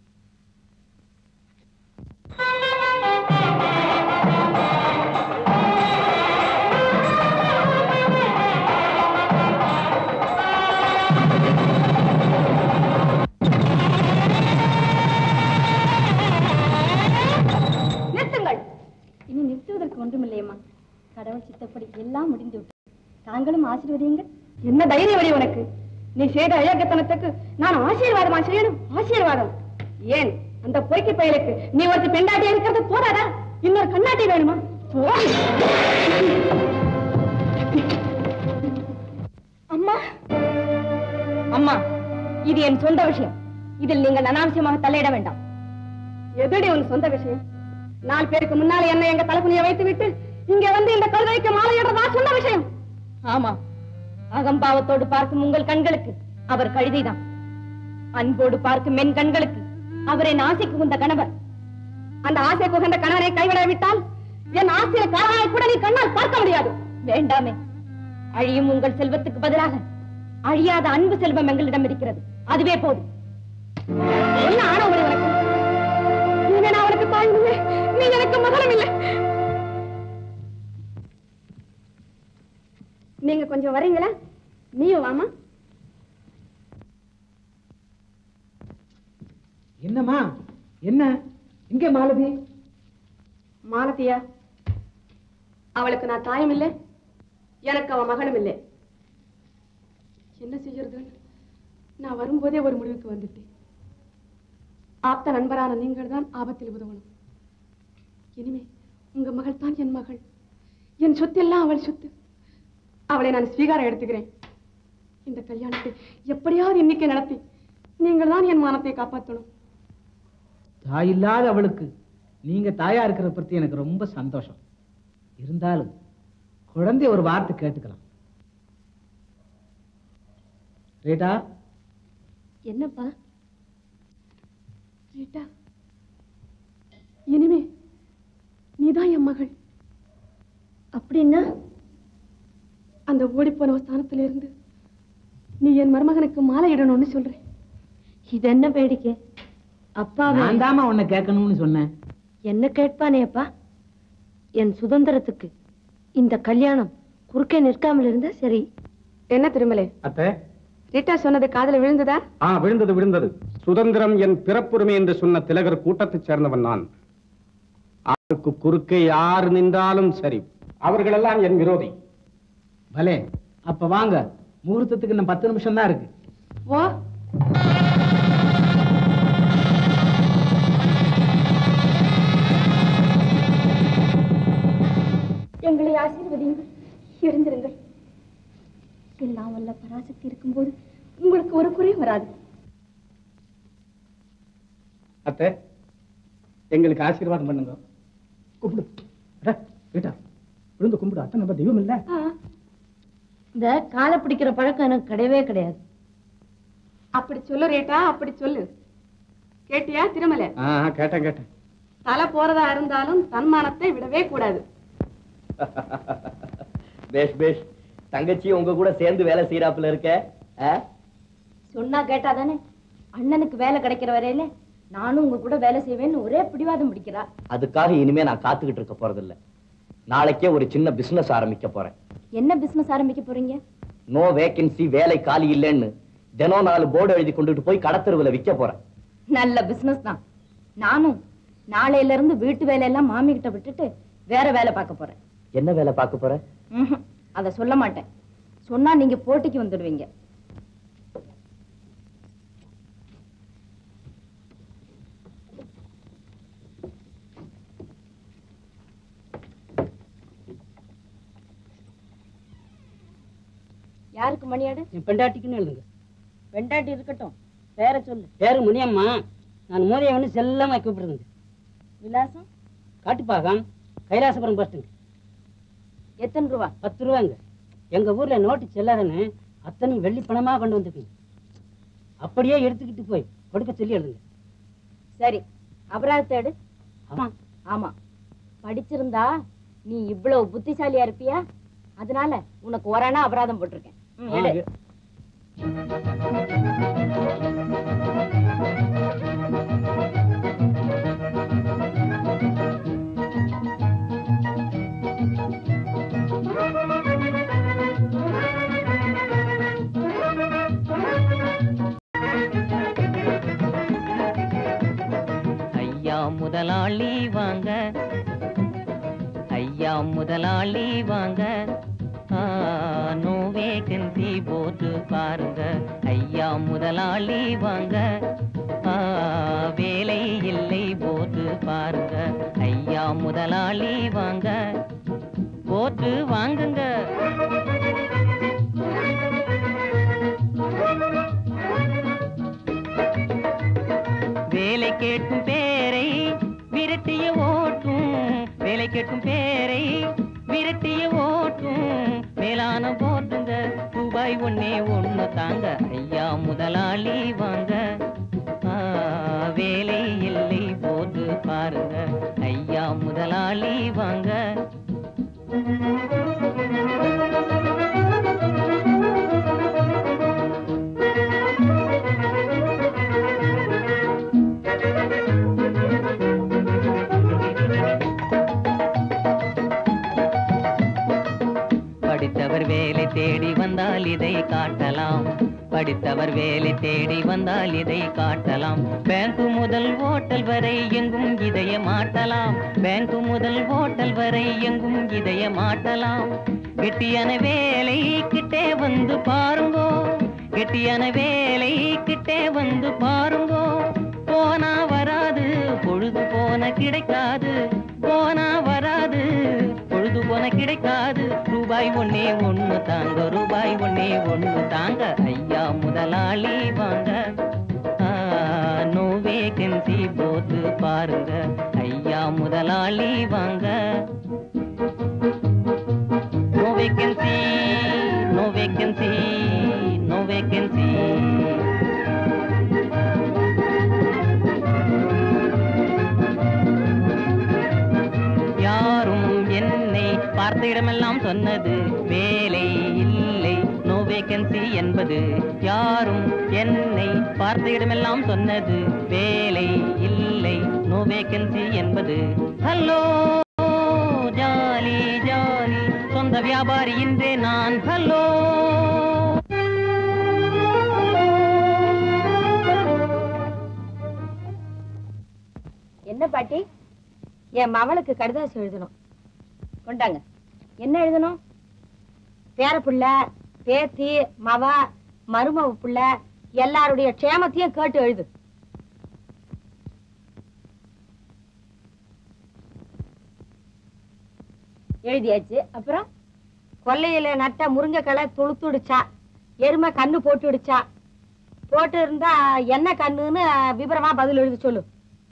நிறுத்துங்கள் இனி நிறுத்துவதற்கு ஒன்றுமில்லையம்மா கடவுள் சித்தப்படி எல்லாம் முடிந்து விட்டது தாங்களும் ஆசீர்வதியுங்கள் என்ன தைரியம் வழி உனக்கு நீ செய்த அழகத்தனத்துக்கு நான் ஆசீர்வாதமா செய்யணும் ஆசீர்வாதம் ஏன் அந்த பொறுக்கி பயலுக்கு நீ ஒருத்தி பெண்டாட்டியா இருக்கிறது போதாதா இன்னொரு கண்ணாட்டி வேணுமா போ. அம்மா அம்மா இது என் சொந்த விஷயம் இதில் நீங்கள் அனாவசியமாக தலையிட வேண்டாம் எதுடி உன் சொந்த விஷயம் நாலு பேருக்கு முன்னால என்ன எங்க தலைப்புனிய வைத்து விட்டு இங்க வந்து இந்த கழுதைக்கு மாலையிடுறதா சொன்ன விஷயம் ஆமா அகம்பாவத்தோடு பார்க்கும் உங்கள் கண்களுக்கு அவர் கழுதைதான் அன்போடு பார்க்கும் மென் கண்களுக்கு அவரை ஆசைக்கு உந்த கணவர் அந்த ஆசை குகந்த கணவரை கைவிட விட்டால் என் ஆசைய காரணாய் கூட நீ கண்ணால் பார்க்க முடியாது வேண்டாமே அழியும் உங்கள் செல்வத்துக்கு பதிலாக அழியாத அன்பு செல்வம் எங்களிடம் இருக்கிறது அதுவே போதும் என்ன ஆணவம் உனக்கு இனிமே நான் உனக்கு தாய் இல்லை நீ எனக்கு மகளும் இல்லை நீங்க கொஞ்சம் வரீங்களா நீயும் வாமா என்னம்மா என்ன எங்க மாலதி மாலதியா அவளுக்கு நான் தாயும் இல்லை எனக்கு அவ மகனும் இல்லை என்ன செய்யறதுன்னு நான் வரும்போதே ஒரு முடிவுக்கு வந்துட்டேன் ஆப்த நண்பரான நீங்கள் தான் ஆபத்தில் உதவணும் இனிமே உங்க மகள் தான் என் மகள் என் சொத்தெல்லாம் அவள் சொத்து அவளை நான் ஸ்வீகாரம் எடுத்துக்கிறேன் இந்த கல்யாணத்தை எப்படியாவது இன்னைக்கு நடத்தி நீங்கள் தான் என் மானத்தை காப்பாற்றணும் தாய் இல்லாத அவளுக்கு நீங்க தாயா இருக்கிறத பத்தி எனக்கு ரொம்ப சந்தோஷம் இருந்தாலும் குழந்தை ஒரு வார்த்தை கேட்டுக்கலாம் ரேட்டா என்னப்பா ரீட்டா இனிமே நீதான் என் மகள் அப்படின்னா அந்த ஓடிப்போன ஸ்தானத்துல இருந்து நீ என் மருமகனுக்கு மாலை இடணும்னு சொல்றேன் இது என்ன வேடிக்கை அப்பா நான் தாமா உன்னை கேட்கணும்னு சொன்னேன் என்ன கேட்பானே அப்பா என் சுதந்திரத்துக்கு இந்த கல்யாணம் குறுக்கே நிற்காமல் இருந்தா சரி என்ன திருமலை அத்தை ரீட்டா சொன்னது காதுல விழுந்ததா ஆ விழுந்தது விழுந்தது சுதந்திரம் என் பிறப்புரிமை என்று சொன்ன திலகர் கூட்டத்தைச் சேர்ந்தவன் நான் அவருக்கு குறுக்கே யார் நின்றாலும் சரி அவர்களெல்லாம் என் விரோதி பலே அப்ப வாங்க முகூர்த்தத்துக்கு இன்னும் பத்து நிமிஷம் தான் இருக்கு ஓ எங்களை ஆசீர்வதியுங்கள் எழுந்திருங்கள் எல்லாம் வல்ல பராசக்தி இருக்கும்போது உங்களுக்கு ஒரு குறையும் வராது அத்தை எங்களுக்கு ஆசீர்வாதம் பண்ணுங்க கும்பிடு அட, ரீட்டா விழுந்து கும்பிடு அத்தை நம்ம தெய்வம் இல்ல இந்த காலை பிடிக்கிற பழக்கம் எனக்கு கிடையவே கிடையாது அப்படி சொல்லு ரேட்டா அப்படி சொல்லு கேட்டியா திருமலை ஆ கேட்டேன் கேட்டேன் தலை போறதா இருந்தாலும் தன்மானத்தை விடவே கூடாது பேஷ் பேஷ் தங்கச்சி உங்க கூட சேர்ந்து வேலை செய்யறாப்புல இருக்க ஆ? சொன்னா கேட்டாதானே அண்ணனுக்கு வேலை கிடைக்கிற வரையில நானும் உங்க கூட வேலை செய்வேன்னு ஒரே பிடிவாதம் பிடிக்கிறா அதுக்காக இனிமே நான் காத்துக்கிட்டு இருக்க போறதில்ல நாளைக்கே ஒரு சின்ன பிசினஸ் ஆரம்பிக்க போறேன் என்ன பிசினஸ் ஆரம்பிக்க போறீங்க நோ வேகன்சி வேலை காலி இல்லைன்னு தினம் நாலு போர்டு எழுதி கொண்டுட்டு போய் கடத்தெருவுல விற்க போறேன் நல்ல பிசினஸ் தான் நானும் நாளையில இருந்து வீட்டு வேலையெல்லாம் மாமி கிட்ட விட்டுட்டு வேற வேலை பார்க்க போறேன் என்ன வேலை பார்க்க போற ம்ஹும். அத சொல்ல மாட்டேன் சொன்னா நீங்க போட்டிக்கு வந்துடுவீங்க யாருக்கு மணியாடு என் பெண்டாட்டிக்குன்னு எழுதுங்க வெண்டாட்டி இருக்கட்டும் வேற சொல்லு பேரு முனியம்மா நான் மோதியவனு செல்லமா கூப்பிடுறேங்க விலாசம் காட்டுப்பாகம் கைலாசபுரம் பஸ்ட்டுங்க எத்தனை ரூபா பத்து ரூபாங்க எங்க ஊர்ல நோட்டு செல்லாதன்னு அத்தனை வெள்ளி பணமா கொண்டு வந்திருக்குங்க அப்படியே எடுத்துக்கிட்டு போய் கொடுக்க சொல்லி எழுதுங்க சரி அபராதத்தை எடு ஆமா ஆமா படிச்சிருந்தா நீ இவ்வளவு புத்திசாலியா இருப்பியா அதனால உனக்கு ஒரு அணா அபராதம் போட்டிருக்கேன் ம், ஆ, எடு. எ- ஐயா முதலாளி வாங்க ஐயா முதலாளி வாங்க ஆ, நோ வேகன்சி போட்டு பாருங்க ஐயா முதலாளி வாங்க ஆ, வேலை இல்லை போட்டு பாருங்க ஐயா முதலாளி வாங்க போட்டு வாங்குங்க வேலை கேட்கும் பேரை விரட்டிய ஓட்டும் வேலை கேட்கும் பேரை விரட்டிய ஓட்டும் மேலான போட்டுங்க ரூபாய் ஒன்னே ஒண்ணு தாங்க ஐயா முதலாளி வாங்க ஆ, வேலை இல்லை போட்டு பாருங்க ஐயா முதலாளி வாங்க படித்தவர் வேலை தேடி வந்தால் இதை காட்டலாம் படித்தவர் வேலை தேடி வந்தால் இதை காட்டலாம் பேங்கு முதல் ஓட்டல் வரை எங்கும் இதைய மாட்டலாம் பேங்கு முதல் ஓட்டல் வரை எங்கும் இதைய மாட்டலாம் கெட்டியான வேலை கிட்டே வந்து பாருங்கோ கெட்டியான வேலை கிட்டே வந்து பாருங்கோ போனா வராது பொழுது போன கிடைக்காது போனா வராது பொழுது போன கிடைக்காது ரூபாய் ஒண்ணே ஒண்ணு தாங்க ரூபாய் ஒண்ணே ஒண்ணு தாங்க ஐயா முதலாளி வாங்க நோ வேகன்சி போட்டு பாருங்க ஐயா முதலாளி வாங்க no vacancy no vacancy no vacancy யாரும் என்னை பார்த்த இடமெல்லாம் சொன்னது வேலை இல்லை நோ வேகன்சி என்பது யாரும் என்னை பார்த்த இடமெல்லாம் சொன்னது வேலை இல்லை நோ வேகன்சி என்பது ஹலோ ஜாலி ஜாலி சொந்த வியாபாரி இன்றே நான் ஹலோ என்ன பாட்டி என் மவளுக்கு கடிதாசி எழுதணும் கொண்டாங்க என்ன எழுதணும் பேர புள்ள பேத்தி மவ மருமவ புள்ள எல்லாருடைய க்ஷேமத்தையும் கேட்டு எழுது எழுதியாச்சு அப்புறம் கொல்லையில நட்ட முருங்கைக்களை துளுத்துடுச்சா எருமை கண்ணு போட்டுடுச்சா போட்டு இருந்தா என்ன கண்ணுன்னு விவரமா பதில் எழுதி சொல்லு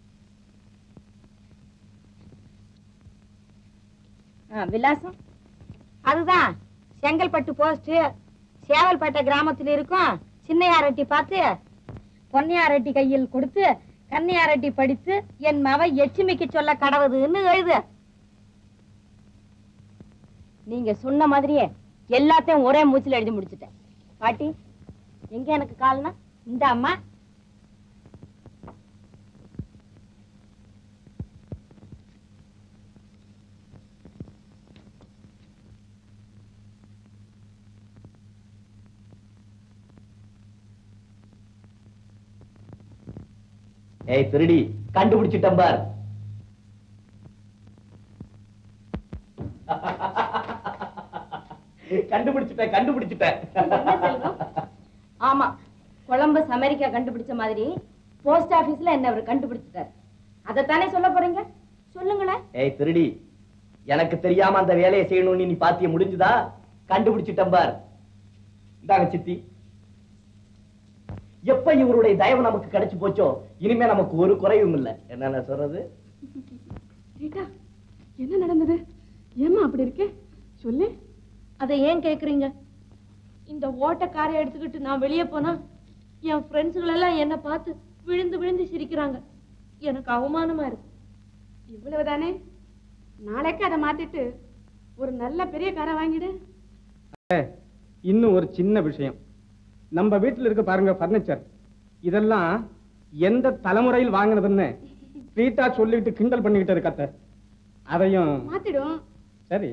ஆ, விலாசம் அதுதான் செங்கல்பட்டு போஸ்ட் சேவல்பேட்டை கிராமத்தில் இருக்கும் சின்னையாரட்டி பார்த்து பொன்னையாரட்டி கையில் கொடுத்து கன்னியாரட்டி படித்து என் மவ எச்சுமிக்கு சொல்ல கடவுதுன்னு எழுது நீங்க சொன்ன மாதிரியே எல்லாத்தையும் ஒரே மூச்சில் எழுதி முடிச்சிட்டேன் பாட்டி எங்க எனக்கு கால்னா இந்த அம்மா ஏய் திருடி கண்டுபிடிச்சிட்டேன் பார் கண்டுபிடிச்சிட்டேன் கண்டுபிடிச்சிட்டேன் ஆமா கொலம்பஸ் அமெரிக்கா கண்டுபிடிச்ச மாதிரி போஸ்ட் ஆபீஸ்ல என்ன அவர் கண்டுபிடிச்சிட்டார் அதைத்தானே சொல்ல போறீங்க சொல்லுங்களேன் ஏய் திருடி எனக்கு தெரியாம அந்த வேலையை செய்யணும்னு நீ பாத்திய முடிஞ்சுதா கண்டுபிடிச்சிட்டேன் பார் இந்தாங்க சித்தி எப்ப இவருடைய தயவு நமக்கு கிடைச்சு போச்சோ இனிமே நமக்கு ஒரு குறையும் இல்ல என்னென்ன சொல்றது ரீட்டா என்ன நடந்தது ஏம்மா அப்படி இருக்கே சொல்லு அதை ஏன் கேக்குறீங்க இந்த ஓட்ட காரை எடுத்துக்கிட்டு நான் வெளியே போனா என் ஃப்ரெண்ட்ஸுகள் எல்லாம் என்ன பார்த்து விழுந்து விழுந்து சிரிக்கிறாங்க எனக்கு அவமானமா இருக்கு இவ்வளவுதானே நாளைக்கு அதை மாத்திட்டு ஒரு நல்ல பெரிய காரை வாங்கிடு இன்னும் ஒரு சின்ன விஷயம் நம்ம வீட்டில் இருக்க பாருங்க ஃபர்னிச்சர் இதெல்லாம் எந்த தலைமுறையில் வாங்கினதுன்னு ஸ்வீட்டா சொல்லிட்டு கிண்டல் பண்ணிக்கிட்டு இருக்கத்த அதையும் மாத்திடும் சரி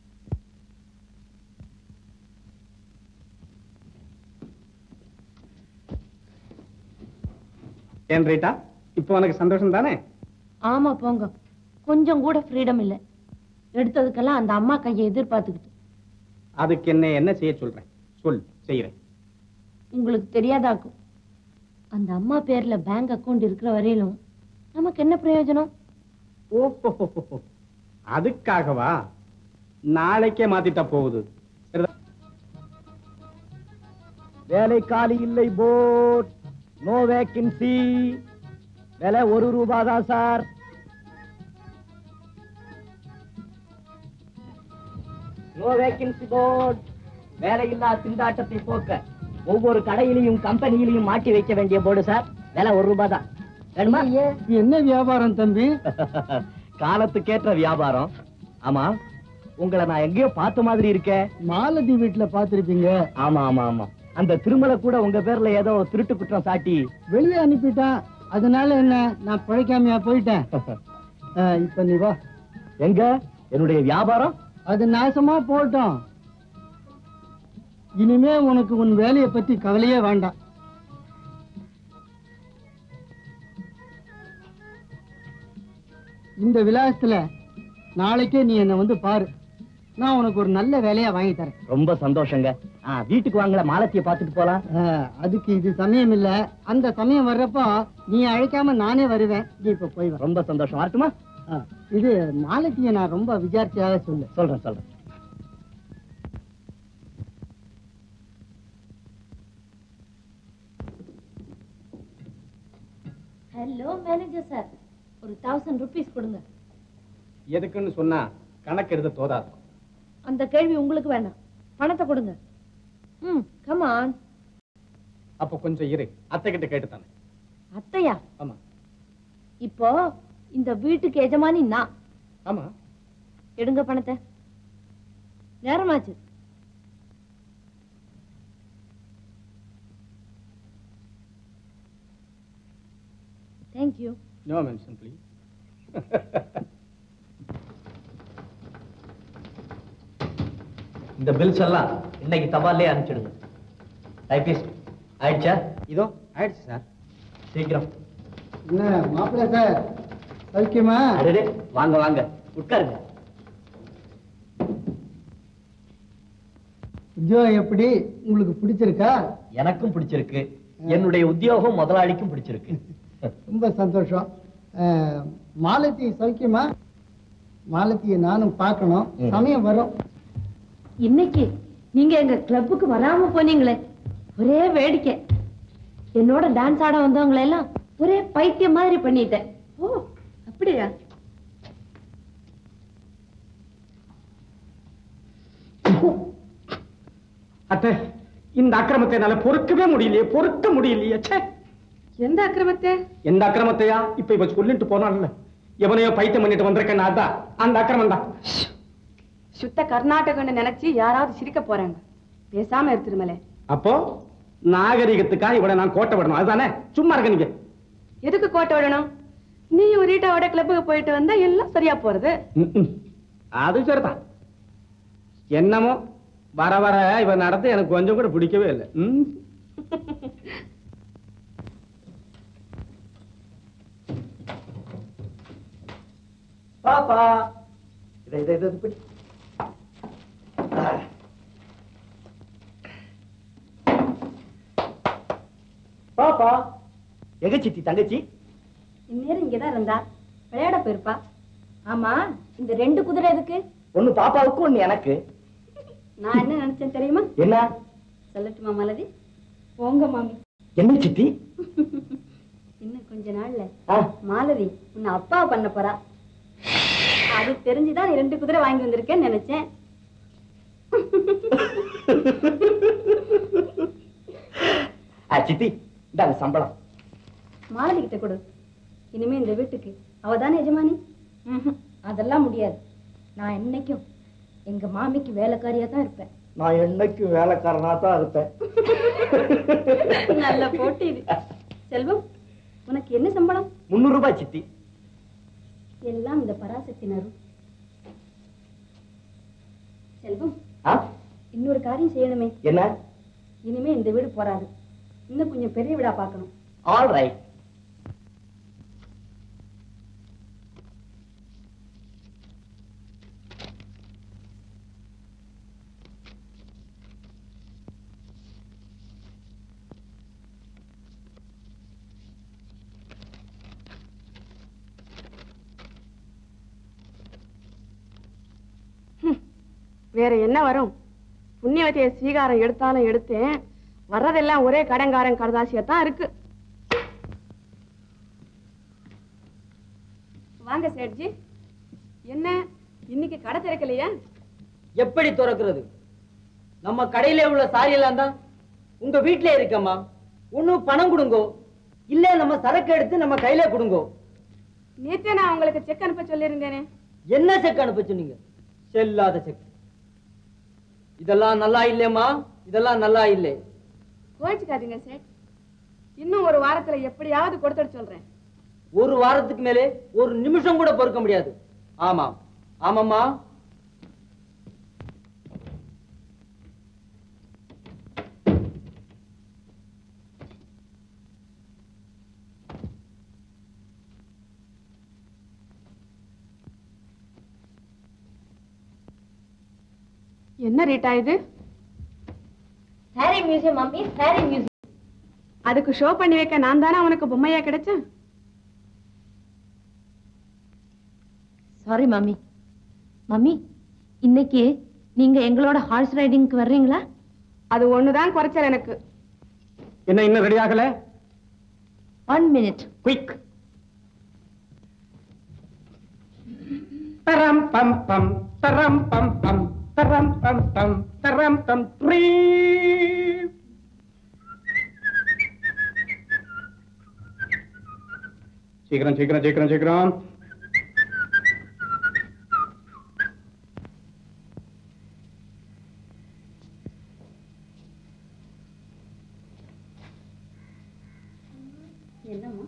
ஏன் ரீட்டா இப்போ உனக்கு சந்தோஷம் தானே ஆமா போங்க கொஞ்சம் கூட ஃப்ரீடம் இல்ல எடுத்ததுக்கெல்லாம் அந்த அம்மா கையை எதிர்பார்த்துக்கிட்டு அதுக்கு என்ன என்ன செய்ய சொல்றேன் சொல் செய்யறேன் உங்களுக்கு தெரியாதாக்கும் அந்த அம்மா பேர்ல பேங்க் அக்கவுண்ட் இருக்கிற வரையிலும் நமக்கு என்ன பிரயோஜனம் ஓஹோ அதுக்காகவா நாளைக்கே மாத்திட்டா போகுது சரிதான்? வேலை காலி இல்லை போட் நோ வேக்கன்சி விலை ஒரு ரூபா தான் சார் நோ வேக்கன்சி போர்ட் வேலையில்லா திண்டாட்டத்தை போக்க ஒவ்வொரு கடையிலையும் கம்பெனியிலையும் மாட்டி வைக்க வேண்டிய போர்டு சார் விலை ஒரு ரூபாய் தான் வேணுமா என்ன வியாபாரம் தம்பி காலத்துக்கேற்ற வியாபாரம் ஆமா உங்களை நான் எங்கேயோ பார்த்த மாதிரி இருக்கே மாலதி வீட்டுல பாத்திருப்பீங்க ஆமா ஆமா ஆமா அந்த திருமலை கூட உங்க பேர்ல ஏதோ திருட்டு குற்றம் சாட்டி வெளியே அனுப்பிட்டான் அதனால என்ன நான் பிழைக்காமையா போயிட்டேன் ஆ, இப்ப நீ வா எங்க என்னுடைய வியாபாரம் அது நாசமா போட்டோம் இனிமே உனக்கு உன் வேலையை பத்தி கவலையே வேண்டாம் இந்த விலாசத்துல நாளைக்கே நீ என்ன வந்து பாரு நான் உனக்கு ஒரு நல்ல வேலையா வாங்கி தரேன் ரொம்ப சந்தோஷங்க ஆ, வீட்டுக்கு வாங்கல மாலத்திய பார்த்துட்டு போலாம் ஆ, அதுக்கு இது சமயம் இல்ல அந்த சமயம் வர்றப்போ நீ அழைக்காம நானே வருவேன் நீ இப்ப போய் வா ரொம்ப சந்தோஷம் வரட்டுமா ஆ, இது மாலத்திய நான் ரொம்ப விசாரிச்சாக சொல்லு சொல்றேன் சொல்றேன் ஹலோ மேனேஜர் சார் ஒரு தௌசண்ட் ருபீஸ் கொடுங்க எதுக்குன்னு சொன்னா கணக்கு எடுத்து தோதாது அந்த கேள்வி உங்களுக்கு வேண்டாம் பணத்தை கொடுங்க ம் கமான் அப்ப கொஞ்சம் இரு அத்தை கிட்ட கேட்டு தானே அத்தையா ஆமா இப்போ இந்த வீட்டுக்கு எஜமானி நான் ஆமா எடுங்க பணத்தை நேரமாச்சு தேங்க்யூ நோ மென்ஷன் ப்ளீஸ் இந்த பில்ஸ் எல்லாம் இன்னைக்கு தபால்லே அனுப்பிச்சிடுங்க டைபிஸ்ட் ஆயிடுச்சா இதோ ஆயிடுச்சு சார் சீக்கிரம் என்ன மாப்பிள்ள சார் சௌக்கியமா அடடே வாங்க வாங்க உட்காருங்க உத்தியோகம் எப்படி உங்களுக்கு பிடிச்சிருக்கா எனக்கும் பிடிச்சிருக்கு என்னுடைய உத்தியோகம் முதலாளிக்கும் பிடிச்சிருக்கு ரொம்ப சந்தோஷம் அஹ், மாலதி சௌக்கியமா மாலத்தியை நானும் பார்க்கணும் ம். சமயம் வரும் இன்னைக்கு நீங்க எங்க கிளப்புக்கு வராம போனீங்களே ஒரே வேடிக்கை என்னோட டான்ஸ் ஆட வந்தவங்களை எல்லாம் ஒரே பைத்தியம் மாதிரி பண்ணிட்டேன் ஓ அப்படியா அத்தை இந்த அக்கிரமத்தை என்னால பொறுக்கவே முடியலையே பொறுக்க முடியலையே ச்சே எந்த அக்கிரமத்தை எந்த அக்கிரமத்தையா இப்ப இவ சொல்லிட்டு போனான்ல எவனையோ பைத்தியம் பண்ணிட்டு வந்திருக்கேன் அதான் அந்த அக்கிரமம் தான் சுத்த கர்நாடகன்னு நினைச்சு யாராவது சிரிக்க போறாங்க பேசாம இரு திருமலை அப்போ நாகரிகத்துக்காக இவனை நான் கோட்டை விடணும் அதுதானே சும்மா இருக்க நீங்க எதுக்கு கோட்டை விடணும் நீயும் ரீட்டாவோட கிளப்புக்கு போயிட்டு வந்தா எல்லாம் சரியா போறது ம்ம். அது சரிதான் என்னமோ வர வர இவன் நடத்த எனக்கு கொஞ்சம் கூட பிடிக்கவே இல்லை ம் பாப்பா இதை இதை இதை பிடி பாப்பா எங்க சித்தி தங்கச்சி இந்நேரம் இங்கதான் இருந்தா விளையாட போயிருப்பா ஆமா இந்த ரெண்டு குதிரை எதுக்கு ஒண்ணு பாப்பாவுக்கு ஒண்ணு எனக்கு நான் என்ன நினைச்சேன் தெரியுமா என்ன சொல்லட்டுமா மலதி போங்க மாமி என்ன சித்தி இன்னும் கொஞ்ச நாள்ல ஆ. மாலதி உன்னை அப்பா பண்ண போறா அது தெரிஞ்சுதான் நீ ரெண்டு குதிரை வாங்கி வந்திருக்கேன்னு நினைச்சேன் ஆ, சித்தி இந்தாங்க சம்பளம் மாலதி கிட்ட கொடு இனிமே இந்த வீட்டுக்கு அவ தானே எஜமானி ம்ஹும். அதெல்லாம் முடியாது நான் என்னைக்கும் எங்க மாமிக்கு வேலைக்காரியா தான் இருப்பேன் நான் என்னைக்கும் வேலைக்காரனா தான் இருப்பேன் நல்ல போட்டி இது செல்வம் உனக்கு என்ன சம்பளம் முன்னூறு ரூபாய் சித்தி எல்லாம் இந்த பராசக்தி நரும் செல்வம் ஆ? இன்னொரு காரியம் செய்யணுமே என்ன இனிமே இந்த வீடு போறாது இன்னும் கொஞ்சம் பெரிய வீடா பார்க்கணும் ஆல் ரைட் வேற என்ன வரும் புண்ணியவதிய ஸ்வீகாரம் எடுத்தாலும் எடுத்தேன் வர்றதெல்லாம் ஒரே கடங்காரன் கடதாசியா தான் இருக்கு வாங்க சேட்ஜி என்ன இன்னைக்கு கடை திறக்கலையா எப்படி திறக்கிறது நம்ம கடையில உள்ள சாரி எல்லாம் தான் உங்க வீட்ல இருக்கம்மா ஒண்ணும் பணம் கொடுங்கோ இல்ல நம்ம சரக்கு எடுத்து நம்ம கையில கொடுங்கோ நேத்தே நான் உங்களுக்கு செக் அனுப்ப சொல்லியிருந்தேனே என்ன செக் அனுப்ப சொன்னீங்க செல்லாத செக் இதெல்லாம் நல்லா இல்லையம்மா இதெல்லாம் நல்லா இல்லை கோச்சிக்காதீங்க சேட் இன்னும் ஒரு வாரத்துல எப்படியாவது கொடுத்துட சொல்றேன் ஒரு வாரத்துக்கு மேலே ஒரு நிமிஷம் கூட பொறுக்க முடியாது ஆமா ஆமாம்மா என்ன ரேட்டா இது sari museum mummy sari museum அதுக்கு ஷோ பண்ணி வைக்க நான் தானே அவனுக்கு பொம்மையா கிடைச்சேன் சாரி மம்மி மம்மி இன்னைக்கு நீங்க எங்களோட ஹார்ஸ் ரைடிங்க்கு வர்றீங்களா அது ஒண்ணுதான் குறைச்சல் எனக்கு என்ன இன்னும் ரெடி ஆகல ஒன் மினிட் குயிக் தரம் பம் பம் தரம் பம் பம் தரம் பம் பம் தரம் பம் ட்ரீ சீக்கிரம் சீக்கிரம் சீக்கிரம் சீக்கிரம் என்னம்மா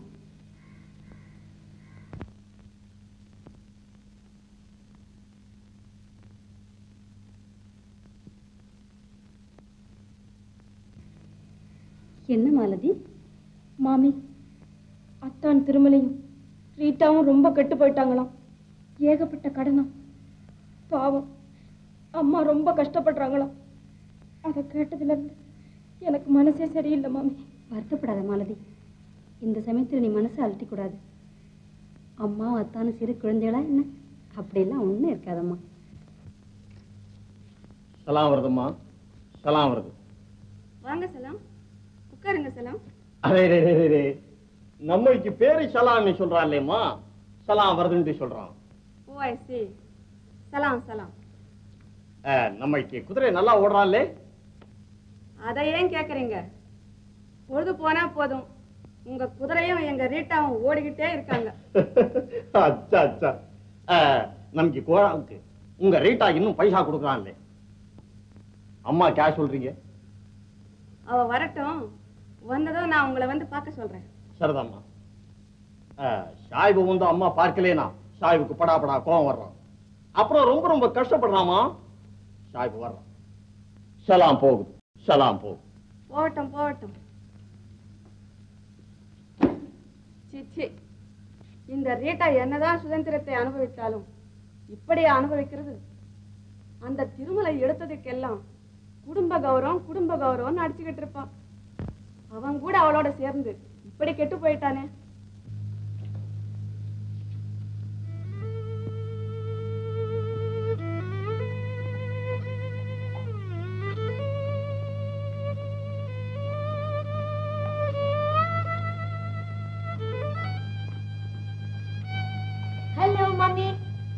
என்ன மாலதி மாமி அத்தான் திருமலையும் ரீட்டாவும் ரொம்ப கெட்டு போயிட்டாங்களாம் ஏகப்பட்ட கடனம் பாவம் அம்மா ரொம்ப கஷ்டப்படுறாங்களாம் அதை கேட்டதுல இருந்து எனக்கு மனசே சரியில்லை மாமி வருத்தப்படாத மாலதி இந்த சமயத்துல நீ மனசை அழட்டிக் கூடாது அம்மா அத்தான சிறு குழந்தைகளா என்ன அப்படியெல்லாம் ஒண்ணும் இருக்காதம்மா சலாம் வருதும்மா சலாம் வருது வாங்க சலாம் உட்காருங்க சலாம் அரே ரே, ரே, ரே, ரே. நம்மளுக்கு பேரு சலாம்னு சொல்றான்லேம்மா சலாம் வருதுன்னு சொல்றான் ஓ ஐ சி சலாம் சலாம் அஹ், நம்மளுக்கு குதிரை நல்லா ஓடுறான்லே அதை ஏன் கேக்குறீங்க பொழுது போனா போதும் உங்க குதிரையும் எங்க ரீட்டாவும் ஓடிக்கிட்டே இருக்காங்க அச்சா அச்சா அஹ், நமக்கு கோழாவுக்கு உங்க ரீட்டா இன்னும் பைசா கொடுக்குறான்லே அம்மா கேஷ் சொல்றீங்க அவ வரட்டும் வந்ததும் நான் உங்களை வந்து பார்க்க சொல்றேன் சரிதாம்மா அஹ், ஷாயிபு வந்து அம்மா பார்க்கலேனா ஷாயிபுக்கு படா படா கோவம் வர்றான் அப்புறம் ரொம்ப ரொம்ப கஷ்டப்படுறாமா ஷாயிபு வர்றான் சலாம் போகுது சலாம் போகுது போகட்டும் போகட்டும் சிச்சி இந்த ரீட்டா என்னதான் சுதந்திரத்தை அனுபவித்தாலும் இப்படியே அனுபவிக்கிறது அந்த திருமலை எடுத்ததுக்கெல்லாம் குடும்ப கௌரவம் குடும்ப கௌரவம் அடிச்சுக்கிட்டு இருப்பான் அவன் கூட அவளோட சேர்ந்து இப்படி கெட்டு போயிட்டானே ஹலோ மம்மி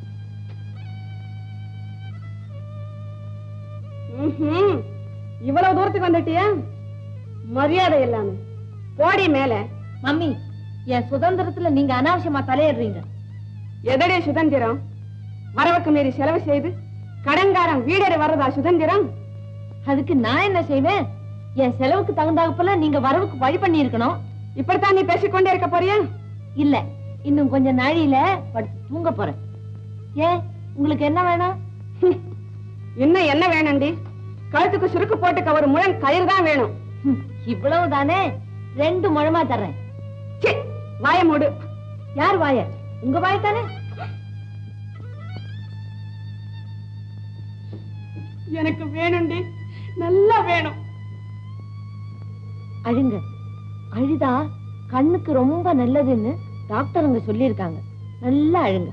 ம்ஹும். இவ்வளவு தூரத்துக்கு வந்துட்டியா மரியாதை இல்லாம போடி மேல மம்மி என் சுதந்திரத்துல நீங்க அனாவசியமா தலையிடுறீங்க எதடே சுதந்திரம் வரவுக்கு மீறி செலவு செய்து கடன்காரன் வீடேறி வர்றதா சுதந்திரம் அதுக்கு நான் என்ன செய்வேன் என் செலவுக்கு தகுந்தாப்புல நீங்க வரவுக்கு வழி பண்ணி இருக்கணும் இப்படித்தான் நீ பேசிக்கொண்டே இருக்க போறியா இல்ல இன்னும் கொஞ்ச நாழியில படுத்து தூங்க போறேன் ஏன் உங்களுக்கு என்ன வேணும் இன்னும் என்ன வேணும்டி கழுத்துக்கு சுருக்கு போட்டுக்க ஒரு முழம் கயிறு தான் வேணும் இவ்வளவு தானே ரெண்டு முழமா தர்றேன் ச்சீ, வாய மூடு யார் வாய உங்க வாய் தானே எனக்கு வேணும்டி நல்லா வேணும் அழுங்க அழுதா கண்ணுக்கு ரொம்ப நல்லதுன்னு டாக்டருங்க சொல்லியிருக்காங்க நல்லா அழுங்க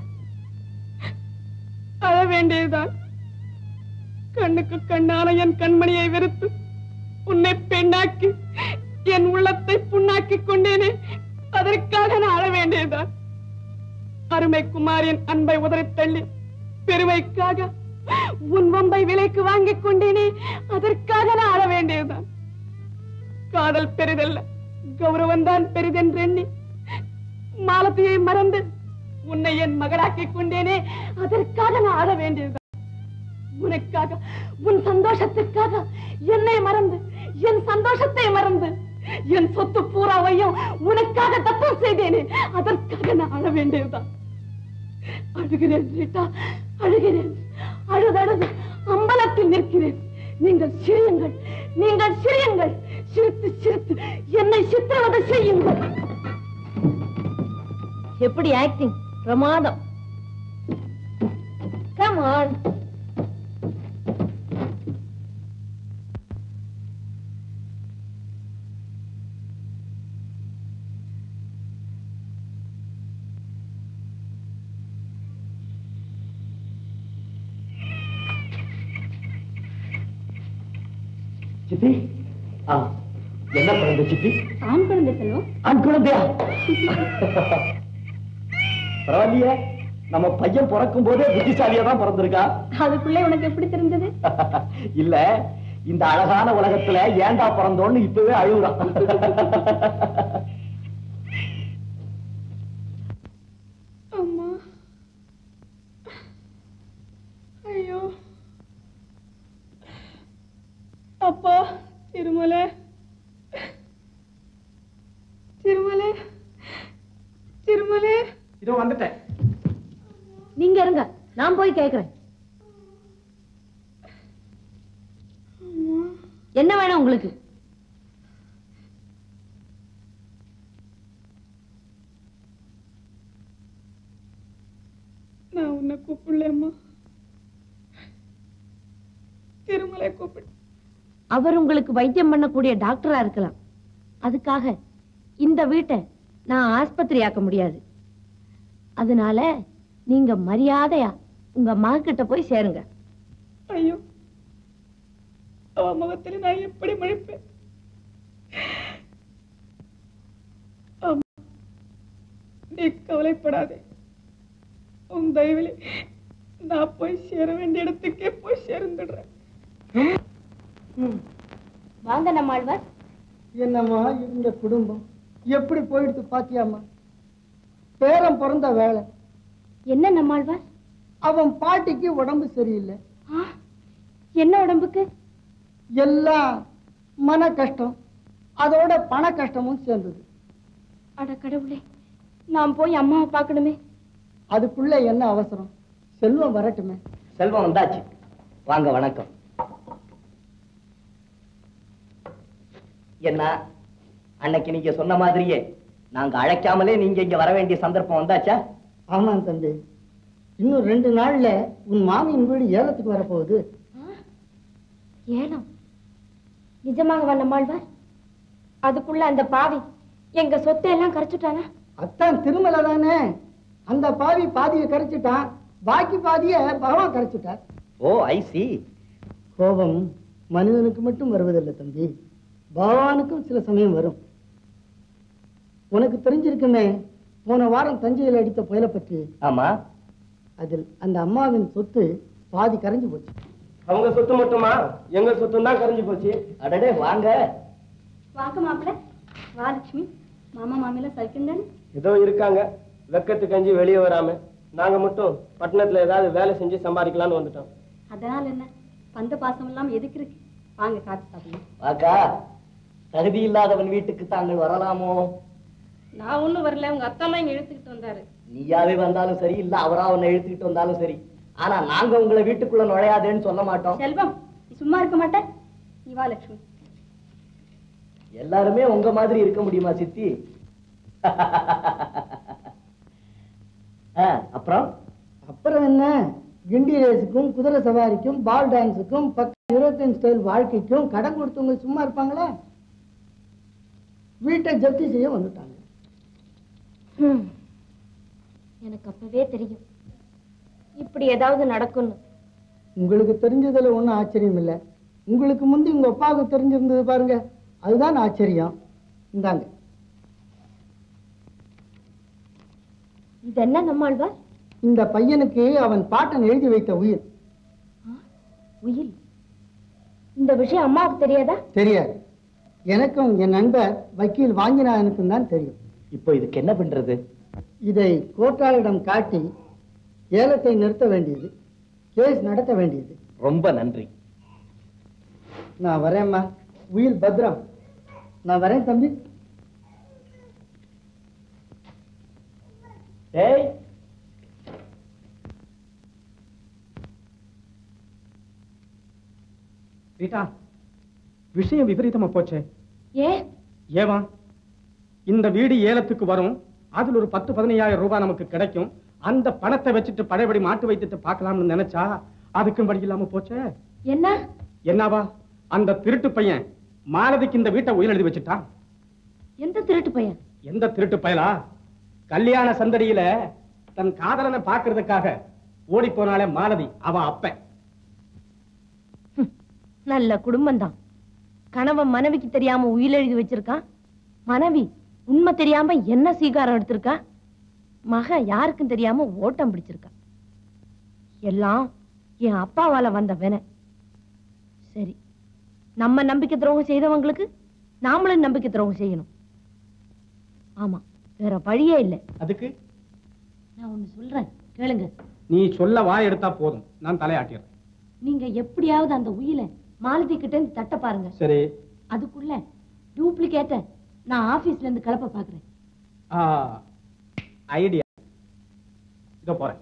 அழ வேண்டியதுதான் கண்ணுக்கு கண்ணான என் கண்மணியை வெறுத்து உன்னை பெண்ணாக்கி என் உள்ளத்தை புண்ணாக்கி கொண்டேனே அதற்காக நான் அழ வேண்டியதுதான் அருமை குமாரின் அன்பை உதறித் தள்ளி பெருமைக்காக உன் வம்பை விலைக்கு வாங்கிக் கொண்டேனே அதற்காக நான் அழ வேண்டியதுதான் காதல் பெரிதல்ல கௌரவம்தான் பெரிதென்று எண்ணி மாலத்தியை மறந்து உன்னை என் மகளாக்கிக் கொண்டேனே அதற்காக நான் அழ வேண்டியதுதான் உனக்காக உன் சந்தோஷத்துக்காக என்னை மறந்து என் சந்தோஷத்தை மறந்து என் சொத்து பூராவையும் உனக்காக தத்தம் செய்தேனே அதற்காக நான் அழ வேண்டியதுதான் அழுகிறேன் ரீட்டா அழுகிறேன் அழுதழுது அம்பலத்தில் நிற்கிறேன் நீங்கள் சிரியுங்கள் நீங்கள் சிரியுங்கள் சிரித்து சிரித்து என்னை சித்திரவதை செய்யுங்கள் எப்படி ஆக்டிங் பிரமாதம் கம் ஆன் சித்தி ஆ, என்ன குழந்தை சித்தி ஆண் குழந்தை செல்வம் ஆண் குழந்தையா பரவாயில்லையே நம்ம பையன் பிறக்கும் போதே புத்திசாலியா தான் பிறந்திருக்கா அதுக்குள்ளே உனக்கு எப்படி தெரிஞ்சது இல்ல இந்த அழகான உலகத்துல ஏண்டா பிறந்தோன்னு இப்பவே அழுகுறான் அம்மா ஐயோ அப்பா திருமலை திருமலை திருமலை இதோ வந்துட்டேன் நீங்க இருங்க நான் போய் கேக்குறேன் என்ன வேணும் உங்களுக்கு நான் உன்னை கூப்பிடலம்மா திருமலை கூப்பிடு அவர் உங்களுக்கு வைத்தியம் பண்ணக்கூடிய டாக்டரா இருக்கலாம் அதுக்காக இந்த வீட்டை நான் ஆஸ்பத்திரி ஆக்க முடியாது அதனால நீங்க மரியாதையா உங்க மகக்கிட்ட போய் சேருங்க ஐயோ அவ முகத்தில் நான் எப்படி முழிப்பேன் அம்மா, நீ கவலைப்படாதே உன் தயவில் நான் போய் சேர வேண்டிய இடத்துக்கே போய் சேர்ந்துடுறேன் வாங்க நம்மாழ்வார் என்னம்மா இந்த குடும்பம் எப்படி போயிடுத்து பாத்தியாம்மா பேரன் பிறந்த வேலை என்ன நம்மாழ்வார் அவன் பாட்டிக்கு உடம்பு சரியில்லை என்ன உடம்புக்கு எல்லாம் மன கஷ்டம் அதோட பண கஷ்டமும் சேர்ந்தது அட கடவுளே நான் போய் அம்மாவை பார்க்கணுமே அதுக்குள்ள என்ன அவசரம் செல்வம் வரட்டுமே செல்வம் வந்தாச்சு வாங்க வணக்கம் என்ன அன்னைக்கு நீங்க சொன்ன மாதிரியே நாங்க அழைக்காமலே நீங்க இங்க வர வேண்டிய சந்தர்ப்பம் வந்தாச்சா ஆமாம் தம்பி இன்னும் ரெண்டு நாள்ல உன் மாமியின் வீடு ஏலத்துக்கு வரப்போகுது ஏலம் நிஜமாக நம்மாழ்வார் அதுக்குள்ள அந்த பாவி எங்க சொத்தை எல்லாம் கரைச்சுட்டானா அத்தான் திருமலை தானே அந்த பாவி பாதியை கரைச்சிட்டான் பாக்கி பாதியை பகவான் கரைச்சிட்டார் ஓ ஐ சி கோபம் மனிதனுக்கு மட்டும் வருவதில்லை தம்பி பகவானுக்கும் சில சமயம் வரும் உனக்கு தெரிஞ்சிருக்குமே போன வாரம் தஞ்சையில் அடித்த புயலை பற்றி ஆமா அதில் அந்த அம்மாவின் சொத்து பாதி கரைஞ்சு போச்சு அவங்க சொத்து மட்டுமா எங்க சொத்தும் தான் கரைஞ்சு போச்சு அடடே வாங்க வாங்க மாப்பிள்ள வா லட்சுமி மாமா மாமியில சைக்கிள் தானே ஏதோ இருக்காங்க வெக்கத்து கஞ்சி வெளியே வராம நாங்க மட்டும் பட்டணத்துல ஏதாவது வேலை செஞ்சு சம்பாதிக்கலாம்னு வந்துட்டோம் அதனால என்ன பந்த பாசம் எல்லாம் எதுக்கு இருக்கு வாங்க காட்டு சாப்பிடலாம் வாக்கா தகுதி இல்லாதவன் வீட்டுக்கு தாங்கள் வரலாமோ நான் ஒண்ணும் வரல உங்க அத்தா எங்க இழுத்துக்கிட்டு வந்தாரு நீயாவே வந்தாலும் சரி இல்ல அவரா உன்னை இழுத்துக்கிட்டு வந்தாலும் சரி ஆனா நாங்க உங்களை வீட்டுக்குள்ள நுழையாதேன்னு சொல்ல மாட்டோம் செல்வம் நீ சும்மா இருக்க மாட்ட நீ வா லட்சுமி எல்லாருமே உங்க மாதிரி இருக்க முடியுமா சித்தி ஆ, அப்புறம் அப்புறம் என்ன கிண்டி ரேஸுக்கும் குதிரை சவாரிக்கும் பால் டான்ஸுக்கும் பக்க யூரோப்பியன் ஸ்டைல் வாழ்க்கைக்கும் கடன் கொடுத்தவங்க சும்மா இருப்பாங்களா வீட்டை ஜப்தி செய்ய வந்துட்டாங்க ஹம். எனக்கு அப்பவே தெரியும் இப்படி ஏதாவது நடக்கும்னு உங்களுக்கு தெரிஞ்சதுல ஒன்றும் ஆச்சரியம் இல்லை உங்களுக்கு முந்தி உங்க அப்பாவுக்கு தெரிஞ்சிருந்தது பாருங்க அதுதான் ஆச்சரியம் இந்தாங்க இது என்ன நம்மாழ்வார் இந்த பையனுக்கு அவன் பாட்டன் எழுதி வைத்த உயிர் உயில் இந்த விஷயம் அம்மாவுக்கு தெரியாதா தெரியாது எனக்கும் என் நண்பர் வக்கீல் வாங்கினானுக்கும் தான் தெரியும் இப்போ இதுக்கு என்ன பண்றது இதை கோட்டாளிடம் காட்டி ஏலத்தை நிறுத்த வேண்டியது கேஸ் நடத்த வேண்டியது ரொம்ப நன்றி நான் வரேம்மா உயில் பத்ரம் நான் வரேன் தம்பி ஏய் ரீட்டா விஷயம் விபரீதமா போச்சே ஏ ஏவா இந்த வீடு ஏலத்துக்கு வரும் அதுல ஒரு பத்து பதினையாயிரம் ரூபாய் நமக்கு கிடைக்கும் அந்த பணத்தை வச்சுட்டு பழையபடி மாட்டு வைத்தியத்தை பார்க்கலாம்னு நினைச்சா அதுக்கும் வழி இல்லாம போச்சே என்ன என்னவா அந்த திருட்டு பையன் மாலதிக்கு இந்த வீட்டை உயிர் எழுதி வச்சுட்டான் எந்த திருட்டு பையன் எந்த திருட்டு பயலா கல்யாண சந்தடியில தன் காதலனை பார்க்கறதுக்காக ஓடி போனாலே மாலதி அவ அப்பன் நல்ல குடும்பம்தான் கணவன் மனைவிக்கு தெரியாம உயில் எழுதி வச்சிருக்கான் மனைவி உண்மை தெரியாம என்ன சீகாரம் எடுத்திருக்கா மக யாருக்கும் தெரியாம ஓட்டம் பிடிச்சிருக்கா எல்லாம் என் அப்பாவால வந்த வினை சரி நம்ம நம்பிக்கை துரோகம் செய்தவங்களுக்கு நாமளும் நம்பிக்கை துரோகம் செய்யணும் ஆமா வேற வழியே இல்லை அதுக்கு நான் ஒண்ணு சொல்றேன் கேளுங்க நீ சொல்ல வாய் எடுத்தா போதும் நான் தலையாட்டிடுறேன் நீங்க எப்படியாவது அந்த உயிலை மாலதி கிட்ட இருந்து தட்ட பாருங்க சரி அதுக்குள்ள டூப்ளிகேட்ட நான் ஆபீஸ்ல இருந்து கிளப்ப பாக்குறேன் ஐடியா இதோ போறேன்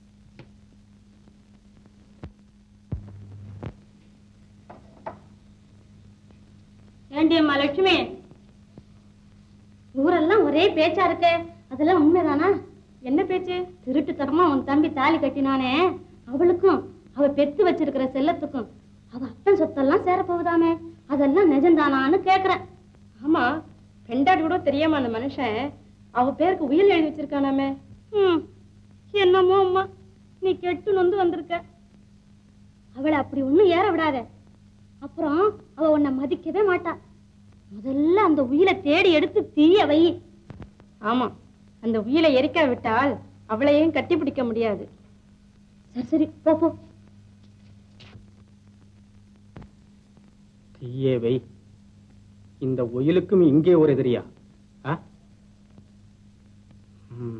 ஏண்டி அம்மா லட்சுமி ஊரெல்லாம் ஒரே பேச்சா இருக்கே அதெல்லாம் உண்மைதானா என்ன பேச்சு திருட்டுத்தனமா உன் தம்பி தாலி கட்டினானே அவளுக்கும் அவ பெத்து வச்சிருக்கிற செல்லத்துக்கும் அவ அப்பன் சொத்தெல்லாம் சேரப்போகுதாமே அதெல்லாம் நிஜம்தானான்னு கேக்குறேன் ஆமா பெண்டாட்டி கூட தெரியாம அந்த மனுஷன் அவ பேருக்கு உயிர் எழுதி வச்சிருக்கானாமே ம் என்னமோ அம்மா நீ கெட்டு நொந்து வந்திருக்க அவளை அப்படி ஒண்ணும் ஏற விடாத அப்புறம் அவ உன்னை மதிக்கவே மாட்டா முதல்ல அந்த உயிலை தேடி எடுத்து தீய வை ஆமா அந்த உயிலை எரிக்க விட்டால் அவளையும் கட்டி பிடிக்க முடியாது சரி சரி போ போ தீயே வை இந்த ஒயிலுக்கும் இங்கே ஒரு எதிரியா ஆ? ம்.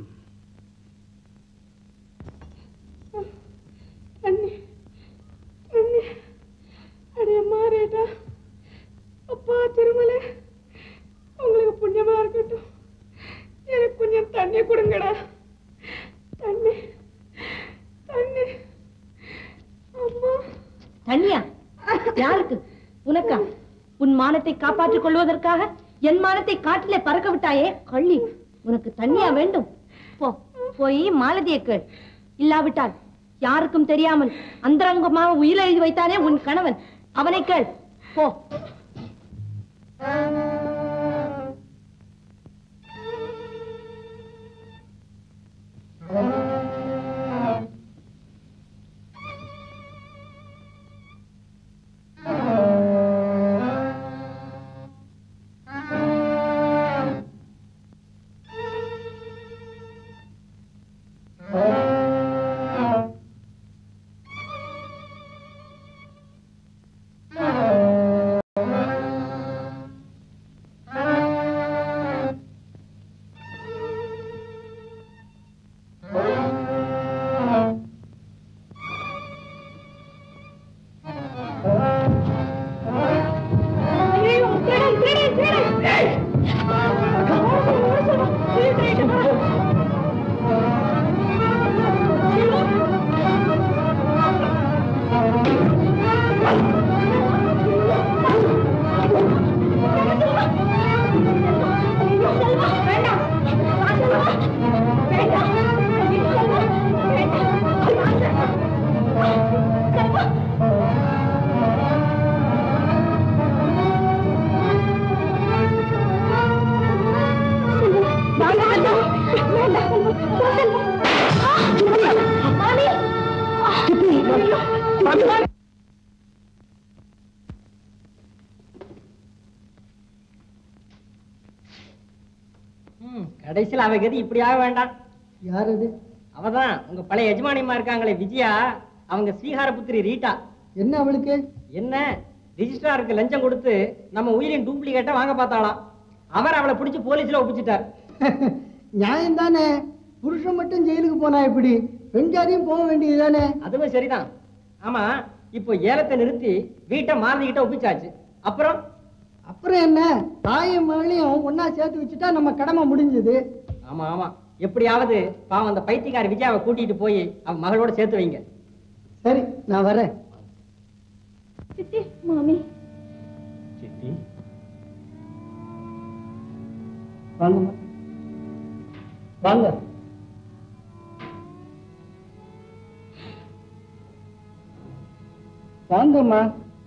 அண்ணி அண்ணி அடைய மாறிட்டா அப்பா திருமலை உங்களுக்கு புண்ணியமா இருக்கட்டும் எனக்கு கொஞ்சம் தண்ணி கொடுங்கடா தண்ணி தண்ணி அம்மா தண்ணியா யாருக்கு உனக்கா உன் மானத்தை காப்பாற்றிக் கொள்வதற்காக என் மானத்தை காட்டிலே பறக்க விட்டாயே கள்ளி உனக்கு தண்ணியா வேண்டும் போ போய் மாலதியை கேள் இல்லாவிட்டால் யாருக்கும் தெரியாமல் அந்தரங்கமாக உயிர் எழுதி வைத்தானே உன் கணவன் அவனை கேள் போ கடைசியில் அவ கதி இப்படி ஆக வேண்டாம் யார் அது அவதான் உங்க பழைய எஜமானியம்மா இருக்காங்களே விஜயா அவங்க ஸ்ரீஹாரபுத்திரி ரீட்டா என்ன அவளுக்கு என்ன ரிஜிஸ்ட்ராருக்கு லஞ்சம் கொடுத்து நம்ம உயிரின் டூப்ளிகேட்டை வாங்க பார்த்தாளாம் அவர் அவளை பிடிச்சு போலீஸ்ல ஒப்பிச்சிட்டார் நியாயம் தானே புருஷன் மட்டும் ஜெயிலுக்கு போனா எப்படி பெண் ஜாதியும் போக வேண்டியது தானே அதுவும் சரிதான் ஆமா இப்போ ஏலத்தை நிறுத்தி வீட்டை மாறதிக்கிட்ட ஒப்பிச்சாச்சு அப்புறம் அப்புறம் என்ன தாயும் மகளையும் ஒன்னா சேர்த்து வச்சுட்டா நம்ம கடமை முடிஞ்சது ஆமா ஆமா எப்படியாவது பாவம் அந்த பைத்தியக்கார விஜயாவை கூட்டிட்டு போய் அவன் மகளோட சேர்த்து வைங்க சரி நான் வரேன் சித்தி மாமி சித்தி வாங்கம்மா வாங்க வாங்கம்மா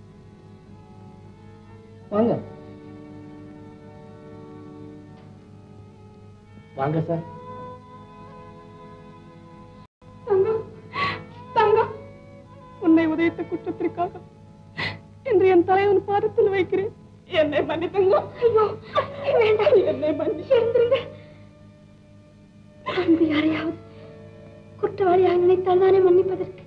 வாங்க வாங்க சார் தங்கம் தங்கம் உன்னை உதயத்த குற்றத்திற்காக இன்று என் தலைவன் பாதத்தில் வைக்கிறேன் என்னை மன்னித்துங்க ஐயோ வேண்டாம் என்னை மன்னிச்சு எழுந்திருங்க அன்பு யாரையாவது குற்றவாளியாக நினைத்தால் தானே மன்னிப்பதற்கு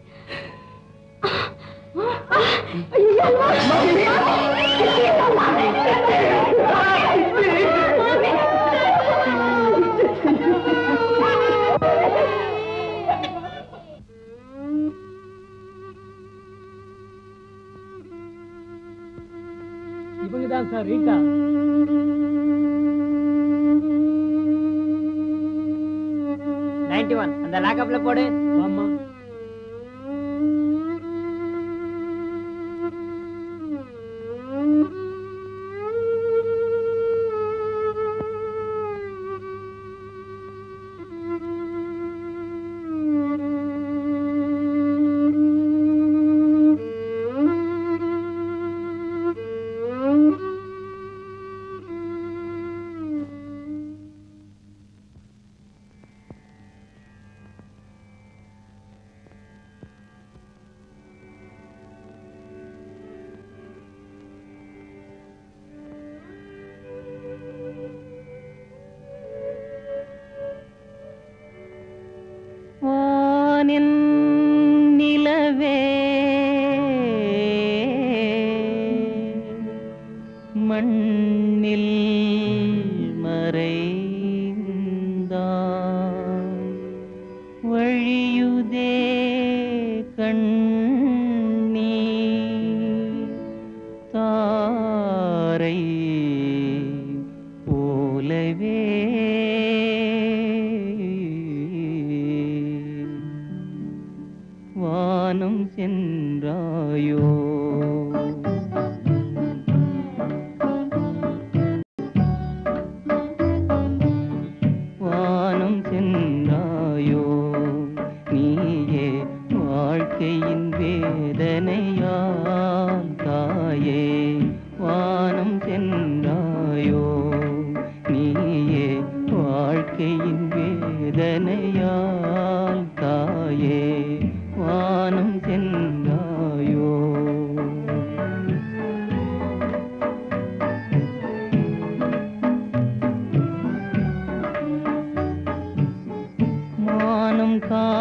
இவங்க தான் சார் ரீட்டா நைன்டி ஒன் அந்த லாக்அப்ல போடு ஆமா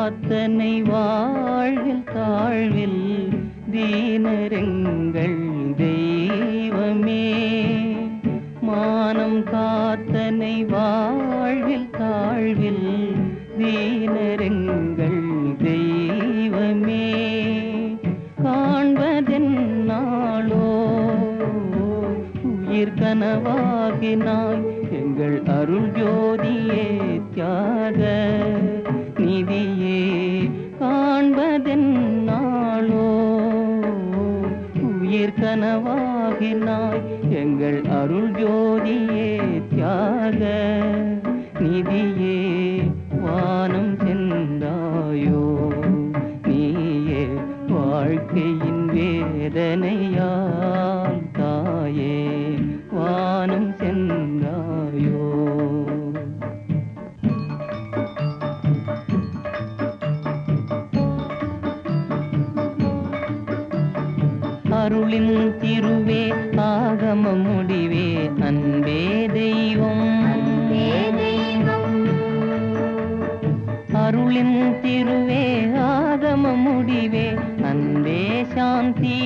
காத்தனை வாழ்வில் தாழ்வில் தீனரெங்கள் தெய்வமே மானம் காத்தனை வாழ்வில் தாழ்வில் தீனரெங்கள் தெய்வமே காண்பதென்னாளோ உயிர் கனவாகினாய் எங்கள் அருள் ஜோதியே தியாக நிதியே காண்பதென்னாளோ உயிர் கனவாகினாய் எங்கள் அருள் ஜோதியே தியாக நிதியே வானம் சென்றாயோ நீயே வாழ்க்கையின் வேதனையால் தாயே வானம் சென்றாயோ அருளின் திருவே ஆகம முடிவே அன்பே தெய்வம் அருளின் திருவே ஆகம முடிவே அன்பே சாந்தி